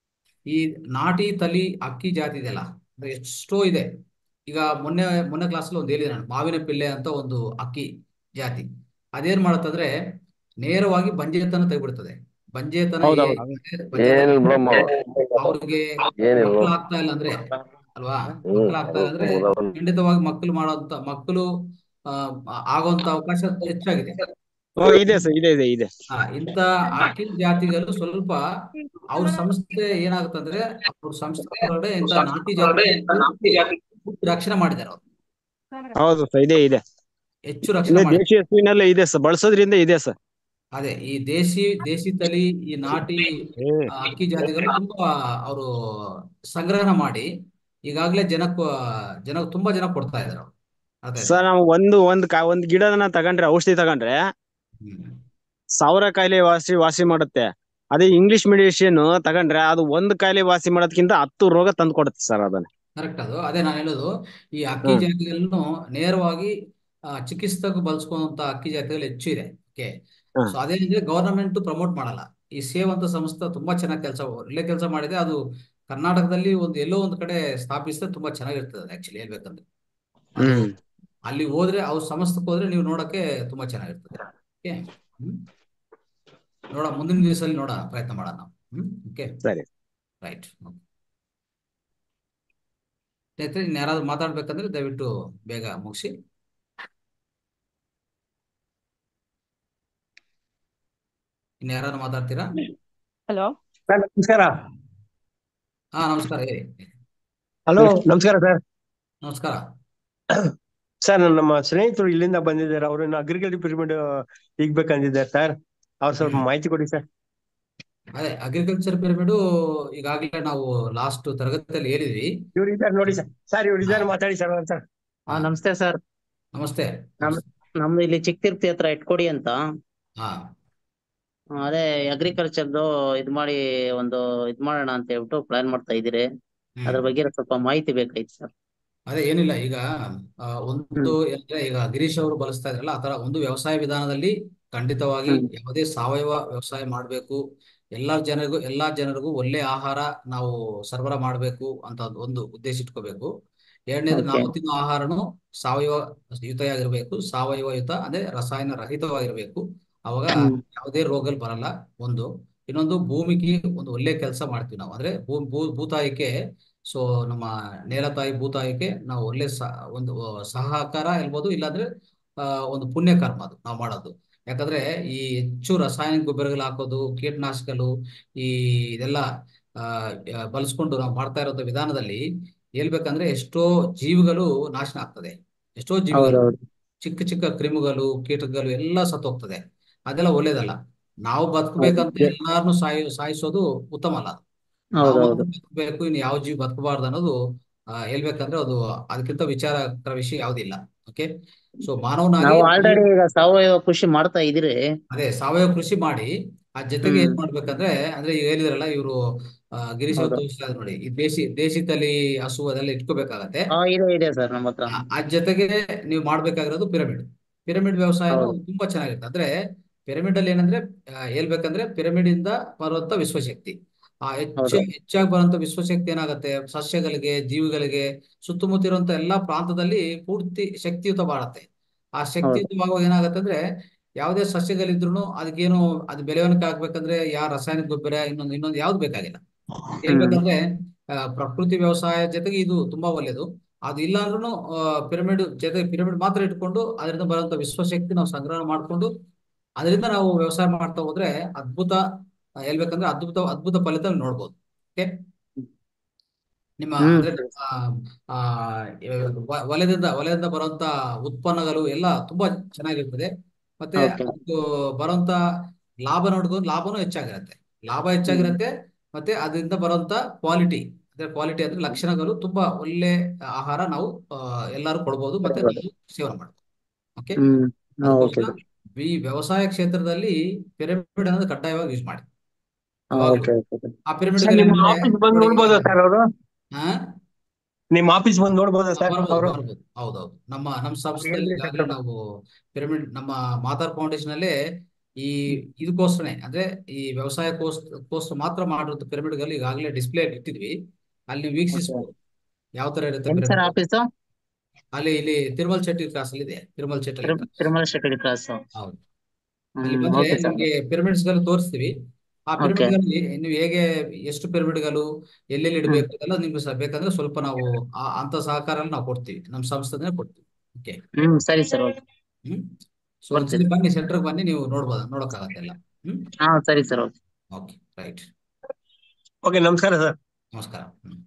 ಈ ನಾಟಿ ತಳಿ ಅಕ್ಕಿ ಜಾತಿ ಇದೆಯಲ್ಲ ಅಂದ್ರೆ ಎಷ್ಟೋ ಇದೆ ಈಗ ಮೊನ್ನೆ ಮೊನ್ನೆ ಕ್ಲಾಸಲ್ಲಿ ಒಂದು ಹೇಳಿದೆ ನಾನು ಮಾವಿನ ಪಿಲ್ಲೆ ಅಂತ ಒಂದು ಅಕ್ಕಿ ಜಾತಿ ಅದೇನ್ ಮಾಡುತ್ತಂದ್ರೆ ನೇರವಾಗಿ ಬಂಜೆತನ ತೆಗಿಬಿಡ್ತದೆ ಬಂಜೆತನ ಏ ಹೌದೌದು ಬಂಜೆತನ ಏನಿಲ್ಲ ಬಿಡಮ್ಮ ಅವ್ರಿಗೆ ಏನಿಲ್ಲ ಮಕ್ಕಳು ಆಗ್ತಾ ಇಲ್ಲ ಅಂದ್ರೆ ಅಲ್ವಾ ಮಕ್ಕಳು ಆಗ್ತಾ ಇಲ್ಲ ಅಂದ್ರೆ ಖಂಡಿತವಾಗಿ ಮಕ್ಕಳು ಮಾಡೋಂತ ಮಕ್ಕಳು ಆ, ಆಗುವಂತ ಅವಕಾಶ ಹೆಚ್ಚಾಗಿದೆ ಓ ಇದೆ ಸರ್ ಇದೆ ಇದೆ ಇದೆ ಆ ಇಂತ ಅಕ್ಕಿ ಜಾತಿಗಳು ಸ್ವಲ್ಪ ಅವ್ರ ಸಂಸ್ಥೆ ಏನಾಗುತ್ತಂದ್ರೆ ಅವ್ರ ಸಂಸ್ಥೆ ಒಳಗಡೆ ಇಂತ ನಾಟಿ ಜಾತಿ ರಕ್ಷಣೆ ಮಾಡಿದ್ದಾರೆ ಅವರು ಹೌದು ಸರ್ ಇದೆ ಇದೆ ಹೆಚ್ಚು ರಕ್ಷಣೆ ಇದೆ ಮಾಡಿದ್ದಾರೆ ದೇಶಿ ಹಸುವಿನೆಲ್ಲ ಇದೆ ಸರ್ ಬಳಸೋದ್ರಿಂದ ಇದೆ ಸರ್ ಅದೇ ಈ ದೇಶಿ ದೇಶಿ ತಳಿ ಈ ನಾಟಿ ಆ, ಅಕ್ಕಿ ಜಾತಿಗಳು ತುಂಬಾ ಅವರು ಸಂಗ್ರಹಣ ಮಾಡಿ ಈಗಾಗಲೇ ಜನಕ್ಕೆ ಜನ ತುಂಬಾ ಜನ ಕೊಡ್ತಾ ಇದ್ದಾರೆ ಅವ್ರು ಅರ್ಥ ಆಯ್ತಾ ಸರ್ ನಾವು ಒಂದು ಒಂದ್ ಕಾ ಒಂದ್ ಗಿಡನ ತಗೊಂಡ್ರೆ ಔಷಧಿ ತಗೊಂಡ್ರೆ ಹ್ಮ್ ಸಾವಿರ ಕಾಯಿಲೆ ವಾಸಿ ವಾಸಿ ಮಾಡುತ್ತೆ ಅದೇ ಇಂಗ್ಲಿಷ್ ಮೆಡಿಸಿನ್ ತಗೊಂಡ್ರೆ ಅದು ಒಂದ್ ಕಾಯಿಲೆ ವಾಸಿ ಮಾಡೋದಕ್ಕಿಂತ ಹತ್ತು ರೋಗ ತಂದು ಕೊಡುತ್ತೆ ಸರ್ ಅದನ್ನ ಕರೆಕ್ಟ್ ಅದು ಅದೇ ನಾನು ಹೇಳೋದು ಈ ಅಕ್ಕಿ ಹ್ಮ್ ಜಾತಿಗಳನ್ನು ನೇರವಾಗಿ ಆ, ಚಿಕಿತ್ಸೆಗೆ ಬಳಸ್ಕೊಂತ ಅಕ್ಕಿ ಜಾತಿಗಳು ಹೆಚ್ಚು ಇದೆ ಓಕೆ ಹ್ಮ್ ಸೊ ಅದೇನಿದ್ರೆ ಗವರ್ನಮೆಂಟ್ ಪ್ರಮೋಟ್ ಮಾಡಲ್ಲ ಈ ಸೇವ್ ಅಂತ ಸಂಸ್ಥೆ ತುಂಬಾ ಚೆನ್ನಾಗಿ ಕೆಲಸ ಒಳ್ಳೆ ಕೆಲಸ ಮಾಡಿದೆ ಅದು ಕರ್ನಾಟಕದಲ್ಲಿ ಒಂದು ಎಲ್ಲೋ ಒಂದು ಕಡೆ ಸ್ಥಾಪಿಸಿದ್ರೆ ತುಂಬಾ ಚೆನ್ನಾಗಿರ್ತದೆ ಆಕ್ಚುಲಿ ಹೇಳ್ಬೇಕಂದ್ರೆ ಅದು ಹ್ಮ್ ಅಲ್ಲಿ ಹೋದ್ರೆ ಅವ್ರ ಸಂಸ್ಥೆಗೆ ಹೋದ್ರೆ ನೀವು ನೋಡಕ್ಕೆ ತುಂಬಾ ಚೆನ್ನಾಗಿರ್ತದೆ ಓಕೆ ಹ್ಮ್ ನೋಡ ಮುಂದಿನ ದಿವಸದಲ್ಲಿ ನೋಡ ಪ್ರಯತ್ನ ಮಾಡೋಣ ನಾವು ಹ್ಮ್ ಓಕೆ ಸರಿ ರೈಟ್ ಸ್ನೇಹಿತರೆ ಇನ್ನು ಯಾರಾದ್ರೂ ಮಾತಾಡ್ಬೇಕಂದ್ರೆ ದಯವಿಟ್ಟು ಬೇಗ ಮುಗಿಸಿ ಇನ್ನು ಯಾರಾದ್ರೂ ಮಾತಾಡ್ತೀರಾ ಹಲೋ ಸರ್ ನಮಸ್ಕಾರ ಹಾ ನಮಸ್ಕಾರ ಹೇಳಿ ಹಲೋ ನಮಸ್ಕಾರ ಸರ್ ನಮಸ್ಕಾರ ಸರ್ ನಮ್ಮ ಸ್ನೇಹಿತರು ಇಲ್ಲಿಂದ ಬಂದಿದ್ದಾರೆ ಅವ್ರನ್ನ ಅಗ್ರಿಕಲ್ಚರ್ ಪಿರಮಿಡ್ ಈಗ್ಬೇಕಂದಿದ್ದಾರೆ ಸರ್ ಅವ್ರು ಸ್ವಲ್ಪ ಮಾಹಿತಿ ಕೊಡಿ ಸರ್ ಅದೇ ಅಗ್ರಿಕಲ್ಚರ್ ಪಿರಮಿಡ್ ಈಗಾಗಲೇ ನಾವು ಲಾಸ್ಟ್ ತರಗತಿಯಲ್ಲಿ ಹೇಳಿದ್ವಿ ಇವ್ರು ಇದ್ದಾರೆ ನೋಡಿ ಸರ್ ಸರ್ ಇವ್ರು ಇದ್ದಾರೆ ಮಾತಾಡಿ ಸರ್ ಸರ್ ಹಾ ನಮಸ್ತೆ ಸರ್ ನಮಸ್ತೆ ನಮ್ ನಮ್ದು ಇಲ್ಲಿ ಚಿಕ್ಕತಿರ್ತಿ ಹತ್ರ ಇಟ್ಕೊಡಿ ಅಂತ ಹಾ ಆ, ಅದೇ ಅಗ್ರಿಕಲ್ಚರ್ದು ಇದ್ ಮಾಡಿ ಒಂದು ಇದ್ ಮಾಡೋಣ ಅಂತ ಹೇಳ್ಬಿಟ್ಟು ಪ್ಲಾನ್ ಮಾಡ್ತಾ ಇದೀರಿ ಅದ್ರ ಬಗ್ಗೆ ಸ್ವಲ್ಪ ಮಾಹಿತಿ ಬೇಕಾಯ್ತು ಸರ್ ಅದೇ ಏನಿಲ್ಲ ಈಗ ಆ, ಒಂದು ಅಂದ್ರೆ ಈಗ ಗಿರೀಶ್ ಅವರು ಬಳಸ್ತಾ ಇದ್ರಲ್ಲ ಆ ತರ ಒಂದು ವ್ಯವಸಾಯ ವಿಧಾನದಲ್ಲಿ ಖಂಡಿತವಾಗಿ ಯಾವುದೇ ಸಾವಯವ ವ್ಯವಸಾಯ ಮಾಡಬೇಕು ಎಲ್ಲಾ ಜನರಿಗೂ ಎಲ್ಲಾ ಜನರಿಗೂ ಒಳ್ಳೆ ಆಹಾರ ನಾವು ಸರಬರಾಜು ಮಾಡಬೇಕು ಅಂತ ಒಂದು ಉದ್ದೇಶ ಇಟ್ಕೋಬೇಕು ಎರಡನೇದು Okay. ನಾವು ತಿನ್ನೋ ಆಹಾರನು ಸಾವಯವ ಯುತವಾಗಿರ್ಬೇಕು ಸಾವಯವ ಯುತ ಅಂದ್ರೆ ರಸಾಯನ ರಹಿತವಾಗಿರ್ಬೇಕು ಅವಾಗ ಹ್ಮ್. ಯಾವುದೇ ರೋಗಗಳು ಬರಲ್ಲ ಒಂದು ಇನ್ನೊಂದು ಭೂಮಿಗೆ ಒಂದು ಒಳ್ಳೆ ಕೆಲಸ ಮಾಡ್ತೀವಿ ನಾವು ಅಂದ್ರೆ ಭೂ ಭೂ ಭೂತಾಯಿಗೆ ಸೊ ನಮ್ಮ ನೇಲತಾಯಿ ಭೂತಾಯಿಗೆ ನಾವು ಒಳ್ಳೆ ಸ ಒಂದು ಸಹಕಾರ ಇರ್ಬೋದು ಇಲ್ಲಾಂದ್ರೆ ಆ, ಒಂದು ಪುಣ್ಯ ಕರ್ಮ ಅದು ನಾವು ಮಾಡೋದು ಯಾಕಂದ್ರೆ ಈ ಹೆಚ್ಚು ರಾಸಾಯನಿಕ ಗೊಬ್ಬರಗಳು ಹಾಕೋದು ಕೀಟನಾಶಕಗಳು ಈ ಇದೆಲ್ಲ ಆ, ಆ, ಬಳಸ್ಕೊಂಡು ನಾವು ಮಾಡ್ತಾ ಇರೋ ವಿಧಾನದಲ್ಲಿ ಹೇಳ್ಬೇಕಂದ್ರೆ ಎಷ್ಟೋ ಜೀವಿಗಳು ನಾಶನ ಆಗ್ತದೆ ಎಷ್ಟೋ ಜೀವಿಗಳು ಹೌದೌದು ಚಿಕ್ಕ ಚಿಕ್ಕ ಕ್ರಿಮಿಗಳು ಕೀಟಗಳು ಎಲ್ಲ ಸತ್ತೋಗ್ತದೆ ಅದೆಲ್ಲ ಒಳ್ಳೇದಲ್ಲ ನಾವು ಬದುಕಬೇಕಂತ ಎಲ್ಲಾರನ್ನು ಸಾಯಿ ಸಾಯಿಸೋದು ಉತ್ತಮ ಅಲ್ಲ ಅದು. ನಾವು ಹೌದೌದು ಮಾತ್ರ ಬದುಕಬೇಕು ಇನ್ನು ಯಾವ ಜೀವಿ ಬದುಕಬಾರ್ದು ಅನ್ನೋದು ಆ, ಹೇಳ್ಬೇಕಂದ್ರೆ ಅದು ಅದಕ್ಕಿಂತ ವಿಚಾರಕರ ವಿಷಯ ಯಾವುದಿಲ್ಲ ಓಕೆ ಸೊ ಮಾನವನಾಗಿ ನಾವು ಈ- ಆಲ್ರೆಡಿ ಈಗ ಸಾವಯವ ಕೃಷಿ ಮಾಡ್ತಾ ಇದೀರಿ ಅದೇ ಸಾವಯವ ಕೃಷಿ ಮಾಡಿ ಆ ಜೊತೆಗೆ ಏನ್ ಹ್ಮ್ ಮಾಡ್ಬೇಕಂದ್ರೆ ಅಂದ್ರೆ ಈಗ ಹೇಳಿದ್ರಲ್ಲ ಇವರು ಗಿರೀಶ್ ಅವ್ರು ಹೌದು ತೋರಿಸ್ತಾ ಇದ್ರು ನೋಡಿ ಈ ದೇಶಿ ದೇಶಿ ತಳಿ ಹಸು ಅದೆಲ್ಲ ಇಟ್ಕೋಬೇಕಾಗತ್ತೆ ಹಾ ಇದೆ ಇದೆ ಸರ್ ನಮ್ಮ ಹತ್ರ ಆ ಆ ಜೊತೆಗೆ ನೀವು ಮಾಡ್ಬೇಕಾಗಿರೋದು ಪಿರಮಿಡ್ ಪಿರಮಿಡ್ ವ್ಯವಸಾಯನು ಹೌದು ತುಂಬಾ ಚೆನ್ನಾಗಿರುತ್ತೆ ಅಂದ್ರೆ ಪಿರಮಿಡ್ ಅಲ್ಲಿ ಏನಂದ್ರೆ ಆ, ಹೇಳ್ಬೇಕಂದ್ರೆ ಪಿರಮಿಡ್ ಇಂದ ಬರುವಂತ ವಿಶ್ವಶಕ್ತಿ ಆ ಹೆಚ್ಚು ಹೌದು ಹೆಚ್ಚಾಗಿ ಬರುವಂತ ವಿಶ್ವಶಕ್ತಿ ಏನಾಗುತ್ತೆ ಸಸ್ಯಗಳಿಗೆ ಜೀವಿಗಳಿಗೆ ಸುತ್ತಮುತ್ತ ಇರುವಂತ ಎಲ್ಲಾ ಪ್ರಾಂತದಲ್ಲಿ ಪೂರ್ತಿ ಶಕ್ತಿಯುತ ಮಾಡುತ್ತೆ ಆ ಹೌದು ಶಕ್ತಿಯುತವಾಗುವಾಗ ಏನಾಗುತ್ತೆ ಅಂದ್ರೆ ಯಾವುದೇ ಸಸ್ಯಗಳಿದ್ರು ಅದಕ್ಕೇನು ಅದು ಬೆಳವಣಿಗೆ ಆಗ್ಬೇಕಂದ್ರೆ ಯಾವ ರಾಸಾಯನಿಕ ಗೊಬ್ಬರ ಇನ್ನೊಂದು ಇನ್ನೊಂದು ಯಾವ್ದು ಬೇಕಾಗಿಲ್ಲ ಹ್ಮ್ ಹೇಳ್ಬೇಕಂದ್ರೆ ಆ, ಪ್ರಕೃತಿ ವ್ಯವಸಾಯ ಜೊತೆಗೆ ಇದು ತುಂಬಾ ಒಳ್ಳೇದು ಅದು ಇಲ್ಲ ಅಂದ್ರೂ ಪಿರಮಿಡ್ ಜೊತೆ ಪಿರಮಿಡ್ ಮಾತ್ರ ಇಟ್ಕೊಂಡು ಅದರಿಂದ ಬರುವಂತ ವಿಶ್ವಶಕ್ತಿ ನಾವು ಸಂಗ್ರಹ ಮಾಡ್ಕೊಂಡು ಅದರಿಂದ ನಾವು ವ್ಯವಸಾಯ ಮಾಡ್ತಾ ಹೋದ್ರೆ ಅದ್ಭುತ ಆ, ಹೇಳ್ಬೇಕಂದ್ರೆ ಅದ್ಭುತ ಅದ್ಭುತ ಫಲಿತ ನೋಡ್ಬೋದು ಓಕೆ ನಿಮ್ಮ ಹ್ಮ್ ಅಂದ್ರೆ ಆ, ಆ, ವ- ವಲಯದಿಂದ ವಲಯದಿಂದ ಬರುವಂತ ಉತ್ಪನ್ನಗಳು ಎಲ್ಲ ತುಂಬಾ ಚೆನ್ನಾಗಿರ್ತದೆ ಮತ್ತೆ ಓಕೆ ಅದು ಬರುವಂತ ಲಾಭ ನೋಡ್ಕೊಂಡು ಲಾಭನೂ ಹೆಚ್ಚಾಗಿರುತ್ತೆ ಲಾಭ ಹ್ಮ್ ಹೆಚ್ಚಾಗಿರುತ್ತೆ ಮತ್ತೆ ಅದರಿಂದ ಬರುವಂತ ಕ್ವಾಲಿಟಿ ಅಂದ್ರೆ ಕ್ವಾಲಿಟಿ ಅಂದ್ರೆ ಲಕ್ಷಣಗಳು ತುಂಬಾ ಒಳ್ಳೆ ಆಹಾರ ನಾವು ಆ, ಎಲ್ಲರೂ ಕೊಡ್ಬೋದು ಮತ್ತೆ ಕೊಡ್ಬೋದು ನಾವು ಸೇವನೆ ಮಾಡ್ಬೋದು ಓಕೆ ಹ್ಮ್ ಹಾ ಓಕೆ ಅದಕ್ಕೋಸ್ಕರ ಈ ವ್ಯವಸಾಯ ಕ್ಷೇತ್ರದಲ್ಲಿ ಪಿರಮಿಡ್ ಅನ್ನೋದು ಕಡ್ಡಾಯವಾಗಿ ಯೂಸ್ ಮಾಡಿ ಹಾ ಯಾವಾಗಲೂ ಓಕೆ ಓಕೆ ಆ ಪಿರಮಿಡ್ ಸರ್ ನಿಮ್ಮ ಆಫೀಸ್ ಬಂದು ನೋಡಿ ಈಗ ನೋಡ್ಬೋದಾ ಸರ್ ಅವರು ಹಾ ನಿಮ್ಮ ಆಫೀಸ್ ಬಂದು ನೋಡ್ಬೋದಾ ಆ, ಸರ್ ಬರ್ಬೋದು ಅವರು ಬರ್ಬೋದು ಹೌದೌದು ನಮ್ಮ ನಮ್ಮ ಸಂಸ್ಥೆಯಲ್ಲಿ ಎಲ್ಲಿ ಈಗಾಗಲೇ ಸೆಂಟರ್ ನಾವು ಪಿರಮಿಡ್ ನಮ್ಮ ಮಾತಾರ್ ಫೌಂಡೇಶನ್ ಅಲ್ಲೇ ಈ ಇದಕ್ಕೋಸ್ಕರನೇ ಅಂದ್ರೆ ಈ ವ್ಯವಸಾಯ ಕೋಸ್ ಕೋಸ್ ಮಾತ್ರ ಮಾಡಿರೋ ಪಿರಮಿಡ್ಗಳು ಈಗಾಗಲೇ ಡಿಸ್ಪ್ಲೇ ಇಟ್ಟಿದ್ವಿ ಅಲ್ಲಿ ನೀವು ಓಕೆ ವೀಕ್ಷಿಸಬಹುದು ಯಾವ ತರ ಇರುತ್ತೆ ಎಲ್ಲಿ ಸರ್ ಪಿರಮಿಡ್ ಆಫೀಸು ಅಲ್ಲಿ ಇಲ್ಲಿ ತಿರುಮಲ್ ಶೆಟ್ಟಿ ಕ್ರಾಸ್ ಅಲ್ಲಿ ಇದೆ ತಿರುಮಲ್ ಶೆಟ್ಟಿ ಕ್ರಾಸ್ ತಿರುಮಲ ಶೆಟ್ಟಿ ಕ್ರಾಸ್ ಹೌದು ಅಲ್ಲಿ ಹ್ಮ್ ಬಂದ್ರೆ ಓಕೆ ಸರ್ ನಿಮ್ಗೆ ಪಿರಮಿಡ್ಸ್ ಗಳು ತೋರಿಸ್ತೀವಿ ಆ ಓಕೆ ಪಿರಮಿಡ್ಗಳಲ್ಲಿ ನೀವು ಹೇಗೆ ಎಷ್ಟು ಪಿರಮಿಡ್ಗಳು ಎಲ್ಲೆಲ್ಲಿ ಹ್ಮ್ ಇಡಬೇಕು ಅದೆಲ್ಲ ನಿಮ್ಗೆ ಸ- ಬೇಕಂದ್ರೆ ಸ್ವಲ್ಪ ನಾವು ಆ ಅಂತ ಸಹಕಾರ ನಾವು ಕೊಡ್ತೀವಿ ನಮ್ಮ ಸಂಸ್ಥೆನೇ ಕೊಡ್ತೀವಿ ಓಕೆ ಹ್ಮ್ ಸರಿ ಸರ್ ಓಕೆ ಹ್ಮ್ ಸೊ ಬರ್ತೀವಿ ಒಂದ್ಸಲಿ ಬನ್ನಿ ಸೆಂಟರ್ಗೆ ಬನ್ನಿ ನೀವು ನೋಡ್ಬೋದು ನೋಡಕ್ಕಾಗತ್ತೆ ಎಲ್ಲ ಹ್ಮ್ ಹಾ ಸರಿ sir okay okay right okay ನಮಸ್ಕಾರ ಸರ್ ನಮಸ್ಕಾರ ಹ್ಮ್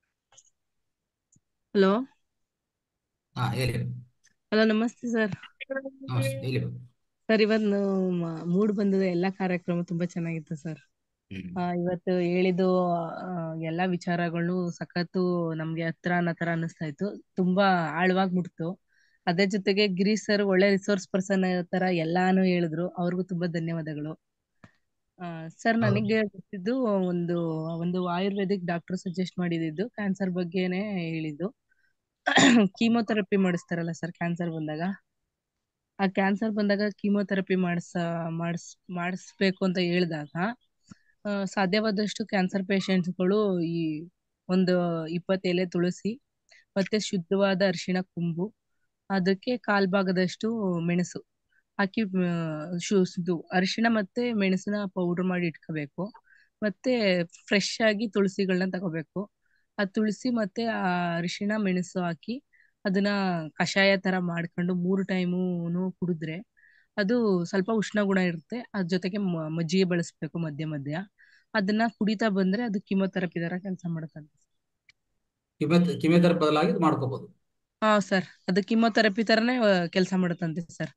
ಹಲೋ ಹಾ ಹೇಳಿ ಹಲೋ ನಮಸ್ತೆ ಸರ್ ನಮಸ್ತೆ ಹೇಳಿ ಸರ್ ಇವತ್ತು ಮೂಡ್ ಬಂದದ ಎಲ್ಲಾ ಕಾರ್ಯಕ್ರಮ ತುಂಬಾ ಚೆನ್ನಾಗಿತ್ತು ಸರ್ ಹ್ಮ್ ಆ, ಇವತ್ತು ಹೇಳಿದ್ದು ಆ, ಎಲ್ಲಾ ವಿಚಾರಗಳು ಸಖತ್ತು ನಮ್ಗೆ ಹತ್ರ ಅನ್ನೋ ತರ ಅನಿಸ್ತಾ ಇತ್ತು ತುಂಬಾ ಆಳವಾಗಿ ಮುಟ್ತು ಅದೇ ಜೊತೆಗೆ ಗಿರೀಶ್ ಸರ್ ಒಳ್ಳೆ ರಿಸೋರ್ಸ್ ಪರ್ಸನ್ ತರ ಎಲ್ಲಾನು ಹೇಳಿದ್ರು ಅವ್ರಿಗೂ ತುಂಬಾ ಧನ್ಯವಾದಗಳು ಸರ್ ಹೌದು ನನಗೆ ಗೊತ್ತಿದ್ದು ಒಂದು ಒಂದು ಆಯುರ್ವೇದಿಕ್ ಡಾಕ್ಟರ್ ಸಜೆಸ್ಟ್ ಮಾಡಿದ್ದು ಕ್ಯಾನ್ಸರ್ ಬಗ್ಗೆನೇ ಹೇಳಿದ್ದು ಕೀಮೋಥೆರಪಿ ಮಾಡಿಸ್ತಾರಲ್ಲ ಸರ್ ಕ್ಯಾನ್ಸರ್ ಬಂದಾಗ ಆ ಕ್ಯಾನ್ಸರ್ ಬಂದಾಗ ಕೀಮೋಥೆರಪಿ ಮಾಡಿಸ ಮಾಡಿಸ್ ಮಾಡಿಸ್ಬೇಕು ಅಂತ ಹೇಳಿದಾಗ ಆ, ಸಾಧ್ಯವಾದಷ್ಟು ಕ್ಯಾನ್ಸರ್ ಪೇಷಂಟ್ಸ್ಗಳು ಈ ಒಂದು ಇಪ್ಪತ್ತು ಎಲೆ ತುಳಸಿ ಮತ್ತೆ ಶುದ್ಧವಾದ ಅರಿಶಿಣ ಕೊಂಬು ಅದಕ್ಕೆ ಕಾಲ್ ಭಾಗದಷ್ಟು ಮೆಣಸು ಹಾಕಿ ಆ, ಶು ಇದು ಅರಿಶಿಣ ಮತ್ತೆ ಮೆಣಸನ್ನ ಪೌಡರ್ ಮಾಡಿ ಇಟ್ಕೋಬೇಕು ಮತ್ತೆ ಫ್ರೆಶ್ ಆಗಿ ತುಳಸಿಗಳನ್ನ ತಗೋಬೇಕು ಆ ತುಳಸಿ ಮತ್ತೆ ಆ ಅರಿಶಿಣ ಮೆಣಸು ಹಾಕಿ ಅದನ್ನ ಕಷಾಯ ತರ ಮಾಡ್ಕೊಂಡು ಮೂರು ಟೈಮು ಕುಡಿದ್ರೆ ಅದು ಸ್ವಲ್ಪ ಉಷ್ಣ ಗುಣ ಇರುತ್ತೆ ಅದ್ರ ಜೊತೆಗೆ ಮ- ಮಜ್ಜಿಗೆ ಬಳಸ್ಬೇಕು ಮಧ್ಯ ಮಧ್ಯ ಅದನ್ನ ಕುಡಿತಾ ಬಂದ್ರೆ ಅದು ಕಿಮೋಥೆರಪಿ ತರ ಕೆಲಸ ಮಾಡುತ್ತಂತೆ ಕಿಮೆ ಕಿಮೆಥೆರಪಿ ಬದಲಾಗಿ ಇದು ಮಾಡ್ಕೋಬಹುದು ಹಾ ಸರ್ ಅದು ಕಿಮೋಥೆರಪಿ ತರನೇ ಕೆಲಸ ಮಾಡುತ್ತಂತೆ ಸರ್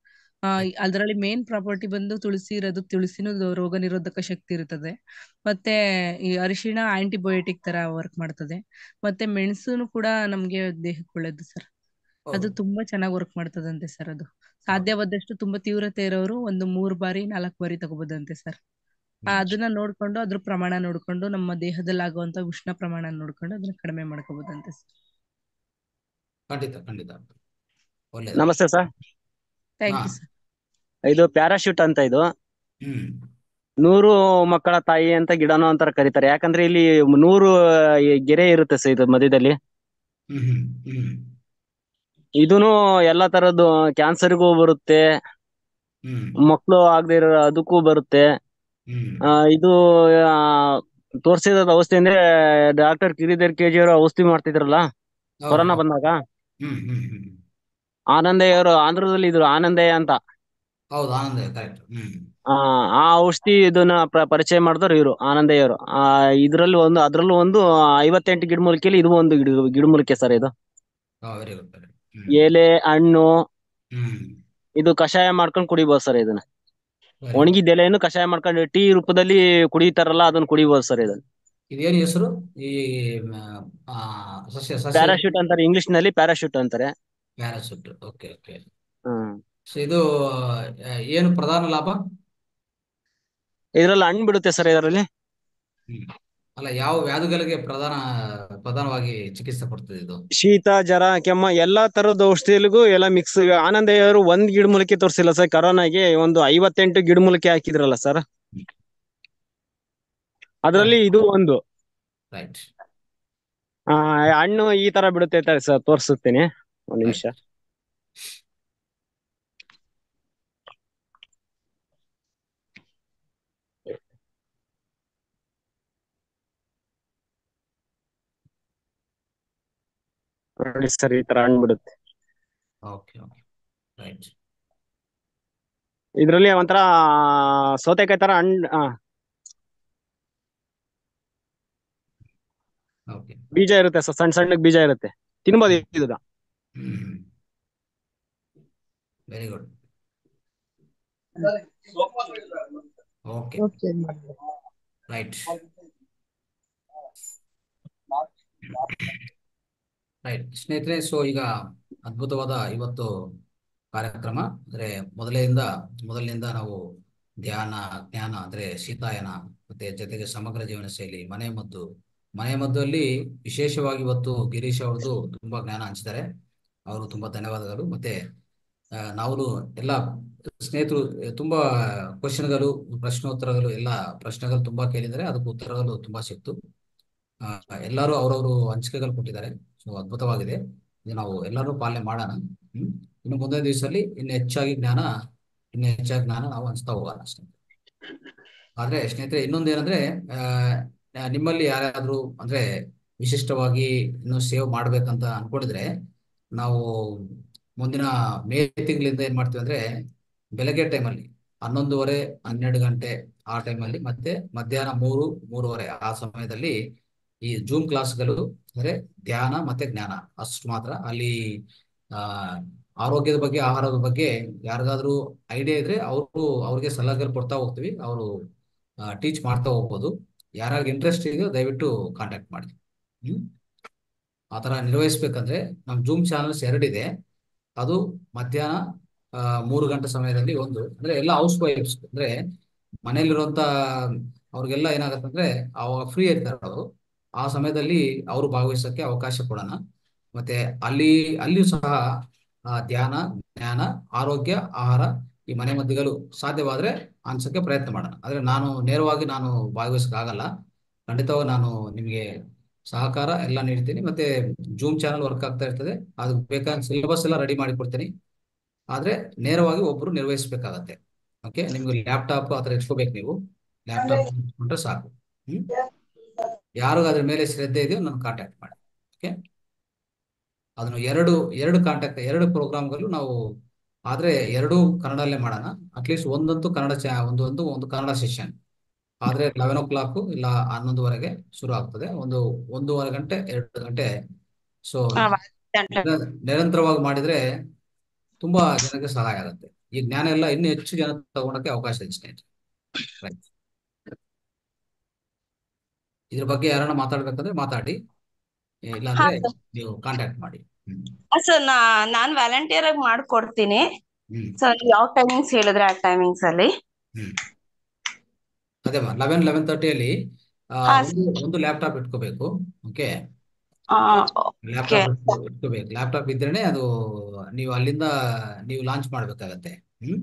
ಆ ಅದರಲ್ಲಿ ಮೇನ್ ಪ್ರಾಪರ್ಟಿ ಬಂದು ತುಳಸಿ ಇರೋದು ತುಳಸಿನೂ ರೋಗ ನಿರೋಧಕ ಶಕ್ತಿ ಇರುತ್ತದೆ ಮತ್ತೆ ಈ ಅರಿಶಿಣ ಆಂಟಿಬಯೋಟಿಕ್ ತರ ವರ್ಕ್ ಮಾಡ್ತದೆ ಮತ್ತೆ ಮೆಣಸುನು ಕೂಡ ನಮ್ಗೆ ದೇಹಕ್ಕೆ ಒಳ್ಳೇದು ಸರ್ ಅದು ಹೌದು ತುಂಬಾ ಚೆನ್ನಾಗಿ ವರ್ಕ್ ಮಾಡ್ತದಂತೆ ಸರ್ ಅದು ಸಾಧ್ಯವಾದಷ್ಟು ತುಂಬಾ ತೀವ್ರತೆ ಇರೋರು ಒಂದು ಮೂರ್ ಬಾರಿ ನಾಲ್ಕು ಬಾರಿ ತಗೋಬೋದಂತೆ ಸರ್ ಆ, ಅದನ್ನ ನೋಡ್ಕೊಂಡು ಅದ್ರ ಪ್ರಮಾಣ ನೋಡ್ಕೊಂಡು ನಮ್ಮ ದೇಹದಲ್ಲಿ ಆಗುವಂತ ಉಷ್ಣ ಪ್ರಮಾಣ ನೋಡ್ಕೊಂಡು ಅದನ್ನ ಕಡಿಮೆ ಮಾಡ್ಕೋಬೋದಂತೆ ಸರ್ ಖಂಡಿತ ಖಂಡಿತ ಒಳ್ಳೇದು ನಮಸ್ತೆ ಸರ್ ಥ್ಯಾಂಕ್ ಹಾ ಯು ಸರ್ ಇದು ಪ್ಯಾರಾಶೂಟ್ ಅಂತ ಇದು ಹ್ಮ್ ನೂರು ಮಕ್ಕಳ ತಾಯಿ ಅಂತ ಗಿಡನೋ ಅಂತಾರ ಕರೀತಾರೆ ಯಾಕಂದ್ರೆ ಇಲ್ಲಿ ನೂರು ಈ ಗೆರೆ ಇರುತ್ತೆ ಸರ್ ಇದು ಮಧ್ಯದಲ್ಲಿ ಹ್ಮ್ ಹ್ಮ್ ಹ್ಮ್ ಇದೂನು ಎಲ್ಲಾ ತರದ್ದು ಕ್ಯಾನ್ಸರ್ಗೂ ಬರುತ್ತೆ ಹ್ಮ್ ಮಕ್ಕಳು ಆಗದೆ ಇರೋ ಅದಕ್ಕೂ ಬರುತ್ತೆ ಹ್ಮ್ ಆ, ಇದು ಆ, ತೋರ್ಸಿದ ಔಷಧಿ ಅಂದ್ರೆ ಡಾಕ್ಟರ್ ಕಿರಿದರ್ ಕೆ ಜಿ ಅವರು ಔಷಧಿ ಮಾಡ್ತಿದ್ರಲ್ಲ ಹೌದು ಕೊರೋನಾ ಹೌದು ಬಂದಾಗ ಹ್ಮ್ ಹ್ಮ್ ಹ್ಮ್ ಆನಂದಯ್ಯ ಅವರು ಆಂಧ್ರದಲ್ಲಿ ಇದ್ರು ಆನಂದಯ್ಯ ಅಂತ ಹೌದು ಆನಂದ ಕರೆಕ್ಟ್ ಹ್ಮ್ ಆ ಆ ಔಷಧಿ ಇದನ್ನ ಪ್ರ- ಪರಿಚಯ ಮಾಡಿದವ್ರು ಇವರು ಆನಂದಯ್ಯವರು ಆ ಇದ್ರಲ್ಲಿ ಒಂದು ಅದ್ರಲ್ಲೂ ಒಂದು ಐವತ್ತೆಂಟು ಗಿಡಮೂಲಿಕೆಯಲ್ಲಿ ಇದು ಒಂದು ಗಿಡ ಗಿಡಮೂಲಿಕೆ ಸರ್ ಇದು ವೆರಿ ಗುಡ್ ವೆರಿ ಹ್ಮ್ ಎಲೆ ಹಣ್ಣು ಹ್ಮ್ ಇದು ಕಷಾಯ ಮಾಡ್ಕೊಂಡು ಕುಡಿಬೋದು ಸರ್ ಇದನ್ನ ವೆರಿ ಗುಡ್ ಒಣಗಿದ ಎಲೆಯನ್ನು ಕಷಾಯ ಮಾಡ್ಕೊಂಡು ಟೀ ರೂಪದಲ್ಲಿ ಕುಡಿತಾರಲ್ಲ ಅದನ್ನ ಕುಡಿಬೋದು ಸರ್ ಇದನ್ನ ಇದೇನು ಹೆಸರು ಈ ಮ, ಆ, ಸಸ್ಯ ಸಸ್ಯ ಪ್ಯಾರಾಶೂಟ್ ಅಂತಾರೆ ಇಂಗ್ಲಿಷ್ ನಲ್ಲಿ ಪ್ಯಾರಾಶೂಟ್ ಅಂತಾರೆ parachute okay okay hmm so ಇದು ಆ, ಏನು ಪ್ರಧಾನ ಲಾಭ ಇದ್ರಲ್ಲಿ ಹಣ್ಣು ಬಿಡುತ್ತೆ ಸರ್ ಇದರಲ್ಲಿ ಹ್ಮ್ ಅಲ್ಲ ಯಾವ ವ್ಯಾಧಿಗಳಿಗೆ ಪ್ರಧಾನ ಪ್ರಧಾನವಾಗಿ ಚಿಕಿತ್ಸೆ ಕೊಡ್ತದೆ ಇದು ಶೀತ ಜ್ವರ ಕೆಮ್ಮ ಎಲ್ಲಾ ತರದ ಔಷಧಿಗಳಿಗೂ ಎಲ್ಲ ಮಿಕ್ಸ್ ಆನಂದಯ್ಯವರು ಒಂದ್ ಗಿಡಮೂಲಿಕೆ ತೋರಿಸಿಲ್ಲ ಸರ್ ಕರೋನಾಗೆ ಒಂದು ಐವತ್ತೆಂಟು ಗಿಡಮೂಲಿಕೆ ಹಾಕಿದ್ರಲ್ಲ ಸರ್ ಅದರಲ್ಲಿ ಇದು ಒಂದು ರೈಟ್ ಆ, ಹಣ್ಣು ಈ ತರ ಬಿಡುತ್ತೆ ಸರ್ ತೋರಿಸುತ್ತೇನೆ ಒಂದ್ ನಿಮಿಷ ರೈಟ್ ನೋಡಿ ಸರ್ ಈ ತರ ಹಣ್ಣು ಬಿಡುತ್ತೆ ಓಕೆ ಓಕೆ ರೈಟ್ ಇದ್ರಲ್ಲಿ ಒಂಥರ ಸೌತೆಕಾಯಿ ತರ ಹಣ್ಣು ಆ, ಓಕೆ ಬೀಜ ಇರುತ್ತೆ ಸರ್ ಸಣ್ಣ ಸಣ್ಣ ಬೀಜ ಇರುತ್ತೆ ತಿನ್ಬೋದು ಇದನ್ನ hmm very good okay right right ಸ್ನೇಹಿತರೆ ಸೊ ಈಗ ಅದ್ಭುತವಾದ ಇವತ್ತು ಕಾರ್ಯಕ್ರಮ ಅಂದ್ರೆ ಮೊದಲಿನಿಂದ ಮೊದಲಿನಿಂದ ನಾವು ಧ್ಯಾನ ಜ್ಞಾನ ಅಂದ್ರೆ ಶೀತಾಯನ ಮತ್ತೆ ಜೊತೆಗೆ ಸಮಗ್ರ ಜೀವನ ಶೈಲಿ ಮನೆ ಮದ್ದು ಮನೆ ಮದ್ದಲ್ಲಿ ವಿಶೇಷವಾಗಿ ಇವತ್ತು ಗಿರೀಶ್ ಅವ್ರದ್ದು ತುಂಬಾ ಜ್ಞಾನ ಹಂಚಿದ್ದಾರೆ ಅವರು ತುಂಬಾ ಧನ್ಯವಾದಗಳು ಮತ್ತೆ ಆ, ನಾವು ಎಲ್ಲ ಸ್ನೇಹಿತರು ತುಂಬಾ ಕ್ವಶನ್ಗಳು ಪ್ರಶ್ನೋತ್ತರಗಳು ಎಲ್ಲ ಪ್ರಶ್ನೆಗಳು ತುಂಬಾ ಕೇಳಿದ್ದಾರೆ ಅದಕ್ಕೆ ಉತ್ತರಗಳು ತುಂಬಾ ಸಿಕ್ತು ಆ, ಎಲ್ಲರೂ ಅವರವರು ಹಂಚಿಕೆಗಳು ಕೊಟ್ಟಿದ್ದಾರೆ ಸೊ ಅದ್ಭುತವಾಗಿದೆ ಇದು ನಾವು ಎಲ್ಲರೂ ಪಾಲನೆ ಮಾಡೋಣ ಹ್ಮ್ ಇನ್ನು ಮುಂದಿನ ದಿವಸದಲ್ಲಿ ಇನ್ನು ಹೆಚ್ಚಾಗಿ ಜ್ಞಾನ ಇನ್ನು ಹೆಚ್ಚಾಗಿ ಜ್ಞಾನ ನಾವು ಹಂಚ್ತಾ ಹೋಗೋಣ ಅಷ್ಟೇ ಆದ್ರೆ ಸ್ನೇಹಿತರೆ ಇನ್ನೊಂದು ಏನಂದ್ರೆ ಆ, ನಿಮ್ಮಲ್ಲಿ ಯಾರಾದ್ರೂ ಅಂದ್ರೆ ವಿಶಿಷ್ಟವಾಗಿ ಇನ್ನು ಸೇವ್ ಮಾಡ್ಬೇಕಂತ ಅನ್ಕೊಂಡಿದ್ರೆ ನಾವು ಮುಂದಿನ ಮೇ ತಿಂಗಳಿಂದ ಏನ್ ಮಾಡ್ತೀವಿ ಅಂದ್ರೆ ಬೆಳಗ್ಗೆ ಟೈಮಲ್ಲಿ ಹನ್ನೊಂದುವರೆ ಹನ್ನೆರಡು ಗಂಟೆ ಆ ಟೈಮಲ್ಲಿ ಮತ್ತೆ ಮಧ್ಯಾಹ್ನ ಮೂರು ಮೂರುವರೆ ಆ ಸಮಯದಲ್ಲಿ ಈ ಜೂಮ್ ಕ್ಲಾಸ್ಗಳು ಅಂದ್ರೆ ಧ್ಯಾನ ಮತ್ತೆ ಜ್ಞಾನ ಅಷ್ಟು ಮಾತ್ರ ಅಲ್ಲಿ ಆ ಆರೋಗ್ಯದ ಬಗ್ಗೆ ಆಹಾರದ ಬಗ್ಗೆ ಯಾರಿಗಾದ್ರೂ ಐಡಿಯಾ ಇದ್ರೆ ಅವರು ಅವ್ರಿಗೆ ಸಲಹೆಗಳು ಕೊಡ್ತಾ ಹೋಗ್ತೀವಿ ಅವರು ಟೀಚ್ ಮಾಡ್ತಾ ಹೋಗ್ಬೋದು ಯಾರ್ಯಾರಿಗೆ ಇಂಟ್ರೆಸ್ಟ್ ಇದೆಯೋ ದಯವಿಟ್ಟು ಕಾಂಟ್ಯಾಕ್ಟ್ ಮಾಡಿ ಹ್ಮ್ ಆ ಥರ ನಿರ್ವಹಿಸ್ಬೇಕಂದ್ರೆ ನಮ್ಮ ಜೂಮ್ ಚಾನಲ್ಸ್ ಎರಡಿದೆ ಅದು ಮಧ್ಯಾಹ್ನ ಆ, ಮೂರು ಗಂಟೆ ಸಮಯದಲ್ಲಿ ಒಂದು ಅಂದ್ರೆ ಎಲ್ಲ ಹೌಸ್ ವೈಫ್ಸ್ ಅಂದ್ರೆ ಮನೆಯಲ್ಲಿರುವಂತ ಅವ್ರಿಗೆಲ್ಲ ಏನಾಗುತ್ತೆ ಅಂದ್ರೆ ಅವಾಗ ಫ್ರೀ ಇರ್ತಾರೆ ಅವರು ಆ ಸಮಯದಲ್ಲಿ ಅವರು ಭಾಗವಹಿಸಕ್ಕೆ ಅವಕಾಶ ಕೊಡೋಣ ಮತ್ತೆ ಅಲ್ಲಿ ಅಲ್ಲಿಯೂ ಸಹ ಆ, ಧ್ಯಾನ ಜ್ಞಾನ ಆರೋಗ್ಯ ಆಹಾರ ಈ ಮನೆ ಮದ್ದುಗಳು ಸಾಧ್ಯವಾದ್ರೆ ಅನ್ಸಕ್ಕೆ ಪ್ರಯತ್ನ ಮಾಡೋಣ ಆದ್ರೆ ನಾನು ನೇರವಾಗಿ ನಾನು ಭಾಗವಹಿಸಕ್ಕಾಗಲ್ಲ ಖಂಡಿತವಾಗಿ ನಾನು ನಿಮಗೆ ಸಹಕಾರ ಎಲ್ಲ ನೀಡ್ತೀನಿ ಮತ್ತೆ ಜೂಮ್ ಚಾನಲ್ ವರ್ಕ್ ಆಗ್ತಾ ಇರ್ತದೆ ಅದು ಬೇಕಾದ ಸಿಲೆಬಸ್ ಎಲ್ಲ ರೆಡಿ ಮಾಡಿ ಕೊಡ್ತೀನಿ ಆದ್ರೆ ನೇರವಾಗಿ ಒಬ್ರು ನಿರ್ವಹಿಸಬೇಕಾಗತ್ತೆ ಓಕೆ ನಿಮ್ಗೆ ಲ್ಯಾಪ್ಟಾಪ್ ಆ ಥರ ಇಟ್ಕೋಬೇಕು ನೀವು ಲ್ಯಾಪ್ಟಾಪ್ ಇಟ್ಕೊಂಡ್ರೆ ಸಾಕು ಹ್ಮ್ ಯಾರಿಗೂ ಅದ್ರ ಮೇಲೆ ಶ್ರದ್ಧೆ ಇದೆಯೋ ನನ್ನ ಕಾಂಟ್ಯಾಕ್ಟ್ ಮಾಡಿ ಓಕೆ ಅದನ್ನು ಎರಡು ಎರಡು ಕಾಂಟ್ಯಾಕ್ಟ್ ಎರಡು ಪ್ರೋಗ್ರಾಮ್ಗಳು ನಾವು ಆದ್ರೆ ಎರಡು ಕನ್ನಡಲ್ಲೇ ಮಾಡೋಣ ಅಟ್ಲೀಸ್ಟ್ ಒಂದಂತೂ ಕನ್ನಡ ಚಾ ಒಂದು ಒಂದು ಒಂದು ಕನ್ನಡ ಸೆಷನ್ ಆದ್ರೆ ಲೆವೆನ್ ಓ ಕ್ಲಾಕ್ ಇಲ್ಲ ಹನ್ನೊಂದುವರೆಗೆ ಶುರು ಆಗ್ತದೆ ಒಂದು ಒಂದೂವರೆ ಗಂಟೆ ಎರಡು ಗಂಟೆ ಸೊ ನಿರಂತರವಾಗಿ ಮಾಡಿದ್ರೆ ತುಂಬಾ ಜನಕ್ಕೆ ಸಹಾಯ ಆಗುತ್ತೆ ಈ ಜ್ಞಾನ ಎಲ್ಲ ಇನ್ನೂ ಹೆಚ್ಚು ಜನ ತಗೊಳಕ್ಕೆ ಅವಕಾಶ ಇದೆ ಸ್ನೇಹಿತರೆ ರೈಟ್ ಇದ್ರ ಬಗ್ಗೆ ಯಾರನ್ನ ಮಾತಾಡ್ಬೇಕಂದ್ರೆ ಮಾತಾಡಿ ಹಾ ಇಲ್ಲಾಂದ್ರೆ ಸರ್ ನೀವು ಕಾಂಟ್ಯಾಕ್ಟ್ ಮಾಡಿ ಹ್ಮ್ ಸರ್ ನಾ ನಾನ್ ವಾಲಂಟಿಯರ್ ಆಗಿ ಮಾಡ್ಕೊಡ್ತೀನಿ ಹ್ಮ್ ಸೊ ಯಾವ ಟೈಮಿಂಗ್ಸ್ ಹೇಳಿದ್ರೆ ಆ ಟೈಮಿಂಗ್ಸ್ ಅಲ್ಲಿ ಹ್ಮ್ ಅದೇ ಲೆವೆನ್ ಲೆವೆನ್ ತರ್ಟಿಯಲ್ಲಿ ಹಾ ಒಂದು ಒಂದು ಲ್ಯಾಪ್ಟಾಪ್ ಇಟ್ಕೋಬೇಕು ಓಕೆ ಓಕೆ ಲ್ಯಾಪ್ಟಾಪ್ ಇಟ್ಕೋಬೇಕು ಲ್ಯಾಪ್ಟಾಪ್ ಇದ್ರೇನೆ ಅದು ನೀವು ಅಲ್ಲಿಂದ ನೀವು ಲಾಂಚ್ ಮಾಡ್ಬೇಕಾಗತ್ತೆ ಹ್ಮ್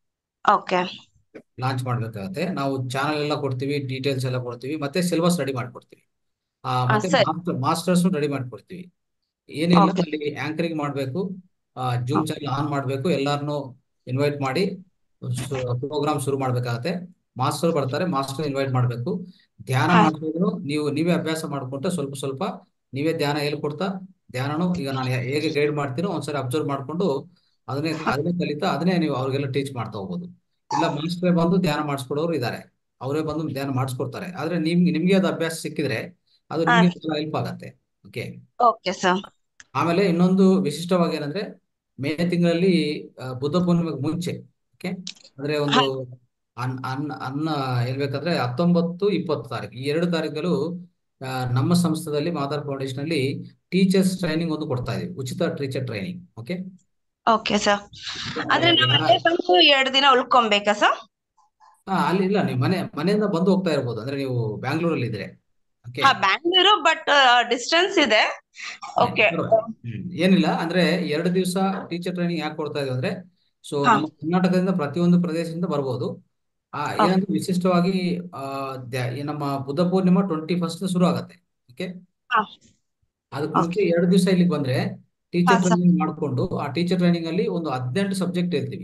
ಓಕೆ ಲಾಂಚ್ ಮಾಡ್ಬೇಕಾಗತ್ತೆ ನಾವು ಚಾನಲ್ ಎಲ್ಲ ಕೊಡ್ತೀವಿ ಡೀಟೇಲ್ಸ್ ಎಲ್ಲ ಕೊಡ್ತೀವಿ ಮತ್ತೆ ಸಿಲೆಬಸ್ ರೆಡಿ ಮಾಡ್ಕೊಡ್ತೀವಿ ಆ ಹಾ ಮತ್ತೆ ಸರಿ ಮಾಸ್ಟರ್ ಮಾಸ್ಟರ್ಸ್ ರೆಡಿ ಮಾಡ್ಕೊಡ್ತೀವಿ ಏನಿಲ್ಲ ಓಕೆ ಅಲ್ಲಿ ಆಂಕರಿಂಗ್ ಮಾಡಬೇಕು ಜೂಮ್ ಚಾನಲ್ ಆನ್ ಮಾಡಬೇಕು ಎಲ್ಲಾರನ್ನು ಇನ್ವೈಟ್ ಮಾಡಿ ಪ್ರೋಗ್ರಾಮ್ ಶುರು ಮಾಡ್ಬೇಕಾಗತ್ತೆ ಮಾಸ್ಟರ್ ಬರ್ತಾರೆ ಮಾಸ್ಟರ್ ಇನ್ವೈಟ್ ಮಾಡಬೇಕು ಧ್ಯಾನ ಹಾ ಮಾಡಿದ್ರು ನೀವು ನೀವೇ ಅಭ್ಯಾಸ ಮಾಡ್ಕೊಂಡ್ರೆ ಸ್ವಲ್ಪ ಸ್ವಲ್ಪ ನೀವೇ ಧ್ಯಾನ ಹೇಳ್ಕೊಡ್ತಾ ಧ್ಯಾನನು ಈಗ ನಾನು ಹೇಗೆ ಗೈಡ್ ಮಾಡ್ತೀನೋ ಒಂದ್ಸರಿ ಅಬ್ಸರ್ವ್ ಮಾಡ್ಕೊಂಡು ಅದನ್ನೇ ಅದನ್ನೇ ಕಲಿತಾ ಅದನ್ನೇ ನೀವು ಅವ್ರಿಗೆಲ್ಲ ಟೀಚ್ ಮಾಡ್ತಾ ಹೋಗ್ಬೋದು ಇಲ್ಲ ಮಾಸ್ಟರೇ ಬಂದು ಧ್ಯಾನ ಮಾಡಿಸ್ಕೊಡೋರು ಇದ್ದಾರೆ ಅವರೇ ಬಂದು ಧ್ಯಾನ ಮಾಡಿಸ್ಕೊಡ್ತಾರೆ ಆದ್ರೆ ನಿಮ್ಗೆ ನಿಮ್ಗೆ ಅದು ಅಭ್ಯಾಸ ಸಿಕ್ಕಿದ್ರೆ ಅದು ಹಾ ನಿಮ್ಗೆ ಹೆಲ್ಪ್ ಆಗತ್ತೆ ಓಕೆ ಓಕೆ ಸರ್ ಆಮೇಲೆ ಇನ್ನೊಂದು ವಿಶಿಷ್ಟವಾಗಿ ಏನಂದ್ರೆ ಮೇ ತಿಂಗಳಲ್ಲಿ ಆ, ಬುದ್ಧ ಪೂರ್ಣಿಮೆಗೆ ಮುಂಚೆ ಓಕೆ ಅಂದ್ರೆ ಒಂದು ಅನ್ ಅನ್ ಅನ್ನ ಹೇಳ್ಬೇಕಂದ್ರೆ ಹತ್ತೊಂಬತ್ತು ಇಪ್ಪತ್ತು ತಾರೀಕು ಈ ಎರಡು ತಾರೀಕುಗಳು ಆ, ನಮ್ಮ ಸಂಸ್ಥೆಯಲ್ಲಿ ಮಾದಾರ್ ಫೌಂಡೇಶನ್ ಅಲ್ಲಿ ಟೀಚರ್ಸ್ ಟ್ರೈನಿಂಗ್ ಒಂದು ಕೊಡ್ತಾ ಇದೀವಿ ಉಚಿತ teacher training okay okay sir ಅಂದ್ರೆ ನಾವು ಅಲ್ಲೇ ಬಂದು ಎರಡು ದಿನ ಉಳ್ಕೊಬೇಕಾ ಸರ್ ಹಾ ಅಲ್ಲಿ ಇಲ್ಲ ನೀವು ಮನೆ ಮನೆಯಿಂದ ಬಂದು ಹೋಗ್ತಾ ಇರ್ಬೋದು ಅಂದ್ರೆ ನೀವು ಬ್ಯಾಂಗ್ಳೂರಲ್ಲಿ ಇದ್ರೆ ಓಕೆ ಹಾ ಬ್ಯಾಂಗ್ಳೂರು ಬಟ್ ಡಿಸ್ಟೆನ್ಸ್ ಇದೆ ಓಕೆ ಹ್ಮ್ ಏನಿಲ್ಲ ಅಂದ್ರೆ ಎರಡು ದಿವಸ ಟೀಚರ್ ಟ್ರೈನಿಂಗ್ ಯಾಕೆ ಕೊಡ್ತಾ ಇದೀವಿ ಅಂದ್ರೆ ಸೊ ಹಾ ನಮ್ಮ ಕರ್ನಾಟಕದಿಂದ ಪ್ರತಿಯೊಂದು ಪ್ರದೇಶದಿಂದ ಬರ್ಬೋದು ಆ ಏನಂದ್ರೆ ವಿಶಿಷ್ಟವಾಗಿ ಆ ದ್ಯಾ- ಈ ನಮ್ಮ ಬುದ್ಧ ಪೂರ್ಣಿಮಾ ಟ್ವೆಂಟಿ ಫಸ್ಟ್ ಶುರು ಆಗತ್ತೆ ಓಕೆ ಹಾ ಅದಕ್ಕೆ ಮುಂಚೆ ಎರಡು ದಿವಸ ಇಲ್ಲಿಗೆ ಬಂದ್ರೆ ಹಾ ಟೀಚರ್ ಸರ್ ಟ್ರೈನಿಂಗ್ ಮಾಡ್ಕೊಂಡು ಆ ಟೀಚರ್ ಟ್ರೈನಿಂಗ್ ಅಲ್ಲಿ ಒಂದು ಹದಿನೆಂಟು ಸಬ್ಜೆಕ್ಟ್ ಹೇಳ್ತೀವಿ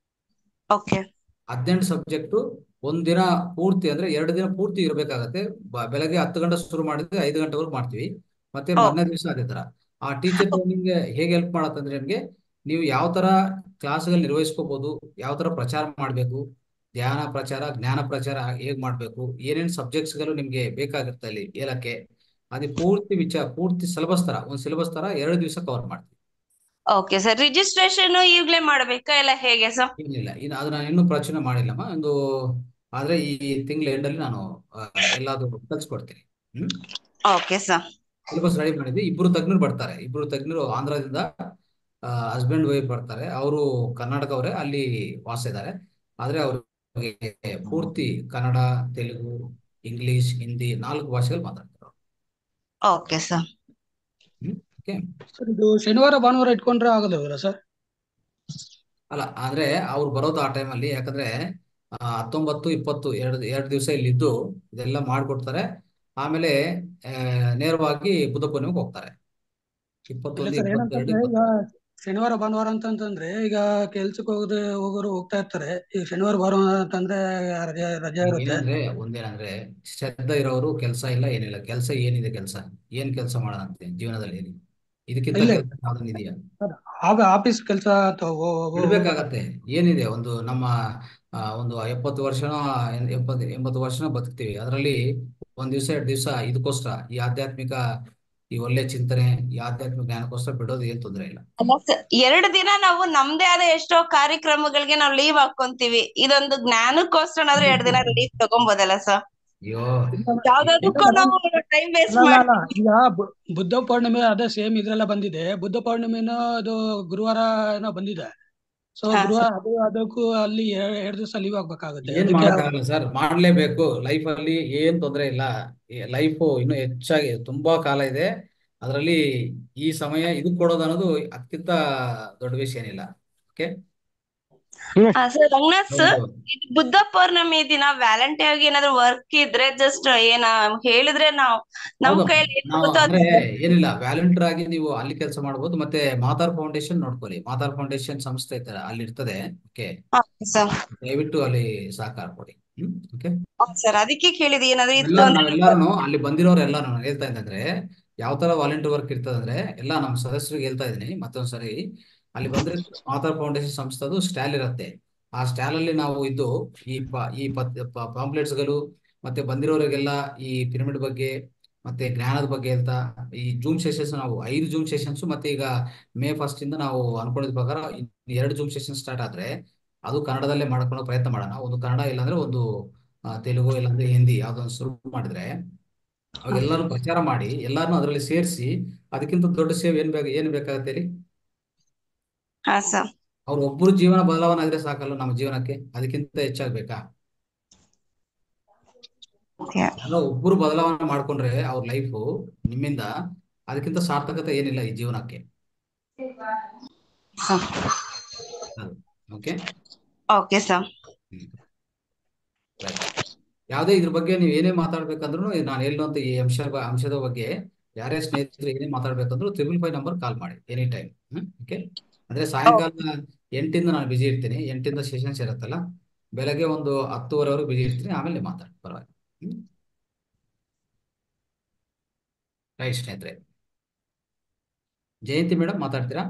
ಓಕೆ ಹದಿನೆಂಟು ಸಬ್ಜೆಕ್ಟ್ ಒಂದ್ ದಿನ ಪೂರ್ತಿ ಅಂದ್ರೆ ಎರಡು ದಿನ ಪೂರ್ತಿ ಇರಬೇಕಾಗತ್ತೆ ಬೆಳಗ್ಗೆ ಹತ್ತು ಗಂಟೆ ಶುರು ಮಾಡಿದ್ರೆ ಐದು ಗಂಟೆವರೆಗೂ ಮಾಡ್ತೀವಿ ಮತ್ತೆ ಓ ಮಾರನೇ ದಿವಸ ಅದೇ ತರ ಆ ಟೀಚರ್ ಟ್ರೈನಿಂಗ್ ಹೇಗೆ ಹೆಲ್ಪ್ ಮಾಡತ್ತಂದ್ರೆ ನಿಮ್ಗೆ ನೀವು ಯಾವ ತರ ಕ್ಲಾಸ್ಗಳು ನಿರ್ವಹಿಸ್ಕೋಬಹುದು ಯಾವ ತರ ಪ್ರಚಾರ ಮಾಡಬೇಕು ಧ್ಯಾನ ಪ್ರಚಾರ ಜ್ಞಾನ ಪ್ರಚಾರ ಹೇಗ್ ಮಾಡ್ಬೇಕು ಏನೇನ್ ಸಬ್ಜೆಕ್ಟ್ಸ್ ಗಳು ನಿಮ್ಗೆ ಬೇಕಾಗಿರುತ್ತೆ ಅಲ್ಲಿ ಹೇಳಕ್ಕೆ ಅದೇ ಪೂರ್ತಿ ವಿಚಾರ ಪೂರ್ತಿ ಸಿಲೆಬಸ್ ತರ ಒಂದ್ ಸಿಲೆಬಸ್ ತರ ಎರಡು ದಿವಸ ಕವರ್ ಮಾಡ್ತೀವಿ ಓಕೆ ಸರ್ ರಿಜಿಸ್ಟ್ರೇಷನ್ ಈಗ್ಲೇ ಮಾಡ್ಬೇಕಾ ಇಲ್ಲ ಹೇಗೆ ಸರ್ ಏನಿಲ್ಲ ಇನ್ನು ಅದು ನಾನು ಇನ್ನೂ ಪ್ರಚನೆ ಮಾಡಿಲ್ಲಮ್ಮ ಒಂದು ಆದ್ರೆ ಈ ತಿಂಗಳ ಎಂಡಲ್ಲಿ ನಾನು ಆ, ಎಲ್ಲಾದ್ರೂ ಕಳ್ಸಿಕೊಡ್ತೀನಿ hmm okay sir syllabus ready ಮಾಡಿದ್ವಿ ಇಬ್ರು ತಜ್ಞರು ಬರ್ತಾರೆ ಇಬ್ರು ತಜ್ಞರು ಆಂಧ್ರದಿಂದ ಹಸ್ಬೆಂಡ್ ವೈಫ್ ಬರ್ತಾರೆ ಅವರು ಕರ್ನಾಟಕ ಅವರೇ ಅಲ್ಲಿ ವಾಸ ಇದ್ದಾರೆ ಆದ್ರೆ ಅವ್ರಿಗೆ ಪೂರ್ತಿ ಕನ್ನಡ ತೆಲುಗು ಇಂಗ್ಲಿಷ್ ಹಿಂದಿ ನಾಲ್ಕು ಭಾಷೆಗಳು ಮಾತಾಡ್ತಾರೆ okay sir hmm okay sir ಇದು ಶನಿವಾರ ಭಾನುವಾರ ಇಟ್ಕೊಂಡ್ರೆ ಆಗೋದಿಲ್ಲ ಸರ್ ಅಲ್ಲ ಅಂದ್ರೆ ಅವ್ರು ಬರೋದು ಆ ಟೈಮಲ್ಲಿ ಯಾಕಂದ್ರೆ ಆ, ಹತ್ತೊಂಬತ್ತು ಇಪ್ಪತ್ತು ಎರಡು ಎರಡು ದಿವಸ ಇಲ್ಲಿದ್ದು ಇದೆಲ್ಲ ಮಾಡ್ಕೊಡ್ತಾರೆ ಆಮೇಲೆ ಆ, ನೇರವಾಗಿ ಬುದ್ಧ ಪೂರ್ಣಿಮೆಗೆ ಹೋಗ್ತಾರೆ ಇಲ್ಲ ಇಪ್ಪತ್ತೊಂದು ಸರ್ ಇಪ್ಪತ್ತೆರಡು ಏನಂತಂದ್ರೆ ಈಗ ಇಪ್ಪತ್ತು ಶನಿವಾರ ಭಾನುವಾರ ಅಂತಂತಂದ್ರೆ ಈಗ ಕೆಲ್ಸಕ್ಕೆ ಹೋಗದೆ ಹೋಗೋರು ಹೋಗ್ತಾ ಇರ್ತಾರೆ ಈಗ ಶನಿವಾರ ಭಾನುವಾರ ಅಂತಂದ್ರೆ ರಜೆ ರಜೆ ಇರುತ್ತೆ ಏನಂದ್ರೆ ಒಂದೇನಂದ್ರೆ ಶ್ರದ್ಧೆ ಇರೋರು ಕೆಲಸ ಇಲ್ಲ ಏನಿಲ್ಲ ಕೆಲಸ ಏನಿದೆ ಕೆಲಸ ಏನ್ ಕೆಲಸ ಮಾಡೋದಂತೆ ಜೀವನದಲ್ಲಿ ಏನಿದೆ ಇದಕ್ಕಿಂತ ಇಲ್ಲ ಕೆಲಸ ಯಾವ್ದನ್ ಇದೆಯಾ ಸರ್ ಆಗ ಆಫೀಸ್ ಕೆಲಸ ಬಿಡ್ಬೇಕಾಗತ್ತೆ ಏನಿದೆ ಒಂದು ನಮ್ಮ ಆ, ಒಂದು ಎಪ್ಪತ್ತು ವರ್ಷನೋ ಎನ್- ಎಪ್ಪತ್ತು ಎಂಬತ್ತು ವರ್ಷನೋ ಬದುಕ್ತೀವಿ ಅದರಲ್ಲಿ ಒಂದ್ ದಿವಸ ಎರಡು ದಿವಸ ಇದಕ್ಕೋಸ್ಕರ ಈ ಆಧ್ಯಾತ್ಮಿಕ ಈ ಒಳ್ಳೆ ಚಿಂತನೆ ಈ ಆಧ್ಯಾತ್ಮಿಕ ಜ್ಞಾನಕ್ಕೋಸ್ಕರ ಬಿಡೋದು ಏನ್ ತೊಂದರೆ ಇಲ್ಲ ಅಲ್ಲ ಸರ್ ಎರಡು ದಿನ ನಾವು ನಮ್ದೇ ಆದ ಎಷ್ಟೋ ಕಾರ್ಯಕ್ರಮಗಳಿಗೆ ನಾವು ಲೀವ್ ಹಾಕೊಂತೀವಿ ಇದೊಂದು ಜ್ಞಾನಕ್ಕೋಸ್ಕರನಾದ್ರೂ ಎರಡು ದಿನ ಲೀವ್ ತಗೊಂಬೋದಲ್ಲ ಸರ್ ಅಯ್ಯೋ ಯಾವ್ದಕ್ಕೂ ನಾವು ಟೈಮ್ ವೇಸ್ಟ್ ಅಲ್ಲ ಅಲ್ಲ ಮಾಡ್ತೀವಿ ಈಗ ಬು- ಬುದ್ಧ ಪೌರ್ಣಿಮೆ ಅದೇ ಸೇಮ್ ಇದ್ರೆಲ್ಲ ಬಂದಿದೆ ಬುದ್ಧ ಪೌರ್ಣಿಮೆನೋ ಅದು ಗುರುವಾರ ಏನೋ ಬಂದಿದೆ ಸೊ ಹಾ ಗುರುವಾರ ಸರ್ ಅದು ಅದಕ್ಕೂ ಅಲ್ಲಿ ಎರಡು ದಿವಸ ಲೀವ್ ಆಗ್ಬೇಕಾಗುತ್ತೆ ಏನ್ ಅದಕ್ಕೆ ಮಾಡಕ್ಕಾಗಲ್ಲ ಸರ್ ಮಾಡ್ಲೇಬೇಕು ಲೈಫ್ ಅಲ್ಲಿ ಏನ್ ತೊಂದರೆ ಇಲ್ಲ ಲೈಫ್ ಇನ್ನು ಹೆಚ್ಚಾಗಿ ತುಂಬಾ ಕಾಲ ಇದೆ ಅದರಲ್ಲಿ ಈ ಸಮಯ ಇದಕ್ ಕೊಡೋದು ಅನ್ನೋದು ಅದಕ್ಕಿಂತ ದೊಡ್ಡ ವಿಷಯ ಏನಿಲ್ಲ ಓಕೆ ಹಾ ಸರ್ ರಂಗನಾಥ್ ಸರ್ ಹೌದು ಇದು ಬುದ್ಧ ಪೌರ್ಣಮಿ ದಿನ ವ್ಯಾಲೆಂಟೈನ್ ಆಗಿ ಏನಾದ್ರು ವರ್ಕ್ ಇದ್ರೆ ಜಸ್ಟ್ ಏನ ಹೇಳಿದ್ರೆ ನಾವು ನಮ್ ಹೌದು ಕೈಯಲ್ಲಿ ನಾವು ಏನಾಗುತ್ತೋ ಅಂದ್ರೆ ಅದನ್ನ ಏನಿಲ್ಲ ವ್ಯಾಲಂಟಿಯರ್ ಆಗಿ ನೀವು ಅಲ್ಲಿ ಕೆಲಸ ಮಾಡ್ಬೋದು ಮತ್ತೆ ಮಾತಾರ್ ಫೌಂಡೇಶನ್ ನೋಡ್ಕೊಳ್ಳಿ ಮಾತಾರ್ ಫೌಂಡೇಶನ್ ಸಂಸ್ಥೆ ಇರ್ತಾರೆ ಅಲ್ಲಿ ಇರ್ತದೆ ಓಕೆ ಸರ್ ದಯವಿಟ್ಟು ಅಲ್ಲಿ ಸಹಕಾರ ಕೊಡಿ ಹ್ಮ್ ಓಕೆ ಸರ್ ಅದಕ್ಕೆ ಕೇಳಿದೆ ಏನಾದ್ರು ಇತ್ತು ಎಲ್ಲಾರು ಅಂದ್ರೆ ನಾವೆಲ್ಲಾರು ಅಲ್ಲಿ ಬಂದಿರೋರು ಎಲ್ಲಾರು ನಾನು ಹೇಳ್ತಾ ಇದ್ದಂದ್ರೆ ಯಾವ ತರ ವಾಲಂಟಿಯರ್ ವರ್ಕ್ ಇರ್ತದಂದ್ರೆ ಎಲ್ಲ ನಮ್ಮ ಸದಸ್ಯರಿಗೆ ಹೇಳ್ತಾ ಇದೀನಿ ಮತ್ತೊಂದ್ಸರಿ ಅಲ್ಲಿ ಬಂದ್ರೆ ಮಾತಾರ್ ಫೌಂಡೇಶನ್ ಸಂಸ್ಥೆದು ಸ್ಟಾಲ್ ಇರುತ್ತೆ ಆ ಸ್ಟಾಲ್ ಅಲ್ಲಿ ನಾವು ಇದ್ದು ಈ ಪ ಈ ಪಾಂಪ್ಲೆಟ್ಸ್ ಗಳು ಮತ್ತೆ ಬಂದಿರೋರಿಗೆಲ್ಲ ಈ ಪಿರಮಿಡ್ ಬಗ್ಗೆ ಮತ್ತೆ ಜ್ಞಾನದ ಬಗ್ಗೆ ಹೇಳ್ತಾ ಈ ಜೂಮ್ ಸೆಷನ್ಸ್ ನಾವು ಐದು ಜೂಮ್ ಸೆಷನ್ಸ್ ಮತ್ತೆ ಈಗ ಮೇ ಫಸ್ಟ್ ಇಂದ ನಾವು ಅನ್ಕೊಂಡಿದ ಪ್ರಕಾರ ಇನ್ ಎರಡು ಜೂಮ್ ಸೆಷನ್ ಸ್ಟಾರ್ಟ್ ಆದ್ರೆ ಅದು ಕನ್ನಡದಲ್ಲೇ ಮಾಡ್ಕೊಳ್ಳೋ ಪ್ರಯತ್ನ ಮಾಡೋಣ ಒಂದು ಕನ್ನಡ ಇಲ್ಲಾಂದ್ರೆ ಒಂದು ಆ, ತೆಲುಗು ಇಲ್ಲಾಂದ್ರೆ ಹಿಂದಿ ಯಾವ್ದೊಂದು ಶುರು ಮಾಡಿದ್ರೆ ಅವಾಗ ಎಲ್ಲರೂ ಪ್ರಚಾರ ಮಾಡಿ ಎಲ್ಲಾರನ್ನೂ ಅದರಲ್ಲಿ ಸೇರಿಸಿ ಅದಕ್ಕಿಂತ ದೊಡ್ಡ ಸೇವೆ ಏನ್ ಬೇಕು ಏನ್ ಬೇಕಾಗತ್ತೆ ಹೇಳಿ ಹಾ ಸರ್ ಅವ್ರ ಒಬ್ಬರು ಜೀವನ ಬದಲಾವಣೆ ಆದ್ರೆ ಸಾಕಲ್ಲ ನಮ್ಮ ಜೀವನಕ್ಕೆ ಅದಕ್ಕಿಂತ ಹೆಚ್ಚಾಗ್ಬೇಕಾ ಎಲ್ಲ ಒಬ್ಬರು ಬದಲಾವಣೆ ಮಾಡ್ಕೊಂಡ್ರೆ ಅವ್ರ ಲೈಫು ನಿಮ್ಮಿಂದ ಅದಕ್ಕಿಂತ ಸಾರ್ಥಕತೆ ಏನಿಲ್ಲ ಈ ಜೀವನಕ್ಕೆ ಓಕೆ ಓಕೆ ಸರ್ ಯಾವುದೇ ಇದ್ರ ಬಗ್ಗೆ ನೀವು ಏನೇ ಮಾತಾಡ್ಬೇಕಂದ್ರೂ ನಾನು ಹೇಳುವಂತ ಈ ಅಂಶ ಅಂಶದ ಬಗ್ಗೆ ಯಾರೇ ಸ್ನೇಹಿತರು ಏನೇ ಮಾತಾಡ್ಬೇಕಂದ್ರೂ ತ್ರಿಬಲ್ ಫೈವ್ ನಂಬರ್ ಕಾಲ್ ಮಾಡಿ ಎನಿ ಟೈಮ್ ಓಕೆ ಅಂದ್ರೆ ಸಾಯಂಕಾಲ ಎಂಟಿಂದ ನಾನು ಬಿಜಿ ಇರ್ತೀನಿ ಎಂಟಿಂದ ಸೆಷನ್ಸ್ ಇರುತ್ತಲ್ಲ ಬೆಳಗ್ಗೆ ಒಂದು ಹತ್ತುವರೆವರೆಗೂ ಬಿಜಿ ಇರ್ತೀನಿ ಆಮೇಲೆ ಮಾತಾಡಿ ಪರವಾಗಿಲ್ಲ ಹ್ಮ್ ರೈಟ್ ಸ್ನೇಹಿತರೆ ಜಯಂತಿ ಮೇಡಮ್ ಮಾತಾಡ್ತೀರಾ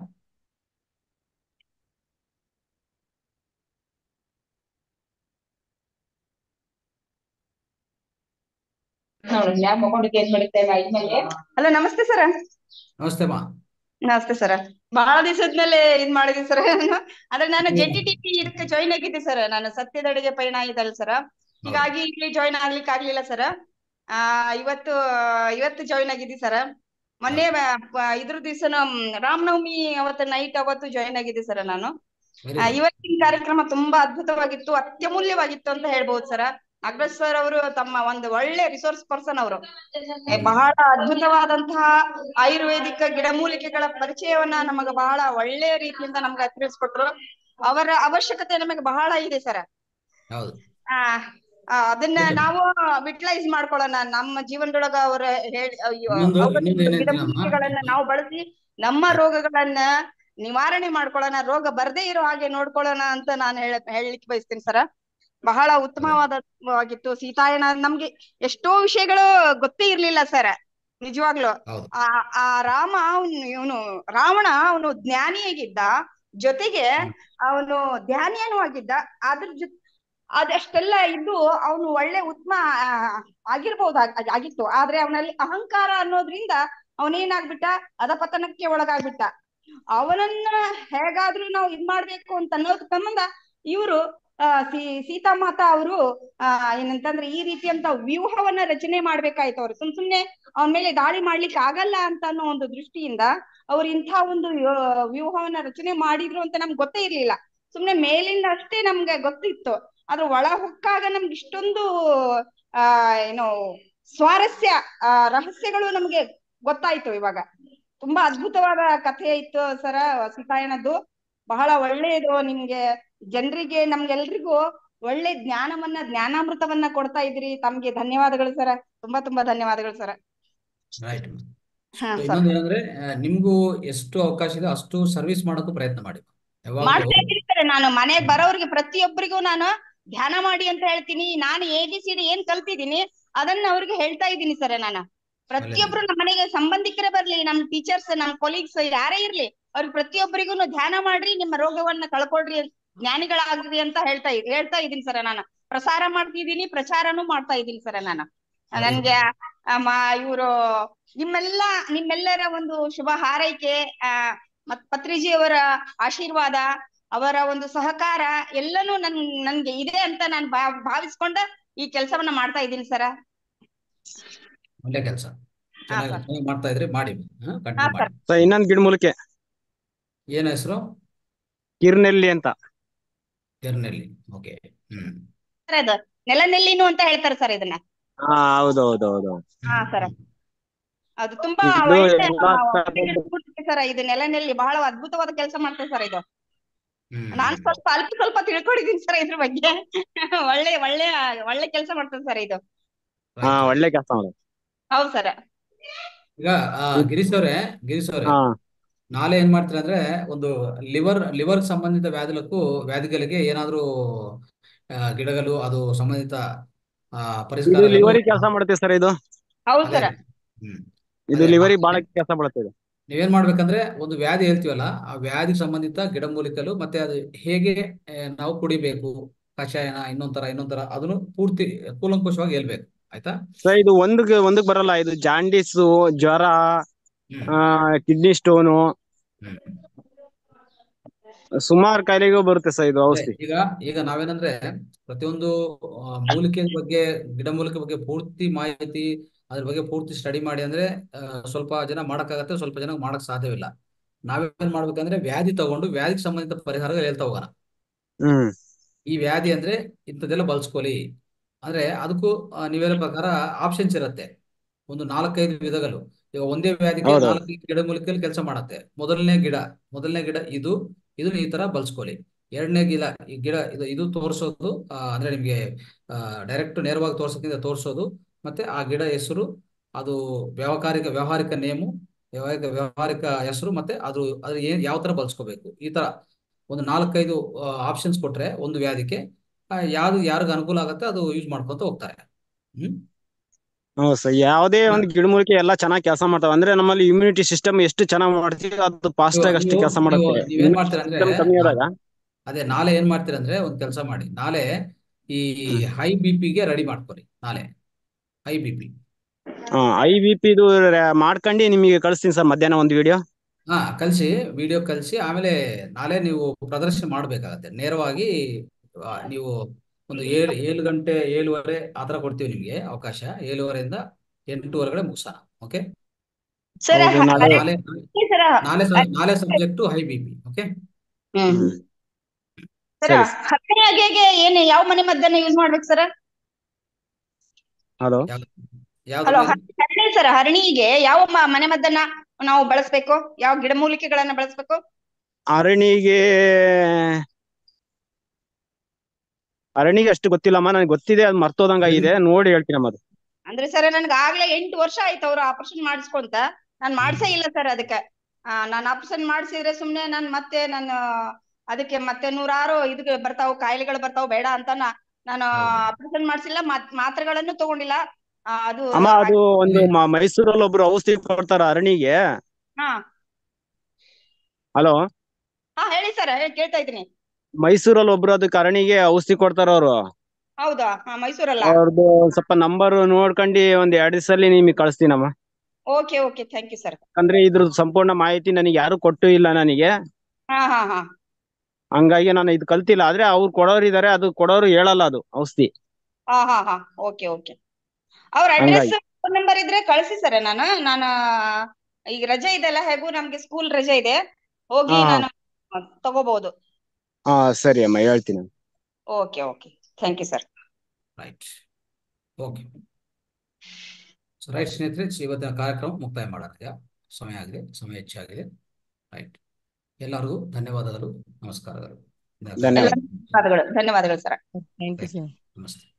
ಹಲೋ ನಮಸ್ತೆ ಸರ್ ನಮಸ್ತೆ ಮಾ ನಮಸ್ತೆ ಸರ್ ಬಹಳ ದಿವಸದ್ಮೇಲೆ ಇದ್ ಮಾಡಿದೀನಿ ಸರ್ ಅಂದ್ರೆ ನಾನು ಜೆ ಟಿ ಟಿ ಇದಕ್ಕೆ ಜಾಯಿನ್ ಆಗಿದ್ದೆ ಸರ್ ನಾನು ಸತ್ಯದಡಿಗೆ ಪಯಣ ಇದಲ್ಲ ಸರ್ ಹೀಗಾಗಿ ಇಲ್ಲಿ ಜಾಯಿನ್ ಆಗ್ಲಿಕ್ಕೆ ಆಗ್ಲಿಲ್ಲ ಸರ್ ಆ ಇವತ್ತು ಇವತ್ತು ಜಾಯಿನ್ ಆಗಿದ್ದಿ ಸರ್ ಮೊನ್ನೆ ಬ- ಬ- ಇದ್ರ ದಿವಸ ರಾಮನವಮಿ ಅವತ್ತು ನೈಟ್ ಅವತ್ತು ಜಾಯಿನ್ ಆಗಿದ್ದೆ ಸರ್ ನಾನು Very ಆ, good. ಇವತ್ತಿನ ಕಾರ್ಯಕ್ರಮ ತುಂಬಾ ಅದ್ಭುತವಾಗಿತ್ತು ಅತ್ಯಮೂಲ್ಯವಾಗಿತ್ತು ಅಂತ ಹೇಳ್ಬೋದು ಸರ್ ನಾಗರಾಜ್ ಸರ್ ಅವರು ತಮ್ಮ ಒಂದು ಒಳ್ಳೆ ರಿಸೋರ್ಸ್ ಪರ್ಸನ್ ಅವರು ಏ, ಬಹಳ ಅದ್ಭುತವಾದಂತಹ ಆಯುರ್ವೇದಿಕ ಗಿಡಮೂಲಿಕೆಗಳ ಪರಿಚಯವನ್ನ ನಮಗ ಬಹಳ ಒಳ್ಳೆಯ ರೀತಿಯಿಂದ ನಮ್ಗೆ ತಿಳಿಸ್ಕೊಟ್ರು ಅವರ ಅವಶ್ಯಕತೆ ನಮಗೆ ಬಹಳ ಇದೆ ಸರ್ ಹೌದು ಆ ಆ, ಅದನ್ನ ನಾವು ಯುಟಿಲೈಸ್ ಮಾಡ್ಕೊಳ್ಳೋಣ ನಮ್ಮ ಜೀವನದೊಳಗ ಅವರ ಹೇಳಿ ಅಯ್ಯೋ, ಇನ್ನೊಂದು ಅವರ ಇನ್ನೊಂದು ಏನಂತೀನಿ ಅಮ್ಮ ಗಿಡಮೂಲಿಕೆಗಳನ್ನ ನಾವು ಬಳಸಿ ನಮ್ಮ ರೋಗಗಳನ್ನ ನಿವಾರಣೆ ಮಾಡ್ಕೊಳ್ಳೋಣ ರೋಗ ಬರ್ದೇ ಇರೋ ಹಾಗೆ ನೋಡ್ಕೊಳ್ಳೋಣ ಅಂತ ನಾನು ಹೇಳ ಹೇಳಲಿಕ್ಕೆ ಬಯಸ್ತೀನಿ ಸರ ಬಹಳ ಉತ್ತಮವಾದವಾಗಿತ್ತು ಸೀತಾಯಣ ನಮ್ಗೆ ಎಷ್ಟೋ ವಿಷಯಗಳು ಗೊತ್ತೇ ಇರ್ಲಿಲ್ಲ ಸರ್ ನಿಜವಾಗ್ಲು ಹೌದು ಆ ಆ ರಾಮ ಅವನು ಇವನು ರಾವಣ ಅವನು ಜ್ಞಾನಿಯಾಗಿದ್ದ ಜೊತೆಗೆ ಅವನು ಧ್ಯಾನಿಯನೂ ಆಗಿದ್ದ ಅದ್ರ ಜೊತೆ ಅದಷ್ಟೆಲ್ಲ ಇದ್ದು ಅವನು ಒಳ್ಳೆ ಉತ್ತಮ ಆ, ಆಗಿರ್ಬೋದು ಆಗ್- ಆಗಿತ್ತು ಆದ್ರೆ ಅವನಲ್ಲಿ ಅಹಂಕಾರ ಅನ್ನೋದ್ರಿಂದ ಅವನೇನಾಗ್ಬಿಟ್ಟ ಅಧಪತನಕ್ಕೆ ಒಳಗಾಗ್ಬಿಟ್ಟ ಅವನನ್ನ ಹೇಗಾದ್ರೂ ನಾವು ಇದ್ ಮಾಡ್ಬೇಕು ಅಂತ ಅನ್ನೋದ್ ಸಂಬಂಧ ಇವರು ಆ ಸೀ ಸೀತಾಮಾತಾ ಅವರು ಆ ಏನಂತಂದ್ರೆ ಈ ರೀತಿಯಂತ ವ್ಯೂಹವನ್ನ ರಚನೆ ಮಾಡ್ಬೇಕಾಯ್ತು ಅವ್ರು ಸುಮ್ ಸುಮ್ನೆ ಅವನ ಮೇಲೆ ದಾಳಿ ಮಾಡ್ಲಿಕ್ಕೆ ಆಗಲ್ಲ ಅಂತ ಅನ್ನೋ ಒಂದು ದೃಷ್ಟಿಯಿಂದ ಅವ್ರು ಇಂಥ ಒಂದು ವ್ಯೂ- ವ್ಯೂಹವನ್ನ ರಚನೆ ಮಾಡಿದ್ರು ಅಂತ ನಮ್ಗೆ ಗೊತ್ತೇ ಇರ್ಲಿಲ್ಲ ಸುಮ್ನೆ ಮೇಲಿಂದ ಅಷ್ಟೇ ನಮ್ಗೆ ಗೊತ್ತಿತ್ತು ಆದ್ರೆ ಒಳ ಹೊಕ್ಕಾಗ ನಮ್ಗೆ ಇಷ್ಟೊಂದು ಆ ಏನು ಸ್ವಾರಸ್ಯ ಆ ರಹಸ್ಯಗಳು ನಮ್ಗೆ ಗೊತ್ತಾಯ್ತು ಇವಾಗ ತುಂಬಾ ಅದ್ಭುತವಾದ ಕಥೆ ಇತ್ತು ಸರ ಸೀತಾಯಣದ್ದು ಬಹಳ ಒಳ್ಳೆಯದು ನಿಮ್ಗೆ ಜನರಿಗೆ ನಮ್ಗೆಲ್ರಿಗೂ ಒಳ್ಳೆ ಜ್ಞಾನವನ್ನ ಜ್ಞಾನಾಮೃತವನ್ನ ಕೊಡ್ತಾ ಇದ್ರಿ ತಮ್ಗೆ ಧನ್ಯವಾದಗಳು ಸರ ತುಂಬಾ ತುಂಬಾ ಧನ್ಯವಾದಗಳು ಸರ ರೈಟ್ ಹಾ ಸರ್ ಇನ್ನೊಂದು ಏನಂದ್ರೆ ಆ, ನಿಮ್ಗೂ ಎಷ್ಟು ಅವಕಾಶ ಇದೆ ಅಷ್ಟು ಸರ್ವಿಸ್ ಮಾಡೋಕ್ಕೂ ಪ್ರಯತ್ನ ಮಾಡಿ ಯಾವಾಗ್ಲೂ ಮಾಡ್ತಾ ಇದ್ದೀನಿ ಸರ್ ನಾನು ಮನೆಗ್ ಬರೋರ್ಗೆ ಪ್ರತಿಯೊಬ್ಬರಿಗೂ ನಾನು ಧ್ಯಾನ ಮಾಡಿ ಅಂತ ಹೇಳ್ತೀನಿ ನಾನು ಎ ಬಿ ಸಿ ಡಿ ಏನ್ ಕಲ್ತಿದ್ದೀನಿ ಅದನ್ನ ಅವ್ರಿಗೆ ಹೇಳ್ತಾ ಇದ್ದೀನಿ ಸರ್ ನಾನು ಪ್ರತಿಯೊಬ್ರು ನಮ್ಮ ಮನೆಗೆ ಸಂಬಂಧಿಕರೇ ಬರ್ಲಿ ನಮ್ ಟೀಚರ್ಸ್ ನಮ್ ಕೊಲೀಗ್ಸ್ ಯಾರೇ ಇರ್ಲಿ ಅವ್ರಿಗೆ ಪ್ರತಿಯೊಬ್ಬರಿಗೂ ಧ್ಯಾನ ಮಾಡ್ರಿ ನಿಮ್ಮ ರೋಗವನ್ನ ಕಳ್ಕೊಳ್ರಿ ಜ್ಞಾನಿಗಳಾಗ್ರಿ ಅಂತ ಹೇಳ್ತಾ ಇದ್- ಹೇಳ್ತಾ ಇದೀನಿ ಸರ್ ನಾನು ಪ್ರಸಾರ ಮಾಡ್ತಿದ್ದೀನಿ ಪ್ರಚಾರನೂ ಮಾಡ್ತಾ ಇದ್ದೀನಿ ಸರ್ ನಾನು ನನ್ಗೆ ಅಮ್ಮ ಇವರು ನಿಮ್ಮೆಲ್ಲ ನಿಮ್ಮೆಲ್ಲರ ಒಂದು ಶುಭ ಹಾರೈಕೆ ಆ ಮತ್ ಪತ್ರಿಜಿಯವರ ಆಶೀರ್ವಾದ ಅವರ ಒಂದು ಸಹಕಾರ ಎಲ್ಲನೂ ನನ್ ನನ್ಗೆ ಇದೆ ಅಂತ ನಾನು ಭಾ ಭಾವಿಸ್ಕೊಂಡ ಈ ಕೆಲಸವನ್ನ ಮಾಡ್ತಾ ಇದ್ದೀನಿ ಸರ ಒಳ್ಳೆ ಕೆಲಸ ಹಾ ಚೆನ್ನಾಗಿ ಸರ್ ಚೆನ್ನಾಗಿ ಮಾಡ್ತಾ ಇದ್ರಿ ಮಾಡಿ ಹಾ ಕಂಟಿನ್ಯೂ ಸರ್ ಮಾಡಿ ಸರ್ ಇನ್ನೊಂದು ಗಿಡಮೂಲಿಕೆ ಏನ್ ಹೆಸರು ಕಿರ್ನೆಲ್ಲಿ ಅಂತ ಕೆರ್ನೆಲ್ಲಿ ಓಕೆ ಹ್ಮ್ ಸರ್ ಅದು ನೆಲನೆಲ್ಲಿನು ಅಂತ ಹೇಳ್ತಾರೆ ಸರ್ ಇದನ್ನ ಹಾ ಹೌದು ಹೌದು ಹೌದು ಹಾ ಸರ್ ಅದು ತುಂಬಾ ಇದು ಒಳ್ಳೆ ಎಲ್ಲಾ ಸರ್ ಇದು ನೆಲನೆಲ್ಲಿ ಬಹಳ ಅದ್ಭುತವಾದ ಕೆಲಸ ಮಾಡ್ತೇವೆ ಸರ್ ಇದು ಹ್ಮ್ ನಾನ್ ಸ್ವಲ್ಪ ಅಲ್ಪ ಸ್ವಲ್ಪ ತಿಳ್ಕೊಂಡಿದ್ದೀನಿ ಸರ್ ಇದ್ರ ಬಗ್ಗೆ ಒಳ್ಳೆ ಒಳ್ಳೆ ಒಳ್ಳೆ ಕೆಲಸ ಮಾಡ್ತೇವೆ ಸರ್ ಇದು ಹಾ ರೈಟ್ ಒಳ್ಳೆ ಕೆಲಸ ಮಾಡೋದು ಹೌದು ಸರ್ ಈಗ ಆ, ಗಿರೀಶ್ ಅವರೇ ಗಿರೀಶ್ ಅವರೇ ಹಾ ನಾಳೆ ಏನ್ ಮಾಡ್ತೀರಾ ಅಂದ್ರೆ ಒಂದು ಲಿವರ್ ಲಿವರ್ ಸಂಬಂಧಿತ ವ್ಯಾಧಿలకు ವ್ಯಾಧಿಗಳಿಗೆ ಏನಾದ್ರೂ ಆ, ಗಿಡಗಳು ಅದು ಸಂಬಂಧಿತ ಆ, ಇದು ಪರಿಷ್ಕಾರಗಳು ಲಿವರಿ ಕೆಲಸ ಮಾಡುತ್ತೆ ಸರ್ ಇದು ಹೌದು ಅದೇ ಸರ್ ಹ್ಮ್ ಇದು ಅದೇ ಲಿವರಿ ಮಾ- ಬಹಳ ಕೆಲಸ ಮಾಡುತ್ತೆ ಇದು ನೀವೇನ್ ಮಾಡ್ಬೇಕಂದ್ರೆ ಒಂದು ವ್ಯಾಧಿ ಹೇಳ್ತೀವಲ್ಲ ಆ ವ್ಯಾಧಿಗೆ ಸಂಬಂಧಿತ ಗಿಡಮೂಲಿಕೆಗಳು ಮತ್ತೆ ಅದು ಹೇಗೆ ಆ, ನಾವು ಕುಡಿಬೇಕು ಕಷಾಯನ ಇನ್ನೊಂಥರ ಇನ್ನೊಂಥರ ಅದನ್ನು ಪೂರ್ತಿ ಕೂಲಂಕುಷವಾಗಿ ಹೇಳ್ಬೇಕು ಆಯ್ತಾ ಸರ್ ಇದು ಒಂದಕ್ ಒಂದಕ್ ಬರಲ್ಲ ಇದು ಜಾಂಡೀಸು ಜ್ವರ ಹ್ಮ್ ಆ ಕಿಡ್ನಿ ಸ್ಟೋನು ಹ್ಮ್ ಸುಮಾರು ಕಾಯಿಲೆಗೂ ಬರುತ್ತೆ ಸರ್ ಇದು ಅದೇ ಔಷಧಿ ಈಗ ಈಗ ನಾವೇನಂದ್ರೆ ಪ್ರತಿಯೊಂದು ಆ, ಮೂಲಿಕೆ ಬಗ್ಗೆ ಗಿಡಮೂಲಿಕೆ ಬಗ್ಗೆ ಪೂರ್ತಿ ಮಾಹಿತಿ ಅದ್ರ ಬಗ್ಗೆ ಪೂರ್ತಿ ಸ್ಟಡಿ ಮಾಡಿ ಅಂದ್ರೆ ಆ, ಸ್ವಲ್ಪ ಜನ ಮಾಡಕ್ಕಾಗತ್ತೆ ಸ್ವಲ್ಪ ಜನ ಮಾಡಕ್ ಸಾಧ್ಯವಿಲ್ಲ ನಾವೇನ್ ಮಾಡ್ಬೇಕಂದ್ರೆ ವ್ಯಾಧಿ ತಗೊಂಡು ವ್ಯಾಧಿಗೆ ಸಂಬಂಧಿತ ಪರಿಹಾರಗಳು ಹೇಳ್ತಾ ಹೋಗೋಣ ಹ್ಮ್ ಈ ವ್ಯಾಧಿ ಅಂದ್ರೆ ಇಂಥದ್ದೆಲ್ಲ ಬಳಸ್ಕೊಳ್ಳಿ ಅಂದ್ರೆ ಅದಕ್ಕೂ ಆ, ನೀವ್ ಹೇಳೋ ಪ್ರಕಾರ ಆಪ್ಷನ್ಸ್ ಇರುತ್ತೆ ಒಂದು ನಾಲ್ಕೈದು ವಿಧಗಳು ಈಗ ಒಂದೇ ವ್ಯಾಧಿಗೆ ಹೌದೌದು ನಾಲ್ಕೈದು ಗಿಡಮೂಲಿಕೆಯಲ್ಲಿ ಕೆಲಸ ಮಾಡತ್ತೆ ಮೊದಲನೇ ಗಿಡ ಮೊದಲನೇ ಗಿಡ ಇದು ಇದನ್ನ ಈ ತರ ಬಳಸ್ಕೊಳ್ಳಿ ಎರಡನೇ ಗಿಡ ಈ ಗಿಡ ಇದು ಇದು ತೋರಿಸೋದು ಆ, ಅಂದ್ರೆ ನಿಮ್ಗೆ ಡೈರೆಕ್ಟ್ ನೇರವಾಗಿ ತೋರ್ಸೋಕ್ಕಿಂತ ತೋರಿಸೋದು ಮತ್ತೆ ಆ ಗಿಡ ಹೆಸರು ಅದು ವ್ಯಾವಹಾರಿಕ ವ್ಯಾವಹಾರಿಕ ನೇಮು ವ್ಯಾವಹಾರಿಕ ವ್ಯಾವಹಾರಿಕ ಹೆಸರು ಮತ್ತೆ ಅದು ಅದು ಏನ್ ಯಾವ ತರ ಬಳಸ್ಕೋಬೇಕು ಈ ತರ ಒಂದು ನಾಲ್ಕೈದು ಆಪ್ಷನ್ಸ್ ಕೊಟ್ರೆ ಒಂದು ವ್ಯಾಧಿಗೆ ಆ, ಯಾವ್ದು ಯಾರಿಗ ಅನುಕೂಲ ಆಗುತ್ತೆ ಅದು ಯೂಸ್ ಮಾಡ್ಕೊಂತ ಹೋಗ್ತಾರೆ ಹ್ಮ್ ಹೌದು ಸರ್ ಯಾವುದೇ ಒಂದು ಗಿಡಮೂಲಿಕೆ ಎಲ್ಲ ಚೆನ್ನಾಗಿ ಕೆಲಸ ಮಾಡ್ತಾವೆ ಅಂದ್ರೆ ನಮ್ಮಲ್ಲಿ ಇಮ್ಯುನಿಟಿ ಸಿಸ್ಟಮ್ ಎಷ್ಟು ಚೆನ್ನಾಗಿ ಮಾಡ್ತೀವಿ ಅದು ಫಾಸ್ಟ್ ನೀವು ಆಗಿ ಅಷ್ಟು ನೀವು ಕೆಲಸ ನೀವು ಮಾಡುತ್ತೆ ನೀವೇನ್ ಇಮ್ಯುನಿಟಿ ಮಾಡ್ತೀರ ಅಂದ್ರೆ ಸಿಸ್ಟಮ್ ಕಮ್ಮಿ ನಾ- ಆದಾಗ ಅದೇ ನಾಳೆ ಏನ್ ಮಾಡ್ತೀರ ಅಂದ್ರೆ ಒಂದ್ ಕೆಲಸ ಮಾಡಿ ನಾಳೆ ಈ ಹೈ ಬಿ ಪಿಗೆ ರೆಡಿ ಮಾಡ್ಕೊರಿ ನಾಳೆ ಹೈ ಬಿ ಪಿ ಐ ಬಿ ಪಿ ಇದು ರ- ಮಾಡ್ಕೊಂಡು ನಿಮಗೆ ಕಳಿಸ್ತೀನಿ ಸರ್ ಮಧ್ಯಾಹ್ನ ಒಂದು ವಿಡಿಯೋ ಹಾ ಕಳಿಸಿ ವಿಡಿಯೋ ಕಳಿಸಿ ಆಮೇಲೆ ನಾಳೆ ನೀವು ಪ್ರದರ್ಶನ ಮಾಡ್ಬೇಕಾಗತ್ತೆ ನೇರವಾಗಿ ಆ, ನೀವು ಒಂದು ಏಳು ಏಳು ಗಂಟೆ ಏಳುವರೆ ಆ ಥರ ಕೊಡ್ತೀವಿ ನಿಮಗೆ ಅವಕಾಶ ಏಳುವರೆಯಿಂದ ಎಂಟುವರೆಗಡೆ ಮುಗಿಸೋಣ ಓಕೆ ಸರ್ ಹೌದು ನಾಳೆ ನಾಳೆ ಸರ ನಾಳೆ ಸ- ನಾಳೆ subject high B P okay hmm hmm ಸರ ಸರಿ ಹತ್ತನೇ ಅಗೆಗೆ ಏನ್ ಯಾವ ಮನೆ ಮದ್ದನ್ನ ಯೂಸ್ ಮಾಡ್ಬೇಕು ಸರ್ ಹಲೋ ಯಾವ್ದ್ರ ಹಲೋ ಮೇಲೆ ಹರಣಿ ಸರ್ ಹರಣಿಗೆ ಯಾವ ಮ- ಮನೆ ಮದ್ದನ್ನ ನಾವು ಬಳಸ್ಬೇಕು ಯಾವ ಗಿಡಮೂಲಿಕೆಗಳನ್ನ ಬಳಸ್ಬೇಕು ಅರಣಿಗೆ ಅರಣಿಗೆ ಅಷ್ಟು ಗೊತ್ತಿಲ್ಲಮ್ಮ ನನಗೆ ಗೊತ್ತಿದೆ ಅದು ಮರ್ತೋದಂಗಾಗಿದೆ ನೋಡಿ ಹೇಳ್ತೀನಮ್ಮ ಅದು ಅಂದ್ರೆ ಸರ್ ನನ್ಗೆ ಆಗ್ಲೇ ಎಂಟು ವರ್ಷ ಆಯ್ತು ಅವ್ರು ಆಪರೇಷನ್ ಮಾಡಿಸ್ಕೊಂತ ನಾನ್ ಮಾಡ್ಸೇ ಇಲ್ಲ ಸರ್ ಅದಕ್ಕೆ ಆ, ನಾನ್ ಆಪರೇಷನ್ ಮಾಡಿಸಿದ್ರೆ ಸುಮ್ನೆ ನಾನ್ ಮತ್ತೆ ನಾನು ಅದಕ್ಕೆ ಮತ್ತೆ ನೂರಾರು ಇದಕ್ಕೆ ಬರ್ತಾವ್ ಕಾಯಿಲೆಗಳು ಬರ್ತಾವ್ ಬೇಡ ಅಂತ ನಾ- ನಾನು ಹೌದು ಆಪರೇಷನ್ ಮಾಡಿಸಿಲ್ಲ ಮಾತ್ರೆಗಳನ್ನು ತಗೊಂಡಿಲ್ಲ ಆ, ಅದು ಅಮ್ಮ ಅದು ಒಂದು ಇಲ್ಲಿ ಮ- ಮೈಸೂರಲ್ಲಿ ಒಬ್ರು ಔಷಧಿ ಕೊಡ್ತಾರ ಅರಣಿಗೆ ಹಾ ಹಲೋ ಹಾ ಹೇಳಿ ಸರ್ ಕೇಳ್ತಾ ಇದ್ದೀನಿ ಮೈಸೂರಲ್ಲಿ ಒಬ್ರು ಅದಕ್ಕೆ ಅರಣಿಗೆ ಔಷಧಿ ಕೊಡ್ತಾರ ಅವರು ಹೌದಾ ಹಾ ಮೈಸೂರಲ್ಲ ಅವ್ರದ್ದು ಸ್ವಲ್ಪ ನಂಬರ್ ನೋಡ್ಕೊಂಡು ಒಂದ್ ಎರಡ್ ದಿವಸದಲ್ಲಿ ನಿಮಗೆ ಕಳಿಸ್ತೀನಮ್ಮ okay okay thank you sir ಅಂದ್ರೆ ಇದ್ರದ್ದು ಸಂಪೂರ್ಣ ಮಾಹಿತಿ ನನಗೆ ಯಾರು ಕೊಟ್ಟು ಇಲ್ಲ ನನಗೆ ಹಾ ಹಾ ಹಾ ಹಂಗಾಗಿ ನಾನು ಇದು ಕಲ್ತಿಲ್ಲ ಆದ್ರೆ ಅವ್ರು ಕೊಡೋರು ಇದಾರೆ ಅದು ಕೊಡೋರು ಹೇಳಲ್ಲ ಅದು ಔಷಧಿ ಹಾ ಹಾ ಹಾ ಓಕೆ ಓಕೆ ಅವ್ರ ಅಡ್ರೆಸ್ ಹಂಗಾಗಿ ಫೋನ್ ನಂಬರ್ ಇದ್ರೆ ಕಳಿಸಿ ಸರ್ ನಾನು ನಾನು ಈಗ ರಜೆ ಇದೆಲ್ಲ ಹೇಗೂ ನಮ್ಗೆ ಸ್ಕೂಲ್ ರಜೆ ಇದೆ ಹೋಗಿ ಹಾ ಹಾ ನಾನು ತಗೋಬಹುದು ಹಾ ಸರಿ ಅಮ್ಮ ಹೇಳ್ತೀನಿ okay okay thank you sir right okay so right ಸ್ನೇಹಿತರೆ ಇವತ್ತಿನ ಕಾರ್ಯಕ್ರಮ ಮುಕ್ತಾಯ ಮಾಡೋಣ ಈಗ ಸಮಯ ಆಗಿದೆ ಸಮಯ ಹೆಚ್ಚಾಗಿದೆ ರೈಟ್ ಎಲ್ಲರಿಗೂ ಧನ್ಯವಾದಗಳು ನಮಸ್ಕಾರಗಳು ಧನ್ಯವಾದ ಧನ್ಯವಾದಗಳು ಧನ್ಯವಾದಗಳು sir thank you right sir ನಮಸ್ತೆ